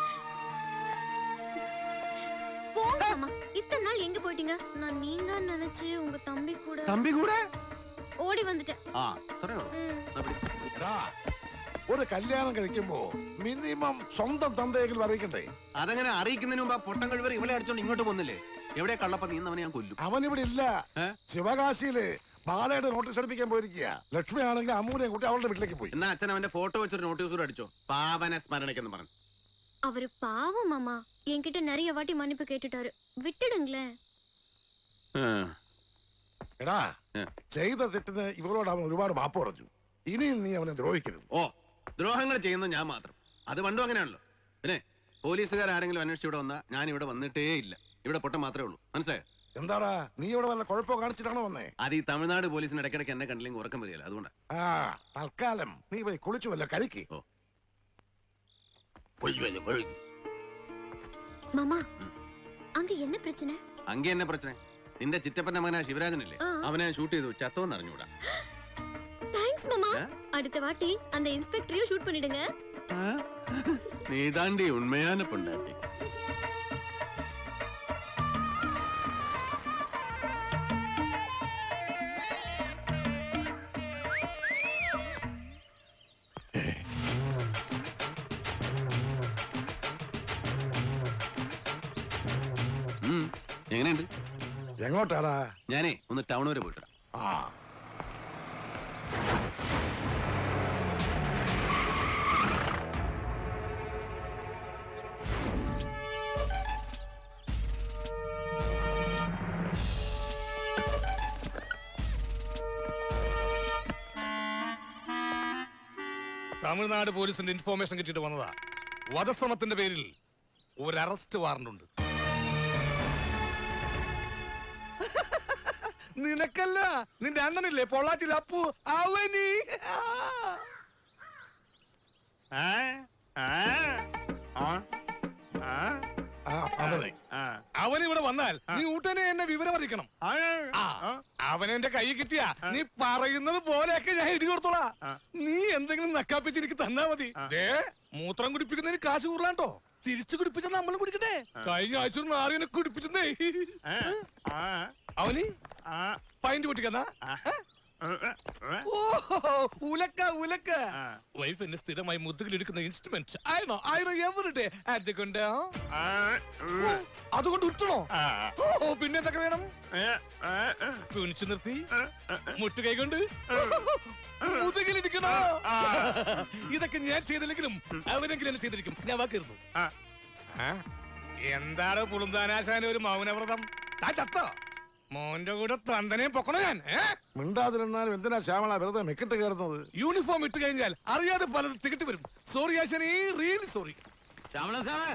போங்க மாமா இத்தனை நாள் எங்க போயிட்டீங்க நான் நீங்க நினைச்சு உங்க தம்பி கூட തമ്പി കൂടെ ஓடி வந்துட்டேன் ആ അത്രയോ ம். എടാ ഒരു കല്യാണം കഴിക്കുമ്പോ മിനിമം സ്വന്തം തന്തയെങ്കിലും അറിയിക്കണ്ടേ അതങ്ങനെ അറിയിക്കുന്നതിന് മുമ്പ് ആ പൊട്ടം കഴിവർ ഇവളെ അടിച്ചോണ്ട് ഇങ്ങോട്ട് വന്നില്ലേ എവിടെ കള്ളപ്പ നീന്നവനെ ഞാൻ കൊല്ലും അവൻ ഇവിടെ ഇല്ല ശിവകാശിയില് ബാലയുടെ നോട്ടീസ് അടിപ്പിക്കാൻ പോയിരിക്കുക ലക്ഷ്മി ആണെങ്കിൽ അമ്മൂനെയും കൂട്ടി അവളുടെ വീട്ടിലേക്ക് പോയി എന്നാ അച്ഛൻ അവന്റെ ഫോട്ടോ വെച്ചൊരു നോട്ടീസ് കൂടെ അടിച്ചോ പാവന സ്മരണയ്ക്കെന്ന് പറഞ്ഞു அவரு பாவம் மாமா என்கிட்ட நிறைய வாட்டி மன்னிப்பு கேட்டுட்டாரு விட்டுடுங்களேன் എടാ ചെയ്ത തെറ്റിന് ഇവളോട് അവൻ ഒരുപാട് മാപ്പ് പറഞ്ഞു ഇനിയും നീ അവനെ ദ്രോഹിക്കരുത് ഓ ദ്രോഹങ്ങൾ ചെയ്യുന്നത് ഞാൻ മാത്രം അത് പണ്ടും അങ്ങനെയാണല്ലോ പിന്നെ പോലീസുകാർ ആരെങ്കിലും അന്വേഷിച്ച് ഇവിടെ വന്നാ ഞാൻ ഇവിടെ വന്നിട്ടേ ഇല്ല ഇവിടെ പൊട്ടം മാത്രമേ ഉള്ളൂ മനസ്സിലായോ എന്താടാ നീ ഇവിടെ വല്ല കുഴപ്പമോ കാണിച്ചിട്ടാണോ വന്നേ അത് ഈ തമിഴ്നാട് പോലീസിന് ഇടയ്ക്കിടയ്ക്ക് എന്നെ കണ്ടില്ലെങ്കിൽ ഉറക്കം വരികയില്ല അതുകൊണ്ടാ ആ തൽക്കാലം നീ പോയി കുളിച്ചു വല്ല കഴിക്ക് மாமா அங்க என்ன பிரச்சனை അങ്ങേ എന്നെ പ്രശ്നം നിന്റെ ചിറ്റപ്പന്റെ മകനാ ശിവരാജനില്ലേ ആ. അവനെ ഷൂട്ട് ചെയ്തു ചത്തോന്ന് അറിഞ്ഞൂടാ தேங்க்ஸ் மாமா அடுத்த வாட்டி அந்த இன்ஸ்பெக்டரையும் ஷூட் பண்ணிடுங்க നീ താണ്ടി ഉണ്മയാന പൊണ്ടാട്ടി ഉം, എങ്ങനെയുണ്ട് എങ്ങോട്ടാടാ ഞാനേ ഒന്ന് ടൗൺ വരെ പോയിട്ട് വരാം. ആ തമിഴ്നാട് പോലീസിന്റെ ഇൻഫോർമേഷൻ കിട്ടിയിട്ട് വന്നതാ വധശ്രമത്തിന്റെ പേരിൽ ഒരു അറസ്റ്റ് വാറണ്ട് ഉണ്ട് നിനക്കല്ല നിന്റെ അണ്ണനില്ലേ പൊള്ളാച്ചിൽ അപ്പു അവനി അവനെ അവൻ ഇവിടെ വന്നാൽ നീ ഉടനെ എന്നെ വിവരം അറിയിക്കണം ആ, അവൻ എന്റെ കൈ കിട്ടിയ നീ പറയുന്നത് പോലെയൊക്കെ ഞാൻ ഇടി കൊടുത്തോളാ നീ എന്തെങ്കിലും നക്കാപ്പിച്ച് എനിക്ക് തന്നാ മതി ദേ, മൂത്രം കുടിപ്പിക്കുന്നതിന് കാശ് കൂടുതലാട്ടോ തിരിച്ചു കുടിപ്പിച്ച നമ്മൾ കുടിക്കട്ടെ കഴിഞ്ഞ ആഴ്ച ഒരു നാറിനെ കുടിപ്പിച്ചെന്നേ അവന് പൈന്റ് പൊട്ടിക്കന്നാ ഓഹോ, ഉലക്ക ഉലക്ക വൈഫ് എന്നെ സ്ഥിരമായി മുതുകിലെടുക്കുന്ന ഇൻസ്ട്രുമെന്റ് ആയിരുന്നോ ആയിരോ എവരുടെ അതുകൊണ്ട് അതുകൊണ്ട് ഉറ്റണോ ഓ പിന്നെ എന്തൊക്കെ വേണം കുനിച്ചു നിർത്തി മുട്ടുകൈ കൊണ്ട് മുതുകിലിരിക്കണോ ഇതൊക്കെ ഞാൻ ചെയ്തില്ലെങ്കിലും അവനെങ്കിലും എന്നെ ചെയ്തിരിക്കും ഞാൻ വാക്കിരുന്നു എന്താണ് പുളുന്താനാശാന ഒരു മൗനവ്രതം താൻ ചത്തോ മോന്റെ കൂടെ തന്തനെയും പൊക്കണോ ഞാൻ ഏ മിണ്ടാതിരുന്നാലും എന്തിനാ ശ്യാമള വെറുതെ മെക്കിട്ട് കയറുന്നത് യൂണിഫോം ഇട്ട് കഴിഞ്ഞാൽ അറിയാതെ പലത് തികട്ടി വരും സോറി ആശാനെ റിയലി സോറി ശ്യാമള സാറേ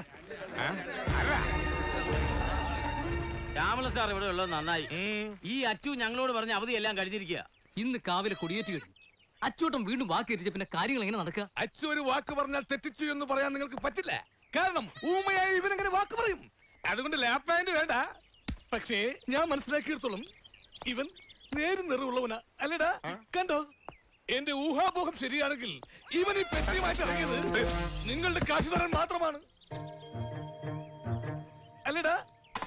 ശ്യാമള സാർ ഇവിടെ ഉള്ളത് നന്നായി ഈ അച്ചു ഞങ്ങളോട് പറഞ്ഞ അവധിയെല്ലാം കഴിഞ്ഞിരിക്കുക ഇന്ന് കാവിലെ കൊടിയേറ്റ് കഴിഞ്ഞു അച്ചോട്ടം വീണ്ടും വാക്കേറ്റിച്ച പിന്നെ കാര്യങ്ങൾ എങ്ങനെ നടക്കുക അച്ചു ഒരു വാക്ക് പറഞ്ഞാൽ തെറ്റിച്ചു എന്ന് പറയാൻ നിങ്ങൾക്ക് പറ്റില്ല കാരണം ഊമയായി ഇവനെങ്ങനെ വാക്ക് പറയും അതുകൊണ്ട് ലാപ്പ് പാന്റ് വേണ്ട പക്ഷേ ഞാൻ മനസ്സിലാക്കിയിടത്തോളം ഇവൻ നേരും നിറവുള്ളവനാ അല്ലടാ കണ്ടോ എന്റെ ഊഹാപോഹം ശരിയാണെങ്കിൽ ഇവൻ ഈ പെട്ടിയുമായിട്ട് ഇറങ്ങിയത് നിങ്ങളുടെ കാശ് തരാൻ മാത്രമാണ് അല്ലടാ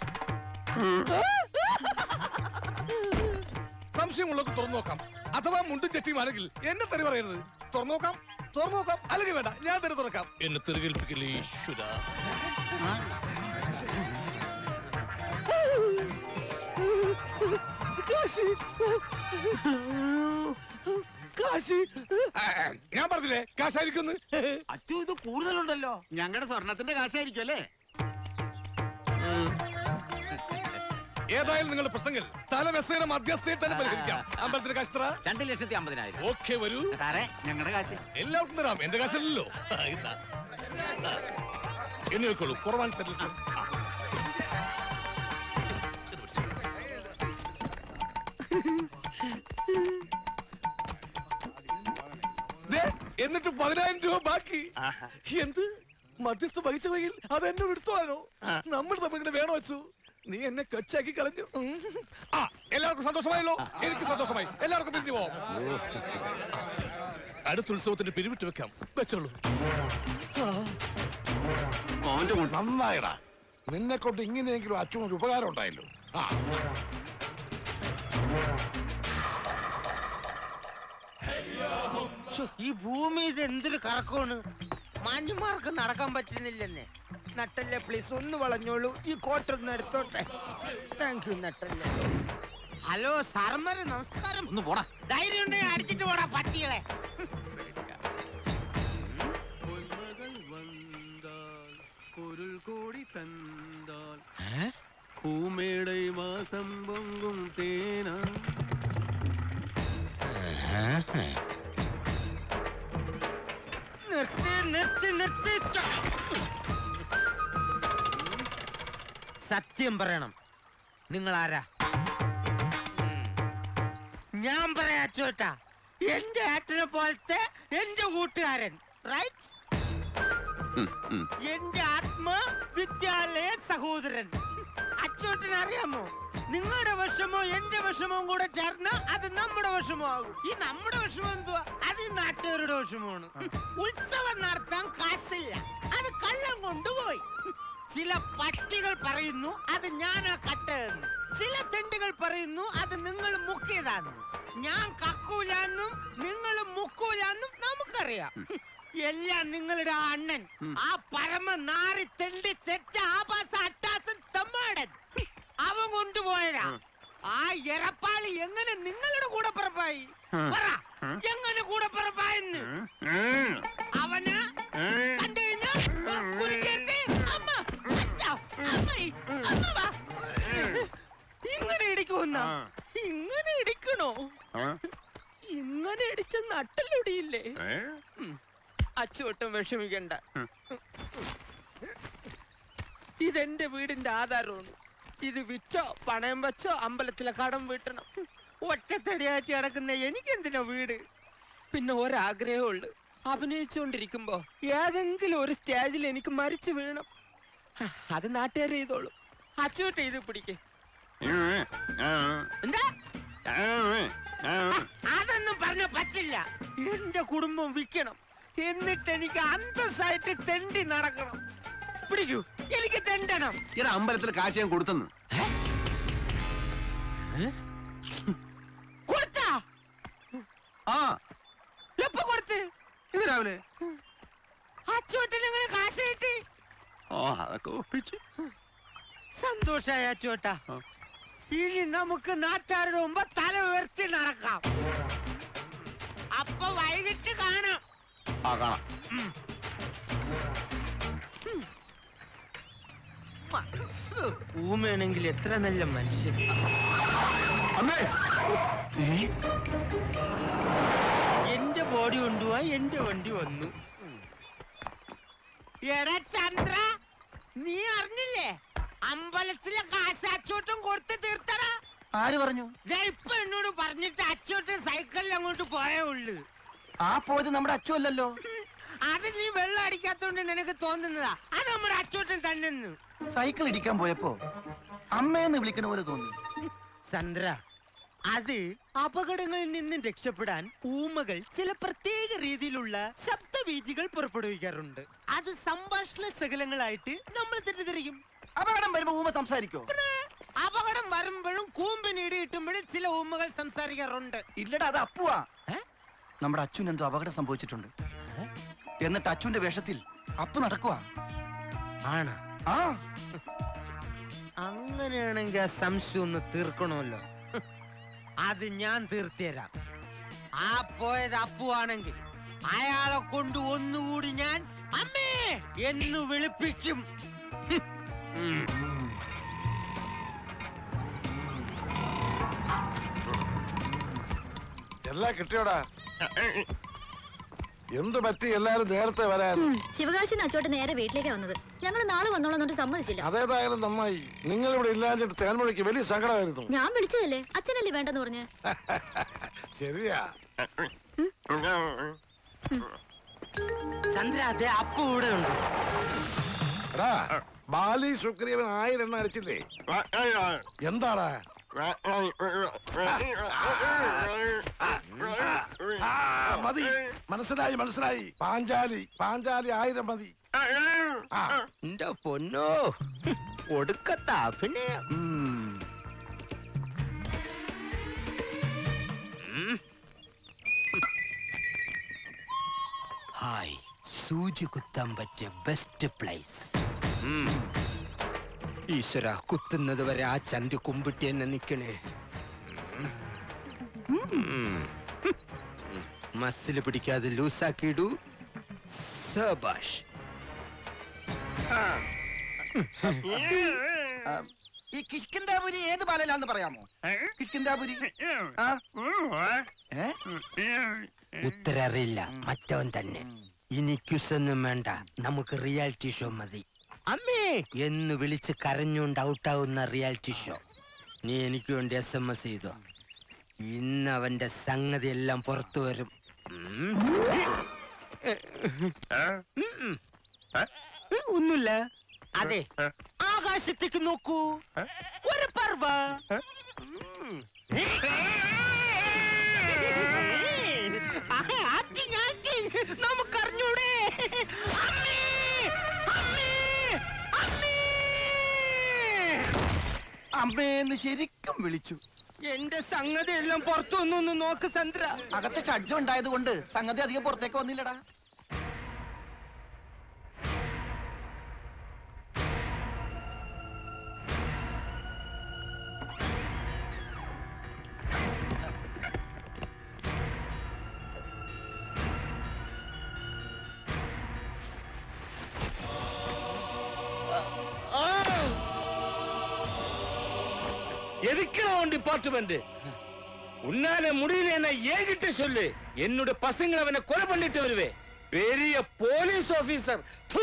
സംശയമുള്ളവർക്ക് തുറന്നു നോക്കാം അഥവാ മുണ്ടും ചെട്ടിയുമാണെങ്കിൽ എന്നെ തെറി പറയരുത് തുറന്നു നോക്കാം തുറന്നു നോക്കാം അല്ലെങ്കിൽ വേണ്ട ഞാൻ തന്നെ തുറക്കാം എന്നെ തെറികേൽപ്പിക്കില്ലേ ഈശ്വര കാശി കാശി ഞാൻ പറഞ്ഞില്ലേ കാശായിരിക്കുന്നു അച്ചു ഇത് കൂടുതലുണ്ടല്ലോ ഞങ്ങളുടെ സ്വർണത്തിന്റെ കാശായിരിക്കും അല്ലേ ഏതായാലും നിങ്ങളുടെ പ്രശ്നങ്ങൾ തലവെസേന മധ്യസ്ഥയിൽ തന്നെ പരിഹരിക്കാം അമ്പലത്തിന്റെ കാശ് എത്ര? രണ്ട് ലക്ഷത്തി അമ്പതിനായിരം ഓക്കെ വരൂ സാറേ ഞങ്ങളുടെ കാശ് എല്ലാവർക്കും തരാം എന്റെ കാശല്ലല്ലോ ആ, ഇതാ. ആ. എണ്ണി വെക്കോളൂ കുറവാണ് തരില്ല ആ. ദേ, എന്നിട്ട് പതിനായിരം രൂപ ബാക്കി എന്ത് മധ്യസ്ഥ പൈസ വകയിൽ അത് എന്നോട് എടുത്തോളോ നമ്മൾ തമ്മിൽ ഇങ്ങനെ വേണോ വെച്ചു നീ എന്നെ കച്ചാക്കി കളഞ്ഞു ഉം. ആ എല്ലാവർക്കും സന്തോഷമായല്ലോ എനിക്ക് സന്തോഷമായി എല്ലാവർക്കും പിരിഞ്ഞു പോവാം അടുത്ത ഉത്സവത്തിന് പിരിവിട്ട് വെക്കാം വെച്ചോളൂ നന്നായിടാ നിന്നെ കൊണ്ട് ഇങ്ങനെയെങ്കിലും അച്ഛനൊരു ഉപകാരം ഉണ്ടായല്ലോ ആ ശ്ശോ, ഈ ഭൂമി ഇത് എന്തൊരു കറക്കമാണ് മാന്യന്മാർക്ക് നടക്കാൻ പറ്റുന്നില്ലെന്നെ നട്ടല്ലേ പ്ലീസ് ഒന്ന് വളഞ്ഞോളൂ ഈ കോട്ടൊന്ന് എടുത്തോട്ടെ താങ്ക് യു നട്ടല്ലേ ഹലോ സാറന്മാരെ നമസ്കാരം ഒന്ന് പോടാ ധൈര്യം ഉണ്ടെങ്കിൽ അടിച്ചിട്ട് പോടാ പട്ടികളെ പൊരുൾ കോടി തന്താൽ പൂമേടை മാസം പൊങ്കും തേന നിർത്തി നിർത്തി നിർത്തി സത്യം പറയണം നിങ്ങൾ ആരാ ഞാൻ പറയാ ചോട്ടാ എന്റെ ഏട്ടനെ പോലത്തെ എന്റെ കൂട്ടുകാരൻ റൈറ്റ് എന്റെ ആത്മ വിദ്യാലയ സഹോദരൻ അച്ചോട്ടൻ അറിയാമോ നിങ്ങളുടെ വിഷമോ എന്റെ വിഷമവും കൂടെ ചേർന്ന് അത് നമ്മുടെ വിഷമമാകും ഈ നമ്മുടെ വിഷമം എന്തുവാ അത് ഈ നാട്ടുകാരുടെ വിഷമമാണ് ഉത്സവം നടത്താൻ കാശില്ല അത് കള്ളം കൊണ്ടുപോയി ചില പട്ടികൾ പറയുന്നു അത് ഞാനാ കട്ടതെന്ന് ചില തെണ്ടുകൾ പറയുന്നു അത് നിങ്ങൾ മുക്കിയതാന്ന് ഞാൻ കക്കൂലാന്നും നിങ്ങൾ മുക്കൂലാന്നും നമുക്കറിയാം എല്ലാം നിങ്ങളുടെ ആ അണ്ണൻ ആ പരമ നാറി തെണ്ടി തെറ്റ ആഭാസ അട്ടാസൻ തമ്മാടൻ അവൻ കൊണ്ടുപോയതാ ആ എരപ്പാളി എങ്ങനെ നിങ്ങളുടെ കൂടെ പിറപ്പായി പറ എങ്ങനെ കൂടെ പിറപ്പായെന്ന് അവന് കണ്ടു കഴിഞ്ഞാ കുരുക്കേറ്റ് അമ്മ അച്ഛാ, അമ്മായി, അമ്മ വാ. ഇങ്ങനെ ഇടിക്കുന്ന ഇങ്ങനെ ഇടിക്കണോ ഇങ്ങനെ ഇടിച്ച നട്ടലൊടിയില്ലേ അച്ചുവട്ടം വിഷമിക്കണ്ട ഇതെന്റെ വീടിന്റെ ആധാരമാണ് ഇത് വിറ്റോ പണയം വെച്ചോ അമ്പലത്തിലെ കടം വീട്ടണം ഒറ്റത്തടിയാറ്റി കിടക്കുന്ന എനിക്കെന്തിനാ വീട് പിന്നെ ഒരാഗ്രഹമുള്ളു അഭിനയിച്ചുകൊണ്ടിരിക്കുമ്പോ ഏതെങ്കിലും ഒരു സ്റ്റേജിൽ എനിക്ക് മരിച്ചു വീണം ഹ, അത് നാട്ടുകാർ ചെയ്തോളൂ അച്ചുവട്ട ഇത് പിടിക്ക് എന്താ അതൊന്നും പറഞ്ഞ പറ്റില്ല എന്റെ കുടുംബം വിൽക്കണം എന്നിട്ട് എനിക്ക് അന്തസ്സായിട്ട് തെണ്ടി നടക്കണം പിടിക്കൂ എനിക്ക് തെണ്ടണം ഇട അമ്പലത്തിൽ കാശ് ഞാൻ കൊടുത്തെന്ന് കൊടുത്താ ആ എപ്പോ കൊടുത്ത് ഇത് രാവിലെ അച്ചോട്ടൻ എങ്ങനെ കാശ് കിട്ടി ഓ അതൊക്കെ ഒപ്പിച്ചു സന്തോഷായ അച്ചോട്ട ഇനി നമുക്ക് നാട്ടുകാരുടെ മുമ്പ് തല ഉയർത്തി നടക്കാം അപ്പൊ വൈകിട്ട് കാണാം ആ കാണാം ഊമയാണെങ്കിൽ എത്ര നല്ല മനുഷ്യൻ അമ്മേ എന്റെ ബോഡി കൊണ്ടുപോവാ എന്റെ വണ്ടി വന്നു എടാ ചന്ദ്ര നീ അറിഞ്ഞില്ലേ അമ്പലത്തിലെ കാശ് അച്ചോട്ടം കൊടുത്ത് തീർത്തടാ ആര് പറഞ്ഞു ദേ ഇപ്പൊ എന്നോട് പറഞ്ഞിട്ട് അച്ചോട്ടൻ സൈക്കിളിൽ അങ്ങോട്ട് പോയേ ഉള്ളു ആ പോയത് നമ്മുടെ അച്ചുവല്ലല്ലോ അത് നീ വെള്ളം അടിക്കാത്തോണ്ട് നിനക്ക് തോന്നുന്നതാ അത് നമ്മുടെ അച്ചോട്ടൻ തന്നെ സൈക്കിൾ ഇടിക്കാൻ പോയപ്പോ അമ്മയെന്ന് വിളിക്കണ പോലെ തോന്നി ചന്ദ്ര അത് അപകടങ്ങളിൽ നിന്നും രക്ഷപ്പെടാൻ ഊമകൾ ചില പ്രത്യേക രീതിയിലുള്ള ശബ്ദവീചികൾ പുറപ്പെടുവിക്കാറുണ്ട് അത് സംഭാഷണ ശകലങ്ങളായിട്ട് നമ്മൾ തെറ്റിദ്ധരിക്കും അപകടം വരുമ്പോ ഊമ സംസാരിക്കോ അപകടം വരുമ്പോഴും കൂമ്പിന് ഇടി കിട്ടുമ്പോഴും ചില ഊമകൾ സംസാരിക്കാറുണ്ട് ഇല്ലടാ അത് അപ്പുവാ നമ്മുടെ അച്ഛൻ എന്തോ അപകടം സംഭവിച്ചിട്ടുണ്ട് എന്നിട്ട് അച്ഛന്റെ വേഷത്തിൽ അപ്പു നടക്കുവാ ആണ് ആ അങ്ങനെയാണെങ്കിൽ ആ സംശയം ഒന്ന് തീർക്കണമല്ലോ അത് ഞാൻ തീർത്തുതരാം ആ പോയത് അപ്പുവാണെങ്കിൽ അയാളെ കൊണ്ട് ഒന്നുകൂടി ഞാൻ അമ്മേ എന്ന് വിളിപ്പിക്കും എല്ലാം കിട്ടിയോടാ എന്ത് പറ്റി എല്ലാരും നേരത്തെ വരാൻ ശിവകാശിന്ന് അച്ചോട്ട് നേരെ വീട്ടിലേക്കാ വന്നത് ഞങ്ങൾ നാളെ വന്നോളാം എന്നിട്ട് സമ്മതിച്ചില്ല അതേതായാലും നന്നായി നിങ്ങൾ ഇവിടെ ഇല്ലാഞ്ഞിട്ട് തേൻമൊഴിക്ക് വലിയ സങ്കടമായിരുന്നു ഞാൻ വിളിച്ചതല്ലേ അച്ഛനല്ലേ വേണ്ടെന്ന് പറഞ്ഞ് ശരിയാ ചന്ദ്ര അതെ അപ്പു ഇവിടെ ഉണ്ട് എടാ ബാലി സുഗ്രീവൻ ആയിരം എണ്ണ അടിച്ചില്ലേ എന്താടാ ആ, മതി മനസ്സിലായി മനസ്സിലായി പാഞ്ചാലി പാഞ്ചാലി ആയിരം മതി ആ എന്റെ പൊന്നോ ഒടുക്കത്ത അഭിനയം ഉം. ഉം. ഹായ് സൂചി കുത്താൻ പറ്റിയ ബെസ്റ്റ് പ്ലേസ് ഈശ്വര കുത്തുന്നത് വരെ ആ ചന്തി കുമ്പിട്ടി എന്നെ നിക്കണേ മസിൽ പിടിക്കാതെ ലൂസാക്കിയിടൂ സബാഷ് ഈ കിഷ്കിന്താപുരി ഏത് പാലയിലാന്ന് പറയാമോ കിഷ്കിന്താപുരി ആ? ഏ? ഉത്തരറിയില്ല മറ്റവൻ തന്നെ ഇനി ക്യുസൊന്നും വേണ്ട നമുക്ക് റിയാലിറ്റി ഷോ മതി അമ്മേ എന്ന് വിളിച്ച് കരഞ്ഞുകൊണ്ട് ഔട്ടാവുന്ന റിയാലിറ്റി ഷോ നീ എനിക്ക് വേണ്ടി എസ് എം എസ് ചെയ്തോ ഇന്ന് അവന്റെ സംഗതി എല്ലാം പുറത്തു വരും ഉം. ഉം. ഒന്നുമില്ല അതെ ആകാശത്തേക്ക് നോക്കൂ ഒരു പർവ നമുക്കറിഞ്ഞൂടെ അമ്മേന്ന് ശരിക്കും വിളിച്ചു എന്റെ സംഗതി എല്ലാം പുറത്തു വന്നു നോക്ക് ചന്ദ്ര അകത്ത് ഷഡ്ജം ഉണ്ടായത് കൊണ്ട് സംഗതി അധികം പുറത്തേക്ക് വന്നില്ലടാ எதுக்குறோம் டிபார்ட்மெண்ட் உன்னால முடியலன்னா ஏகிட்ட சொல்லு என்னோட பசங்களை அவனை கொலை பண்ணிட்டு வருவேன் பெரிய போலீஸ் ஆபீசர் தூ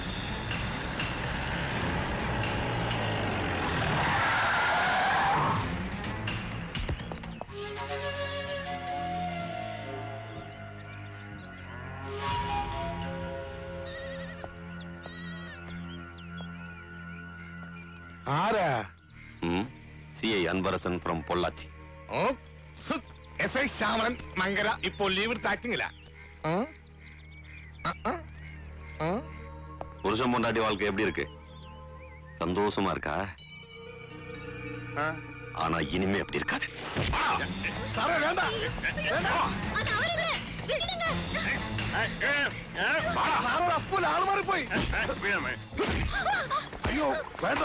ആരാ C I Anvarasan from Pollachi S I Shyamalan Mankara ഇപ്പോൾ ലീവ് എടുത്ത് ആക്ടിങ്ങില്ല புருஷன் பொண்டாட்டி வாழ்க்கை எப்படி இருக்கு சந்தோஷமா இருக்கா ஆனா இனிமே அப்படி இருக்காது സാറേ വേണ്ട സാറേ അപ്പൂല ആള് മാറിപ്പോയി അയ്യോ വേണ്ട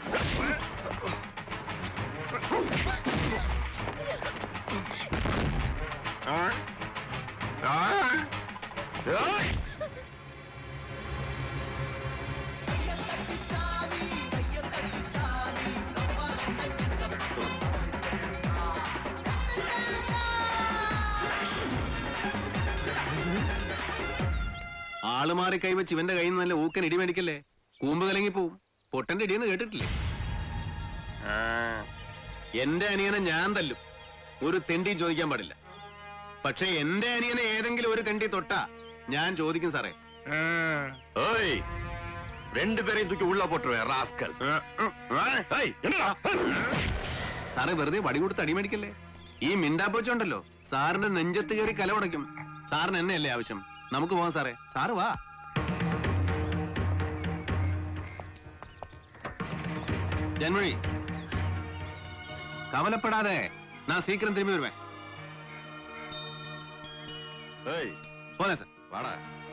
ആള് മാറി കൈവച്ച് ഇവന്റെ കയ്യിൽ നിന്ന് നല്ല ഊക്കൻ ഇടി മേടിക്കല്ലേ കൂമ്പ് കലങ്ങി പോവും പൊട്ടന്റെ ഇടിയെന്ന് കേട്ടിട്ടില്ലേ ആ, എന്റെ അനിയനെ ഞാൻ തല്ലും ഒരു തെണ്ടി ചോദിക്കാൻ പാടില്ല പക്ഷെ എന്റെ അനിയനെ ഏതെങ്കിലും ഒരു തെണ്ടി തൊട്ടാ ഞാൻ ചോദിക്കും സാറേ ஏய் ரெண்டு பேரையும் தூக்கி உள்ள போட்டுருவேன் ராஸ்கல் ஏய், என்னடா? സാറേ വെറുതെ വടി കൊടുത്ത് അടി മേടിക്കല്ലേ ഈ മിണ്ടാപ്പോച്ച ഉണ്ടല്ലോ സാറിന്റെ നെഞ്ചത്ത് കയറി കല ഉടയ്ക്കും സാറിന് എന്നെയല്ലേ ആവശ്യം നമുക്ക് പോവാം സാറേ സാറ് വാ ജന്മഴി കവലപ്പെടാതെ ഞാൻ സീക്കിരം തിരുമ്പി വരുവേ ஏய் പോലെ സാർ வாடா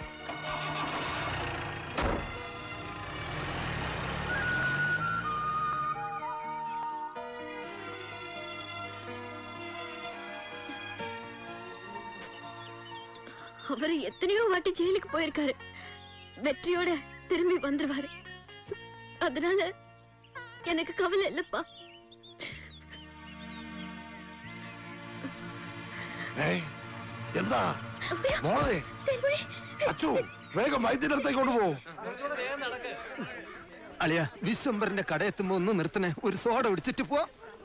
அவரு எத்தனையோ வாட்டி ஜெயிலுக்கு போயிருக்காரு வெற்றியோட திரும்பி வந்துருவாரு அதனால எனக்கு கவலை இல்லப்பா ഏയ്, എന്താ മോളെ അച്ചു വേഗം വൈദ്യുതി അടുത്തേക്ക് കൊണ്ടുപോകും അളിയ വിശ്വംബറിന്റെ കടയെത്തുമ്പോ ഒന്ന് നിർത്തണേ ഒരു സോഡ ഒടിച്ചിട്ട് പോ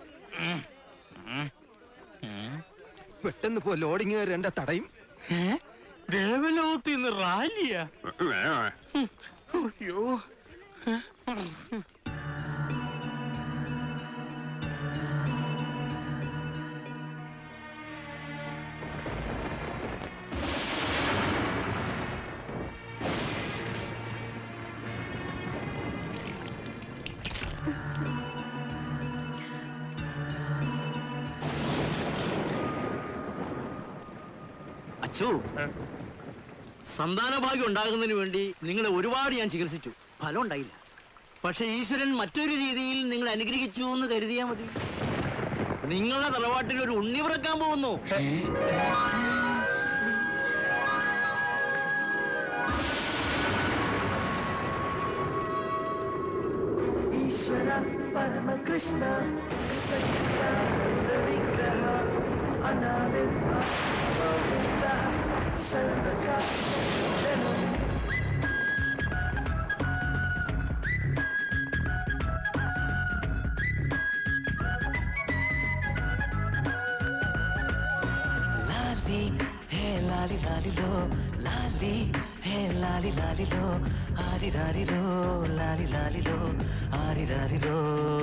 പെട്ടെന്ന് പോ ലോഡിങ് എന്റെ തടയും ദേവലോകത്ത് ഇന്ന് റാലിയാ അയ്യോ അച്ചു സന്താന ഭാഗ്യം ഉണ്ടാകുന്നതിന് വേണ്ടി നിങ്ങളെ ഒരുപാട് ഞാൻ ചികിത്സിച്ചു ഫലം ഉണ്ടായില്ല പക്ഷെ ഈശ്വരൻ മറ്റൊരു രീതിയിൽ നിങ്ങളെ അനുഗ്രഹിച്ചു എന്ന് കരുതിയാ മതി നിങ്ങളുടെ തറവാട്ടിൽ ഒരു ഉണ്ണി പിറക്കാൻ പോകുന്നു ಈಶ್ವರ ಪರಮ ಕೃಷ್ಣ ಸಚ್ಚಿದಾನಂದ ವಿಗ್ರಹ ಅನಾವಿರ್ಭ ಗೋವಿಂದ ಸರ್ವಕಾರಣ లాలి హే లాలి లాలిలో లాలి హే లాలి లాలిలో ఆరి రారిరో లాలి లాలిలో ఆరి రారిరో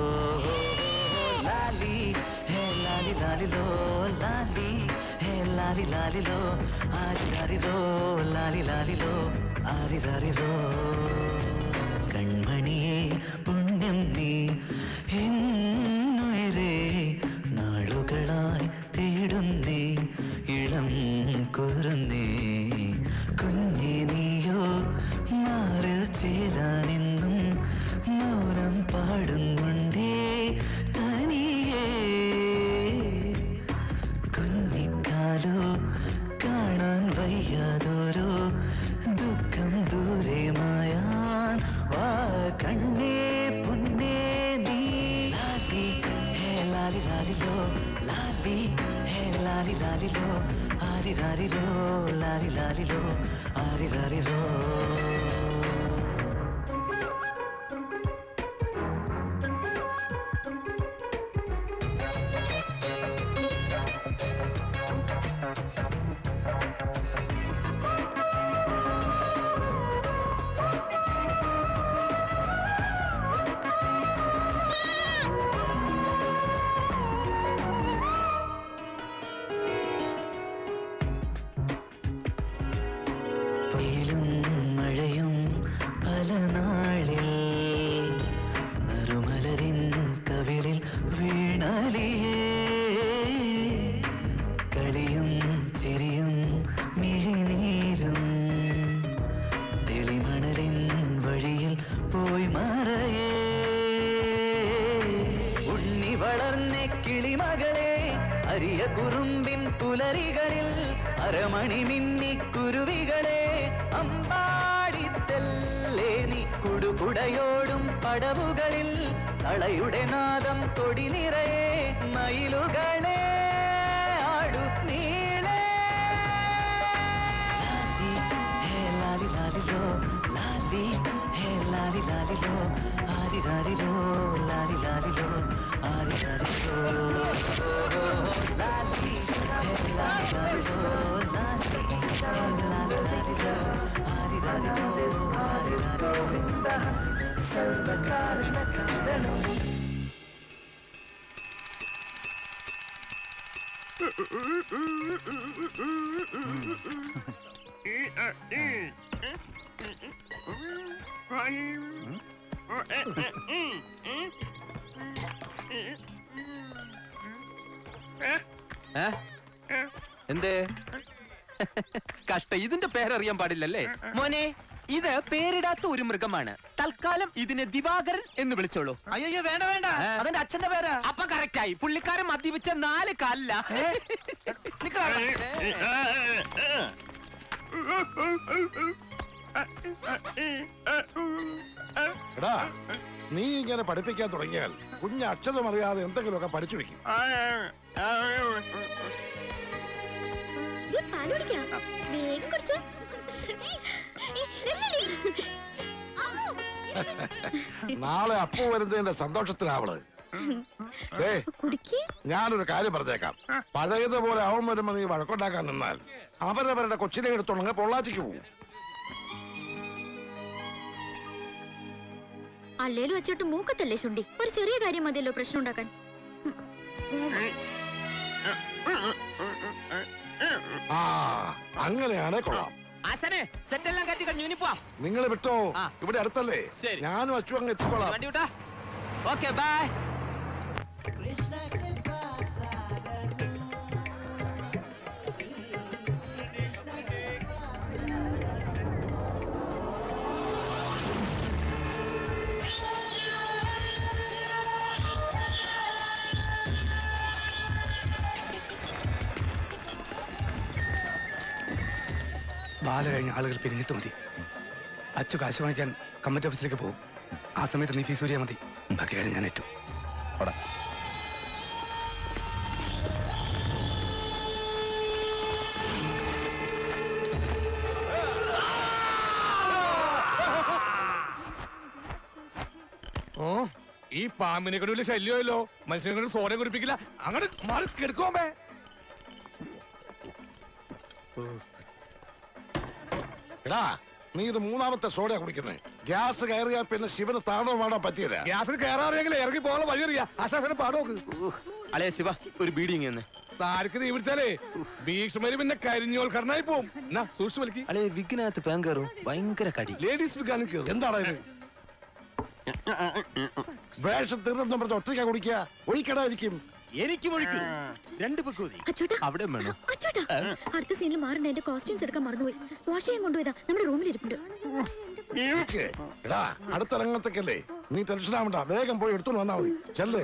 లాలి హే లాలి లాలిలో లాలి హే లాలి లాలిలో ఆరి రారిరో లాలి లాలిలో ആരി രാരിരോ കൺമണിയെ പുണ്യം നീ എന്നുയരേ നാളുകളായി തേടുന്നേ ഇളം കുറുന്നേ കുഞ്ഞെ നീയോ മാറിൽ ചേരാനെന്നും മൗനം പാടുന്നുണ്ടേ തനിയേ കുഞ്ഞിക്കാലോ കാണാൻ വയ്യാതോരോ ദുഃഖം ദൂരെ മായാൻ വാ കണ്ണേ പൊന്നേ നീ ലാലി ഹേ ലാലി ലാലിലോ ലാലി ഹേ ലാലി ലാലിലോ ആരി രാരിരോ ലാലി ലാലിലോ ആരി രാരിരോ വെയിലും മഴയും പല നാളിൽ നറുമലരിൻ കവിളിൽ വീണാലിയേ കളിയും ചിരിയും മിഴിനീരും തെളിമണലിൻ വഴിയിൽ പോയി മറയേ ഉണ്ണി വളർന്ന കിളിമകളെ അരിയ കുറുമ്പിൻ പുലരികളിൽ അരമണി മിന്നി കുരുവികളെ അമ്പാടിത്തല്ലേ നീ കുടുകുടയോടും പടവുകളിൽ തളയുടെ നാദം കൊടി നിറയെ മയിലുകളെ ആടു നീളെ ലാലി ഹേ ലാലി ലാലിലോ ലാലി ഹേ ലാലി ലാലിലോ ആരി രാരിരോ ലാലി ലാലിലോ ആരി രാരിരോ ലാലി ഹേ ലാലി ലാലിലോ ലാലി ഹേ ലാലി ലാലിലോ ആരി രാരിരോ ആരി രാരിരോ സർവകാരണ കാരണോ എന്തേ കഷ്ട ഇതിന്റെ പേരറിയാൻ പാടില്ലല്ലേ മോനെ ഇത് പേരിടാത്ത ഒരു മൃഗമാണ് തൽക്കാലം ഇതിനെ ദിവാകരൻ എന്ന് വിളിച്ചോളൂ അയ്യോ വേണ്ട വേണ്ട അതെന്റെ അച്ഛന്റെ പേരാ അപ്പൊ കറക്റ്റായി പുള്ളിക്കാരൻ മദ്യപിച്ച നാല് കാലില്ല എടാ നീ ഇങ്ങനെ പഠിപ്പിക്കാൻ തുടങ്ങിയാൽ കുഞ്ഞ് അക്ഷരം അറിയാതെ എന്തെങ്കിലുമൊക്കെ പഠിച്ചു വെക്കും ഇത് പാല് കുടിക്കാം വേഗം കുടിച്ചോ ഇല്ലടി. നാളെ അപ്പു വരുന്നതിന്റെ സന്തോഷത്തിലാവള് ദേ കുടിക്ക് ഞാനൊരു കാര്യം പറഞ്ഞേക്കാം പഴയതുപോലെ അവൻ വരുമ്പോ നീ വഴക്കുണ്ടാക്കാൻ നിന്നാൽ അവരവരുടെ കൊച്ചിനെ എടുത്തുണ്ടെങ്കിൽ പൊള്ളാച്ചിക്ക് പോകും അല്ലേലും അച്ചോട്ട് മൂക്കത്തല്ലേ ശുണ്ടി ഒരു ചെറിയ കാര്യം മതിയല്ലോ പ്രശ്നം ഉണ്ടാക്കാൻ ആ അങ്ങനെയാണേ കൊള്ളാം ആശാനെ സെറ്റെല്ലാം കത്തി കഴിഞ്ഞു ഇനി പോവാം നിങ്ങൾ വിട്ടോ ഇവിടെ അടുത്തല്ലേ ഞാനും അച്ചു അങ്ങ് എത്തിക്കോളാം വണ്ടി വിട്ടാ ഓക്കെ ബൈ ബാല കഴിഞ്ഞ ആളുകൾ പിരിഞ്ഞിട്ട് മതി അച്ചു കാശ് വാങ്ങിക്കാൻ കമ്മിറ്റി ഓഫീസിലേക്ക് പോകും ആ സമയത്ത് നീ ഫീസ് ഊരിയാൽ മതി ബാക്കി കാര്യം ഞാൻ ഏറ്റു ഓ ഈ പാമ്പിനെ കൊണ്ട് വലിയ ശല്യമല്ലോ മനുഷ്യനെ കൊണ്ട് സോഡ കുറിപ്പിക്കില്ല അങ്ങനെ മാറി കിടക്കുമ്പേ എടാ നീ ഇത് മൂന്നാമത്തെ സോഡയാ കുടിക്കുന്നത് ഗ്യാസ് കയറിയാ പിന്നെ ശിവന് താണോ മാടാൻ പറ്റിയല്ല ഗ്യാസിൽ കയറാറിയെങ്കിൽ ഇറങ്ങി പോകാൻ വഴി അറിയാ ആശാസനെ പാടോക്ക് അളേ ശിവ ഒരു ബീഡിങ് എന്ന് താരക്ക് നീ വിളിച്ചാലേ ഭീഷ്മര് പിന്നെ കരിഞ്ഞോൽക്കരനായി പോവും എന്നാ സൂക്ഷിച്ചു വലിക്ക് അളേ വിഘ്നകത്ത് പാൻ കയറും ഭയങ്കര കടി ലേഡീസ് വിൽക്കാനും കയറും എന്താണ് ഇത് വേഷം തീർന്നു പറഞ്ഞ ഒറ്റയ്ക്കാ കുടിക്കുക ഒഴിക്കടായിരിക്കും എനിക്ക് ഒഴിക്കും രണ്ട് പക്വതി അച്ചോട്ടാ അവിടെ വേണോ അച്ചോട്ടാ അടുത്ത സീനിൽ മാറണ്ട എന്റെ കോസ്റ്റ്യൂംസ് എടുക്കാൻ മറന്നുപോയി വാഷ് ചെയ്യാൻ കൊണ്ടുപോയതാ നമ്മുടെ റൂമിൽ ഇരിപ്പുണ്ട് ഇവക്ക് എടാ അടുത്ത രംഗത്തേക്കല്ലേ നീ ടെൻഷൻ ആവണ്ട വേഗം പോയി എടുത്തോണ്ട് വന്നാ മതി ചെല്ലേ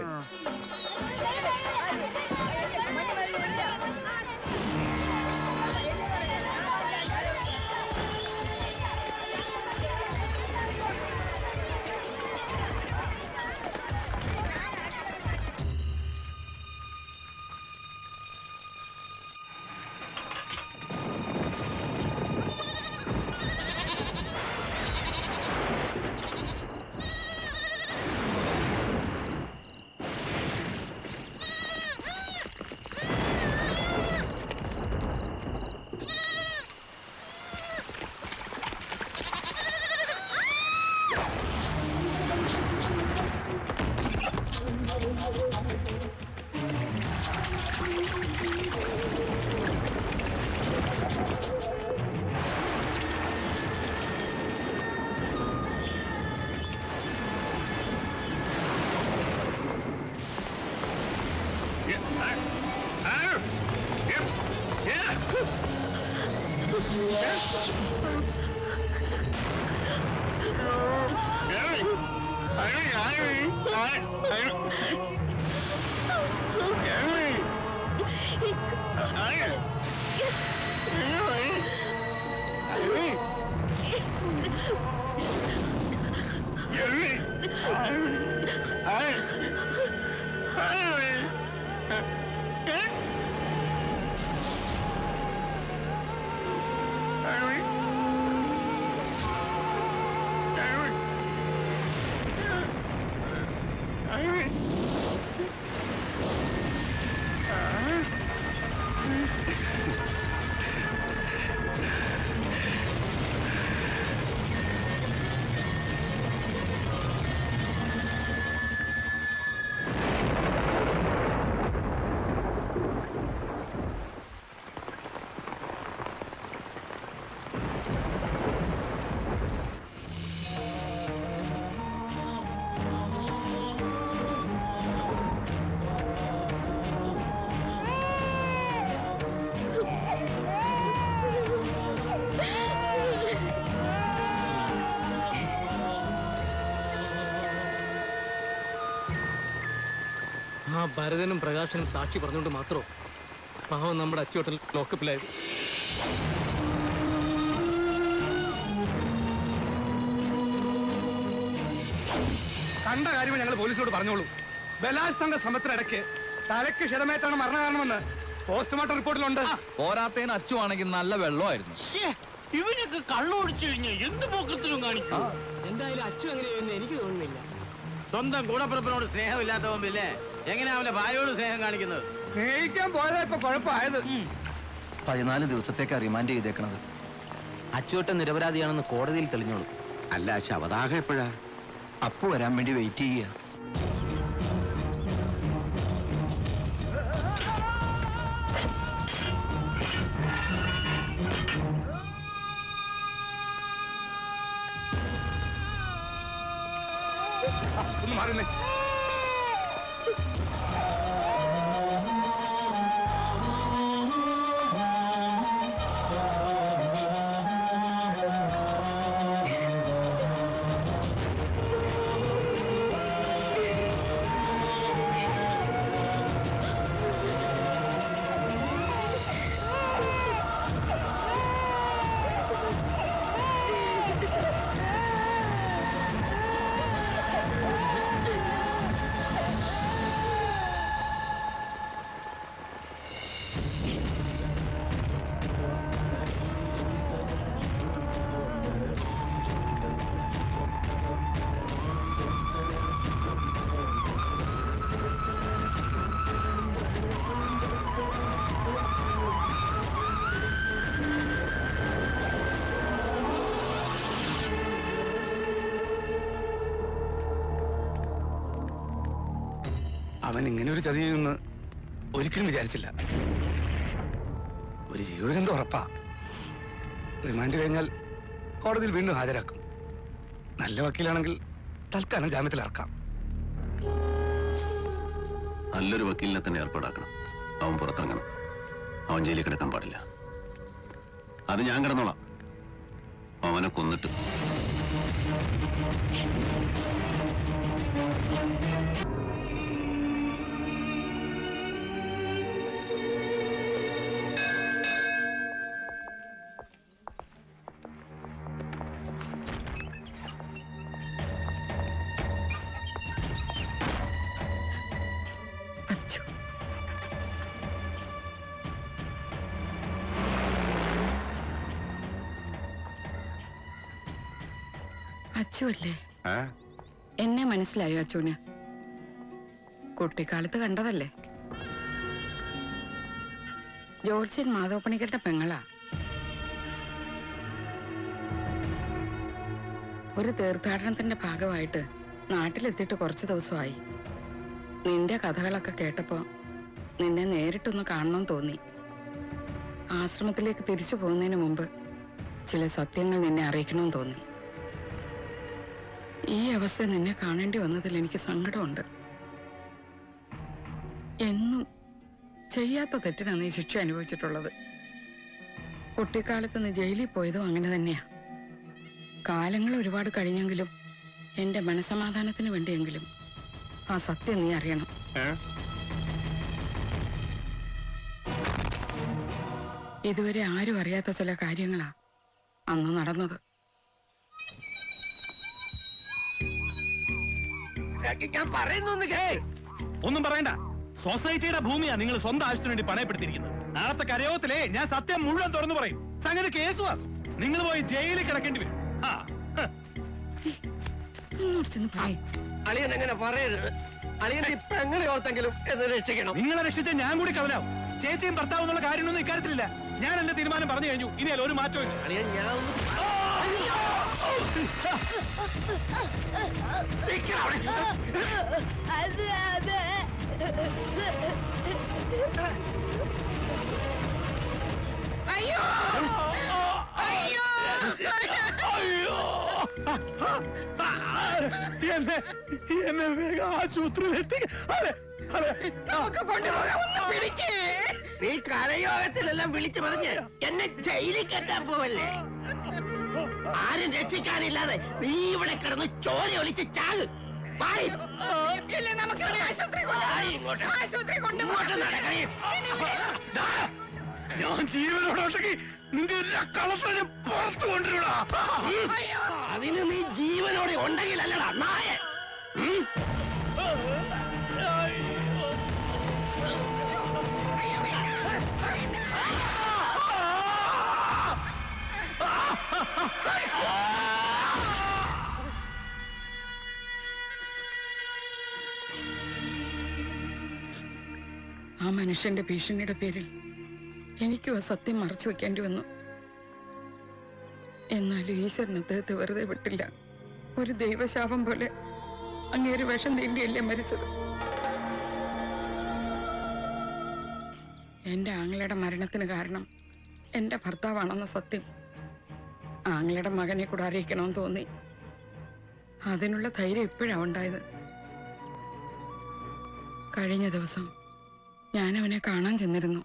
ആ ഭരതനും പ്രകാശനും സാക്ഷി പറഞ്ഞുകൊണ്ട് മാത്രം പാവം നമ്മുടെ അച്ചുവട്ടൽ ലോക്കപ്പിലായത് കണ്ട കാര്യം ഞങ്ങൾ പോലീസിനോട് പറഞ്ഞോളൂ ബലാത്സംഗ ശ്രമത്തിനിടയ്ക്ക് തലയ്ക്ക് ക്ഷതമേറ്റാണ് മരണകാരണമെന്ന് പോസ്റ്റ്മോർട്ടം റിപ്പോർട്ടിലുണ്ട് പോരാത്തതിന് അച്ചുവാണെങ്കിൽ നല്ല വെള്ളമായിരുന്നു ഇവനൊക്കെ കള്ളു കുടിച്ചു കഴിഞ്ഞാൽ എന്ത് പോക്കത്തിലും കാണിക്കും എന്തായാലും അച്ചു എങ്ങനെയെന്ന് എനിക്ക് തോന്നുന്നില്ല സ്വന്തം കൂടപ്പിറപ്പിനോട് സ്നേഹമില്ലാത്തവൻ പിന്നെ എങ്ങനെ അവന്റെ ഭാര്യയോട് സ്നേഹം കാണിക്കുന്നത് സ്നേഹിക്കാൻ പോയതാ ഇപ്പൊ കുഴപ്പമായത് പതിനാല് ദിവസത്തേക്ക് റിമാൻഡ് ചെയ്തേക്കണത് അച്ചുവട്ടം നിരപരാധിയാണെന്ന് കോടതിയിൽ തെളിഞ്ഞോളൂ അല്ല ശവദാഹം എപ്പോഴാ അപ്പു വരാൻ വേണ്ടി വെയിറ്റ് ചെയ്യുക ഒന്ന് മാറുന്നേ അവൻ ഇങ്ങനെ ഒരു ചതി ചെയ്യുമെന്ന് ഒരിക്കലും വിചാരിച്ചില്ല ഒരു ജീവനെന്തോ ഉറപ്പാ റിമാൻഡ് കഴിഞ്ഞാൽ കോടതിയിൽ വീണ്ടും ഹാജരാക്കും നല്ല വക്കീലാണെങ്കിൽ തൽക്കാലം ജാമ്യത്തിലിറക്കാം നല്ലൊരു വക്കീലിനെ തന്നെ ഏർപ്പാടാക്കണം അവൻ പുറത്തിറങ്ങണം അവൻ ജയിലിൽ കിടക്കാൻ പാടില്ല അത് ഞാൻ കിടന്നോളാം അവനെ കൊന്നിട്ട് അച്ചു അല്ലേ എന്നെ മനസ്സിലായോ അച്ചുവിന് കുട്ടിക്കാലത്ത് കണ്ടതല്ലേ ജോർജിൻ മാധവപ്പണിക്കരുടെ പെങ്ങളാ ഒരു തീർത്ഥാടനത്തിന്റെ ഭാഗമായിട്ട് നാട്ടിലെത്തിയിട്ട് കുറച്ച് ദിവസമായി നിന്റെ കഥകളൊക്കെ കേട്ടപ്പോ നിന്നെ നേരിട്ടൊന്ന് കാണണമെന്ന് തോന്നി ആശ്രമത്തിലേക്ക് തിരിച്ചു പോകുന്നതിന് മുമ്പ് ചില സത്യങ്ങൾ നിന്നെ അറിയിക്കണമെന്ന് തോന്നി ഈ അവസ്ഥ നിന്നെ കാണേണ്ടി വന്നതിൽ എനിക്ക് സങ്കടമുണ്ട് എന്നും ചെയ്യാത്ത തെറ്റിനാണ് നീ ശിക്ഷ അനുഭവിച്ചിട്ടുള്ളത് കുട്ടിക്കാലത്ത് നീ ജയിലിൽ പോയതും അങ്ങനെ തന്നെയാ കാലങ്ങൾ ഒരുപാട് കഴിഞ്ഞെങ്കിലും എന്റെ മനസമാധാനത്തിന് വേണ്ടിയെങ്കിലും ആ സത്യം നീ അറിയണം ഇതുവരെ ആരും അറിയാത്ത ചില കാര്യങ്ങളാ അന്ന് നടന്നത് ഞാൻ പറയുന്നു കേ ഒന്നും പറയണ്ട സൊസൈറ്റിയുടെ ഭൂമിയാ നിങ്ങൾ സ്വന്തം ആവശ്യത്തിന് വേണ്ടി പണയപ്പെടുത്തിയിരിക്കുന്നത് നാളത്തെ കരയോത്തിലേ ഞാൻ സത്യം മുഴുവൻ തുറന്നു പറയും സംഗതി കേസുവാ നിങ്ങൾ പോയി ജയിലിൽ കിടക്കേണ്ടി വരും ആ ഹ്. അളിയൻ എങ്ങനെ പറയരുത് അളിയൻ ഈ പെങ്ങളെ ഓർത്തെങ്കിലും എന്നെ രക്ഷിക്കണം നിങ്ങളെ രക്ഷിച്ച ഞാൻ കൂടി കവലാവും ചേച്ചിയും ഭർത്താവും എന്നുള്ള കാര്യമൊന്നും ഇക്കാര്യത്തിലില്ല ഞാൻ എന്റെ തീരുമാനം പറഞ്ഞു കഴിഞ്ഞു ഇനി അതിൽ ഒരു മാറ്റവും ഇല്ല അളിയൻ ഞാൻ അത് അത് അയ്യോ അയ്യോ അയ്യോ എന്നെ എന്നെ വേഗം ആശുപത്രിയിലെത്തി അതെ അതെ നമുക്ക് കൊണ്ടുപോകാം ഒന്ന് പിടിക്കേ നീ കരയോഗത്തിലെല്ലാം വിളിച്ചു പറഞ്ഞ് എന്നെ ജയിലിൽ കെട്ടാൻ പോവല്ലേ ആരും രക്ഷിക്കാനില്ലാതെ നീ ഇവിടെ കിടന്ന് ചോര ഒലിച്ച് ചാക് വായി. വായി ഇങ്ങോട്ട്. ഇങ്ങോട്ട് നടക്കണേ. ദാ, ഞാൻ ജീവനോടൊട്ടേക്ക് നിന്റെ എല്ലാ കളത്തിനും പുറത്തു കൊണ്ടുവരൂടാ ഉം. അതിന് നീ ജീവനോടെ ഉണ്ടെങ്കിലല്ലടാ നായ ഉം. ആ മനുഷ്യന്റെ ഭീഷണിയുടെ പേരിൽ എനിക്കും ആ സത്യം മറച്ചു വെക്കേണ്ടി വന്നു എന്നാലും ഈശ്വരൻ അദ്ദേഹത്തെ വെറുതെ വിട്ടില്ല ഒരു ദൈവശാപം പോലെ അങ്ങേര് വിഷം തീണ്ടിയല്ലേ മരിച്ചത് എന്റെ ആങ്ങളയുടെ മരണത്തിന് കാരണം എന്റെ ഭർത്താവാണെന്ന സത്യം ആങ്ങളയുടെ മകനെ കൂടെ അറിയിക്കണമെന്ന് തോന്നി അതിനുള്ള ധൈര്യം ഇപ്പോഴാ ഉണ്ടായത് കഴിഞ്ഞ ദിവസം ഞാൻ അവനെ കാണാൻ ചെന്നിരുന്നു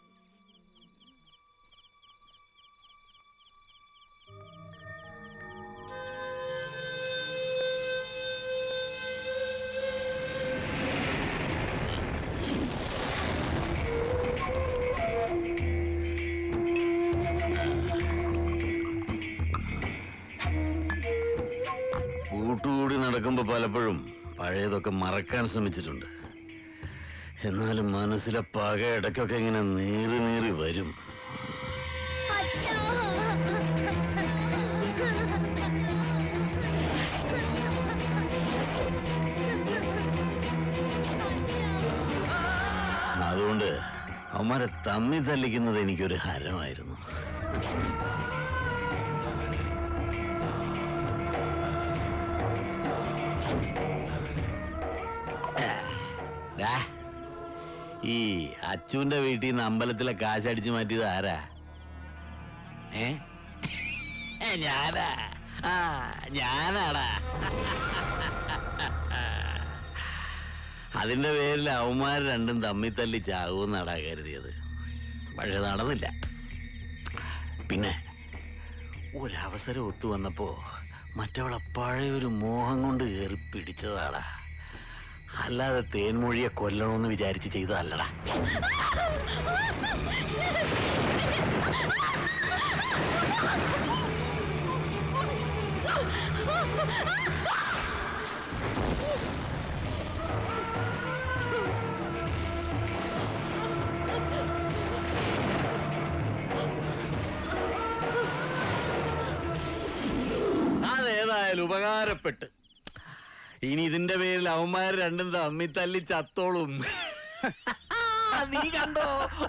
കൂട്ടുകൂടി നടക്കുമ്പോ പലപ്പോഴും പഴയതൊക്കെ മറക്കാൻ ശ്രമിച്ചിട്ടുണ്ട് എന്നാലും മനസ്സിലെ പക ഇടയ്ക്കൊക്കെ ഇങ്ങനെ നീറി നീറി വരും അതുകൊണ്ട് അവന്മാരെ തമ്മി തല്ലിക്കുന്നത് എനിക്കൊരു ഹരമായിരുന്നു ദാ, ഈ അച്ചുവിന്റെ വീട്ടിൽ നിന്ന് അമ്പലത്തിലെ കാശ് അടിച്ചു മാറ്റിയത് ആരാ ഏ ഏ, ഞാനാ ആ ഞാനാടാ അതിന്റെ പേരിൽ അവന്മാർ രണ്ടും തമ്മി തല്ലി ചാകുമെന്നാടാ കരുതിയത് പക്ഷെ നടന്നില്ല പിന്നെ ഒരവസരം ഒത്തു വന്നപ്പോ മറ്റവളെ പഴയൊരു മോഹം കൊണ്ട് കയറി പിടിച്ചതാടാ അല്ലാതെ തേൻമൊഴിയെ കൊല്ലണമെന്ന് വിചാരിച്ച് ചെയ്തതല്ലടാ അതേതായാലും ഉപകാരപ്പെട്ട് ഇനി ഇതിന്റെ പേരിൽ അവന്മാർ രണ്ടും തമ്മി തല്ലി ചത്തോളും നീ കണ്ടോ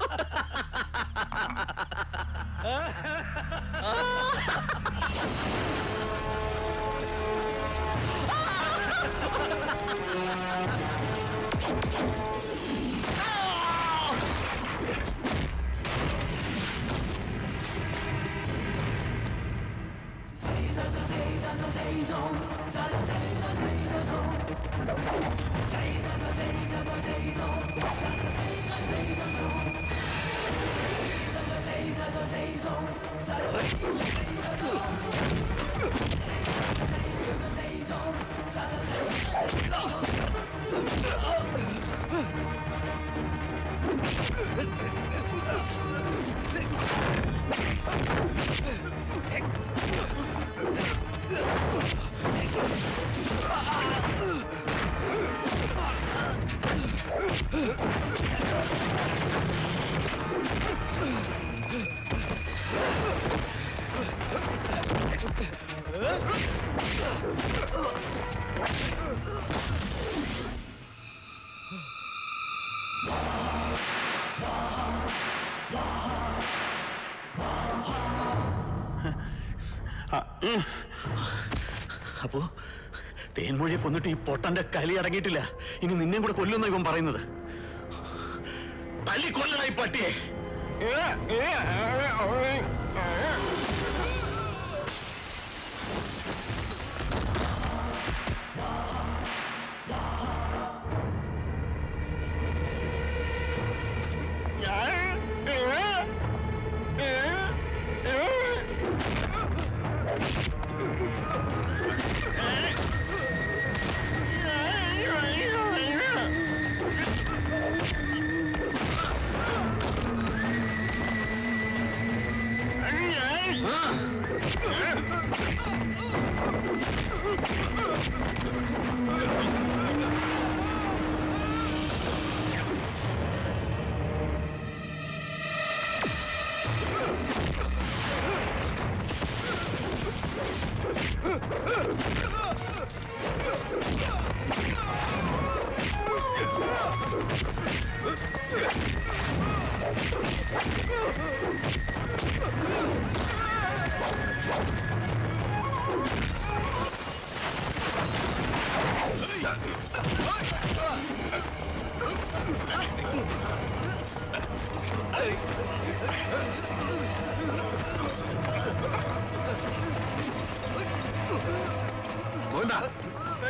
അപ്പോ തേൻമൊഴിയെ കൊന്നിട്ട് ഈ പൊട്ടന്റെ കലി അടങ്ങിയിട്ടില്ല ഇനി നിന്നെയും കൂടെ കൊല്ലുന്ന ഇവൻ പറയുന്നത് തല്ലി കൊല്ലണ ഈ പട്ടിയെ ആ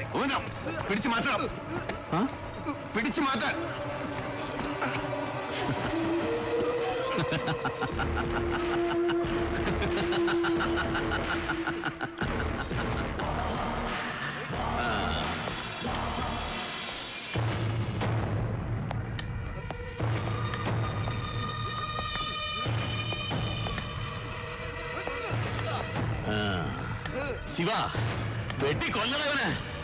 ഊനം. പിടിച്ചു മാറ്റണം ആ? പിടിച്ചു മാറ്റാൻ ശിവ വെട്ടി കൊല്ലണവന്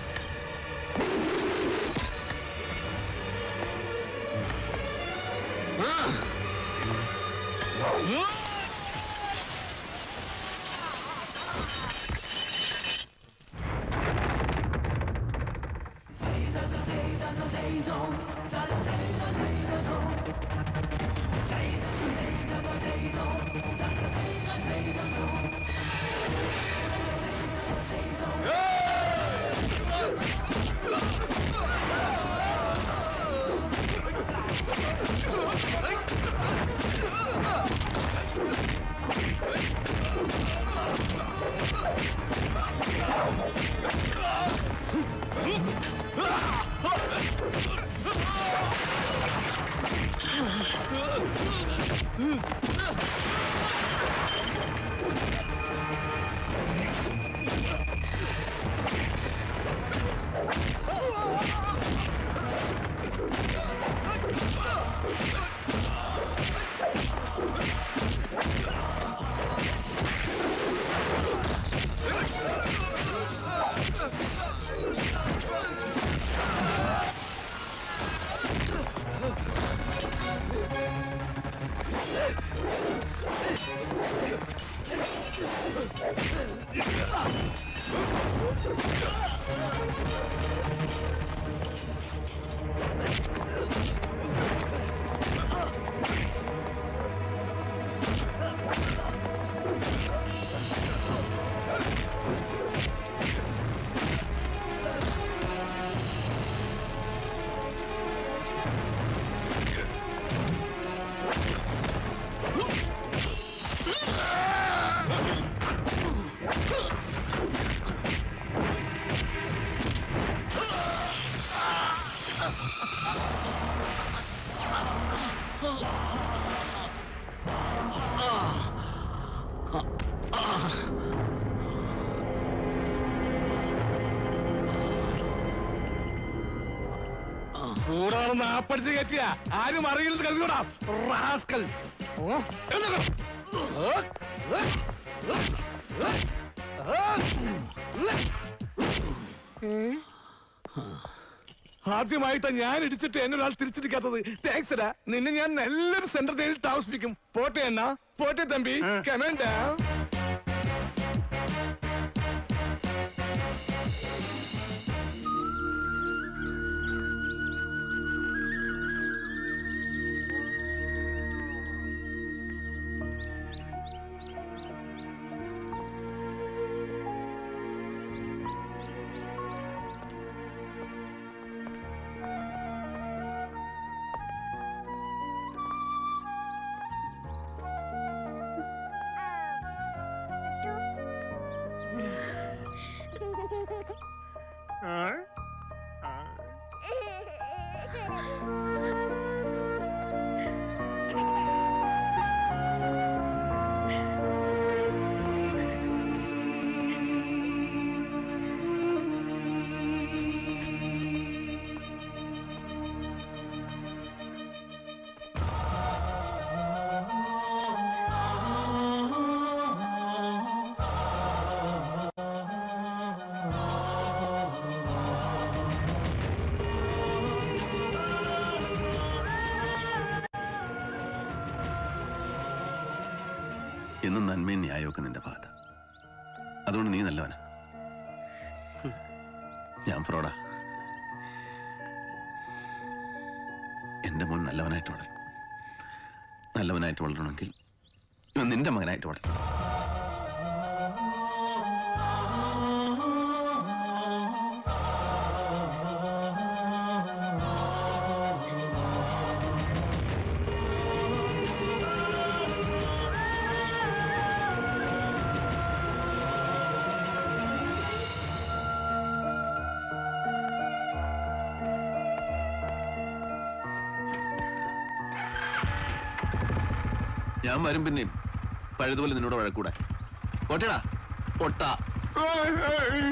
കൂടാണെന്ന് ആപ്പടിച്ച് കയറ്റിയ ആരും അറിയില്ലെന്ന് കരുതൂടാ റാസ്കൽ ഓ, എഴുന്നേൽക്കണം. ഓ, ഓ, ഓ, ഓ, ഓ. ആദ്യമായിട്ടാ ഞാൻ ഇടിച്ചിട്ട് എന്നെ ഒരാൾ തിരിച്ചിരിക്കാത്തത് താങ്ക്സ് ഡാ നിന്നെ ഞാൻ നല്ലൊരു സെന്റർ ജയിലിൽ താമസിപ്പിക്കും പോട്ടെ അണ്ണ പോട്ടെ തമ്പി കമേണ്ടാ എന്നും നന്മയും ന്യായമൊക്കെ നിന്റെ ഭാഗത്ത് അതുകൊണ്ട് നീ നല്ലവനാ ഞാൻ ഫ്രോഡാ എന്റെ മോൻ നല്ലവനായിട്ട് വളരും നല്ലവനായിട്ട് വളരണമെങ്കിൽ ഇവൻ നിന്റെ മകനായിട്ട് വളരും ഞാൻ വരും പിന്നെയും പഴുതുപോലെ നിന്നോട് വഴക്കൂടെ ഒട്ടടാ ഒട്ട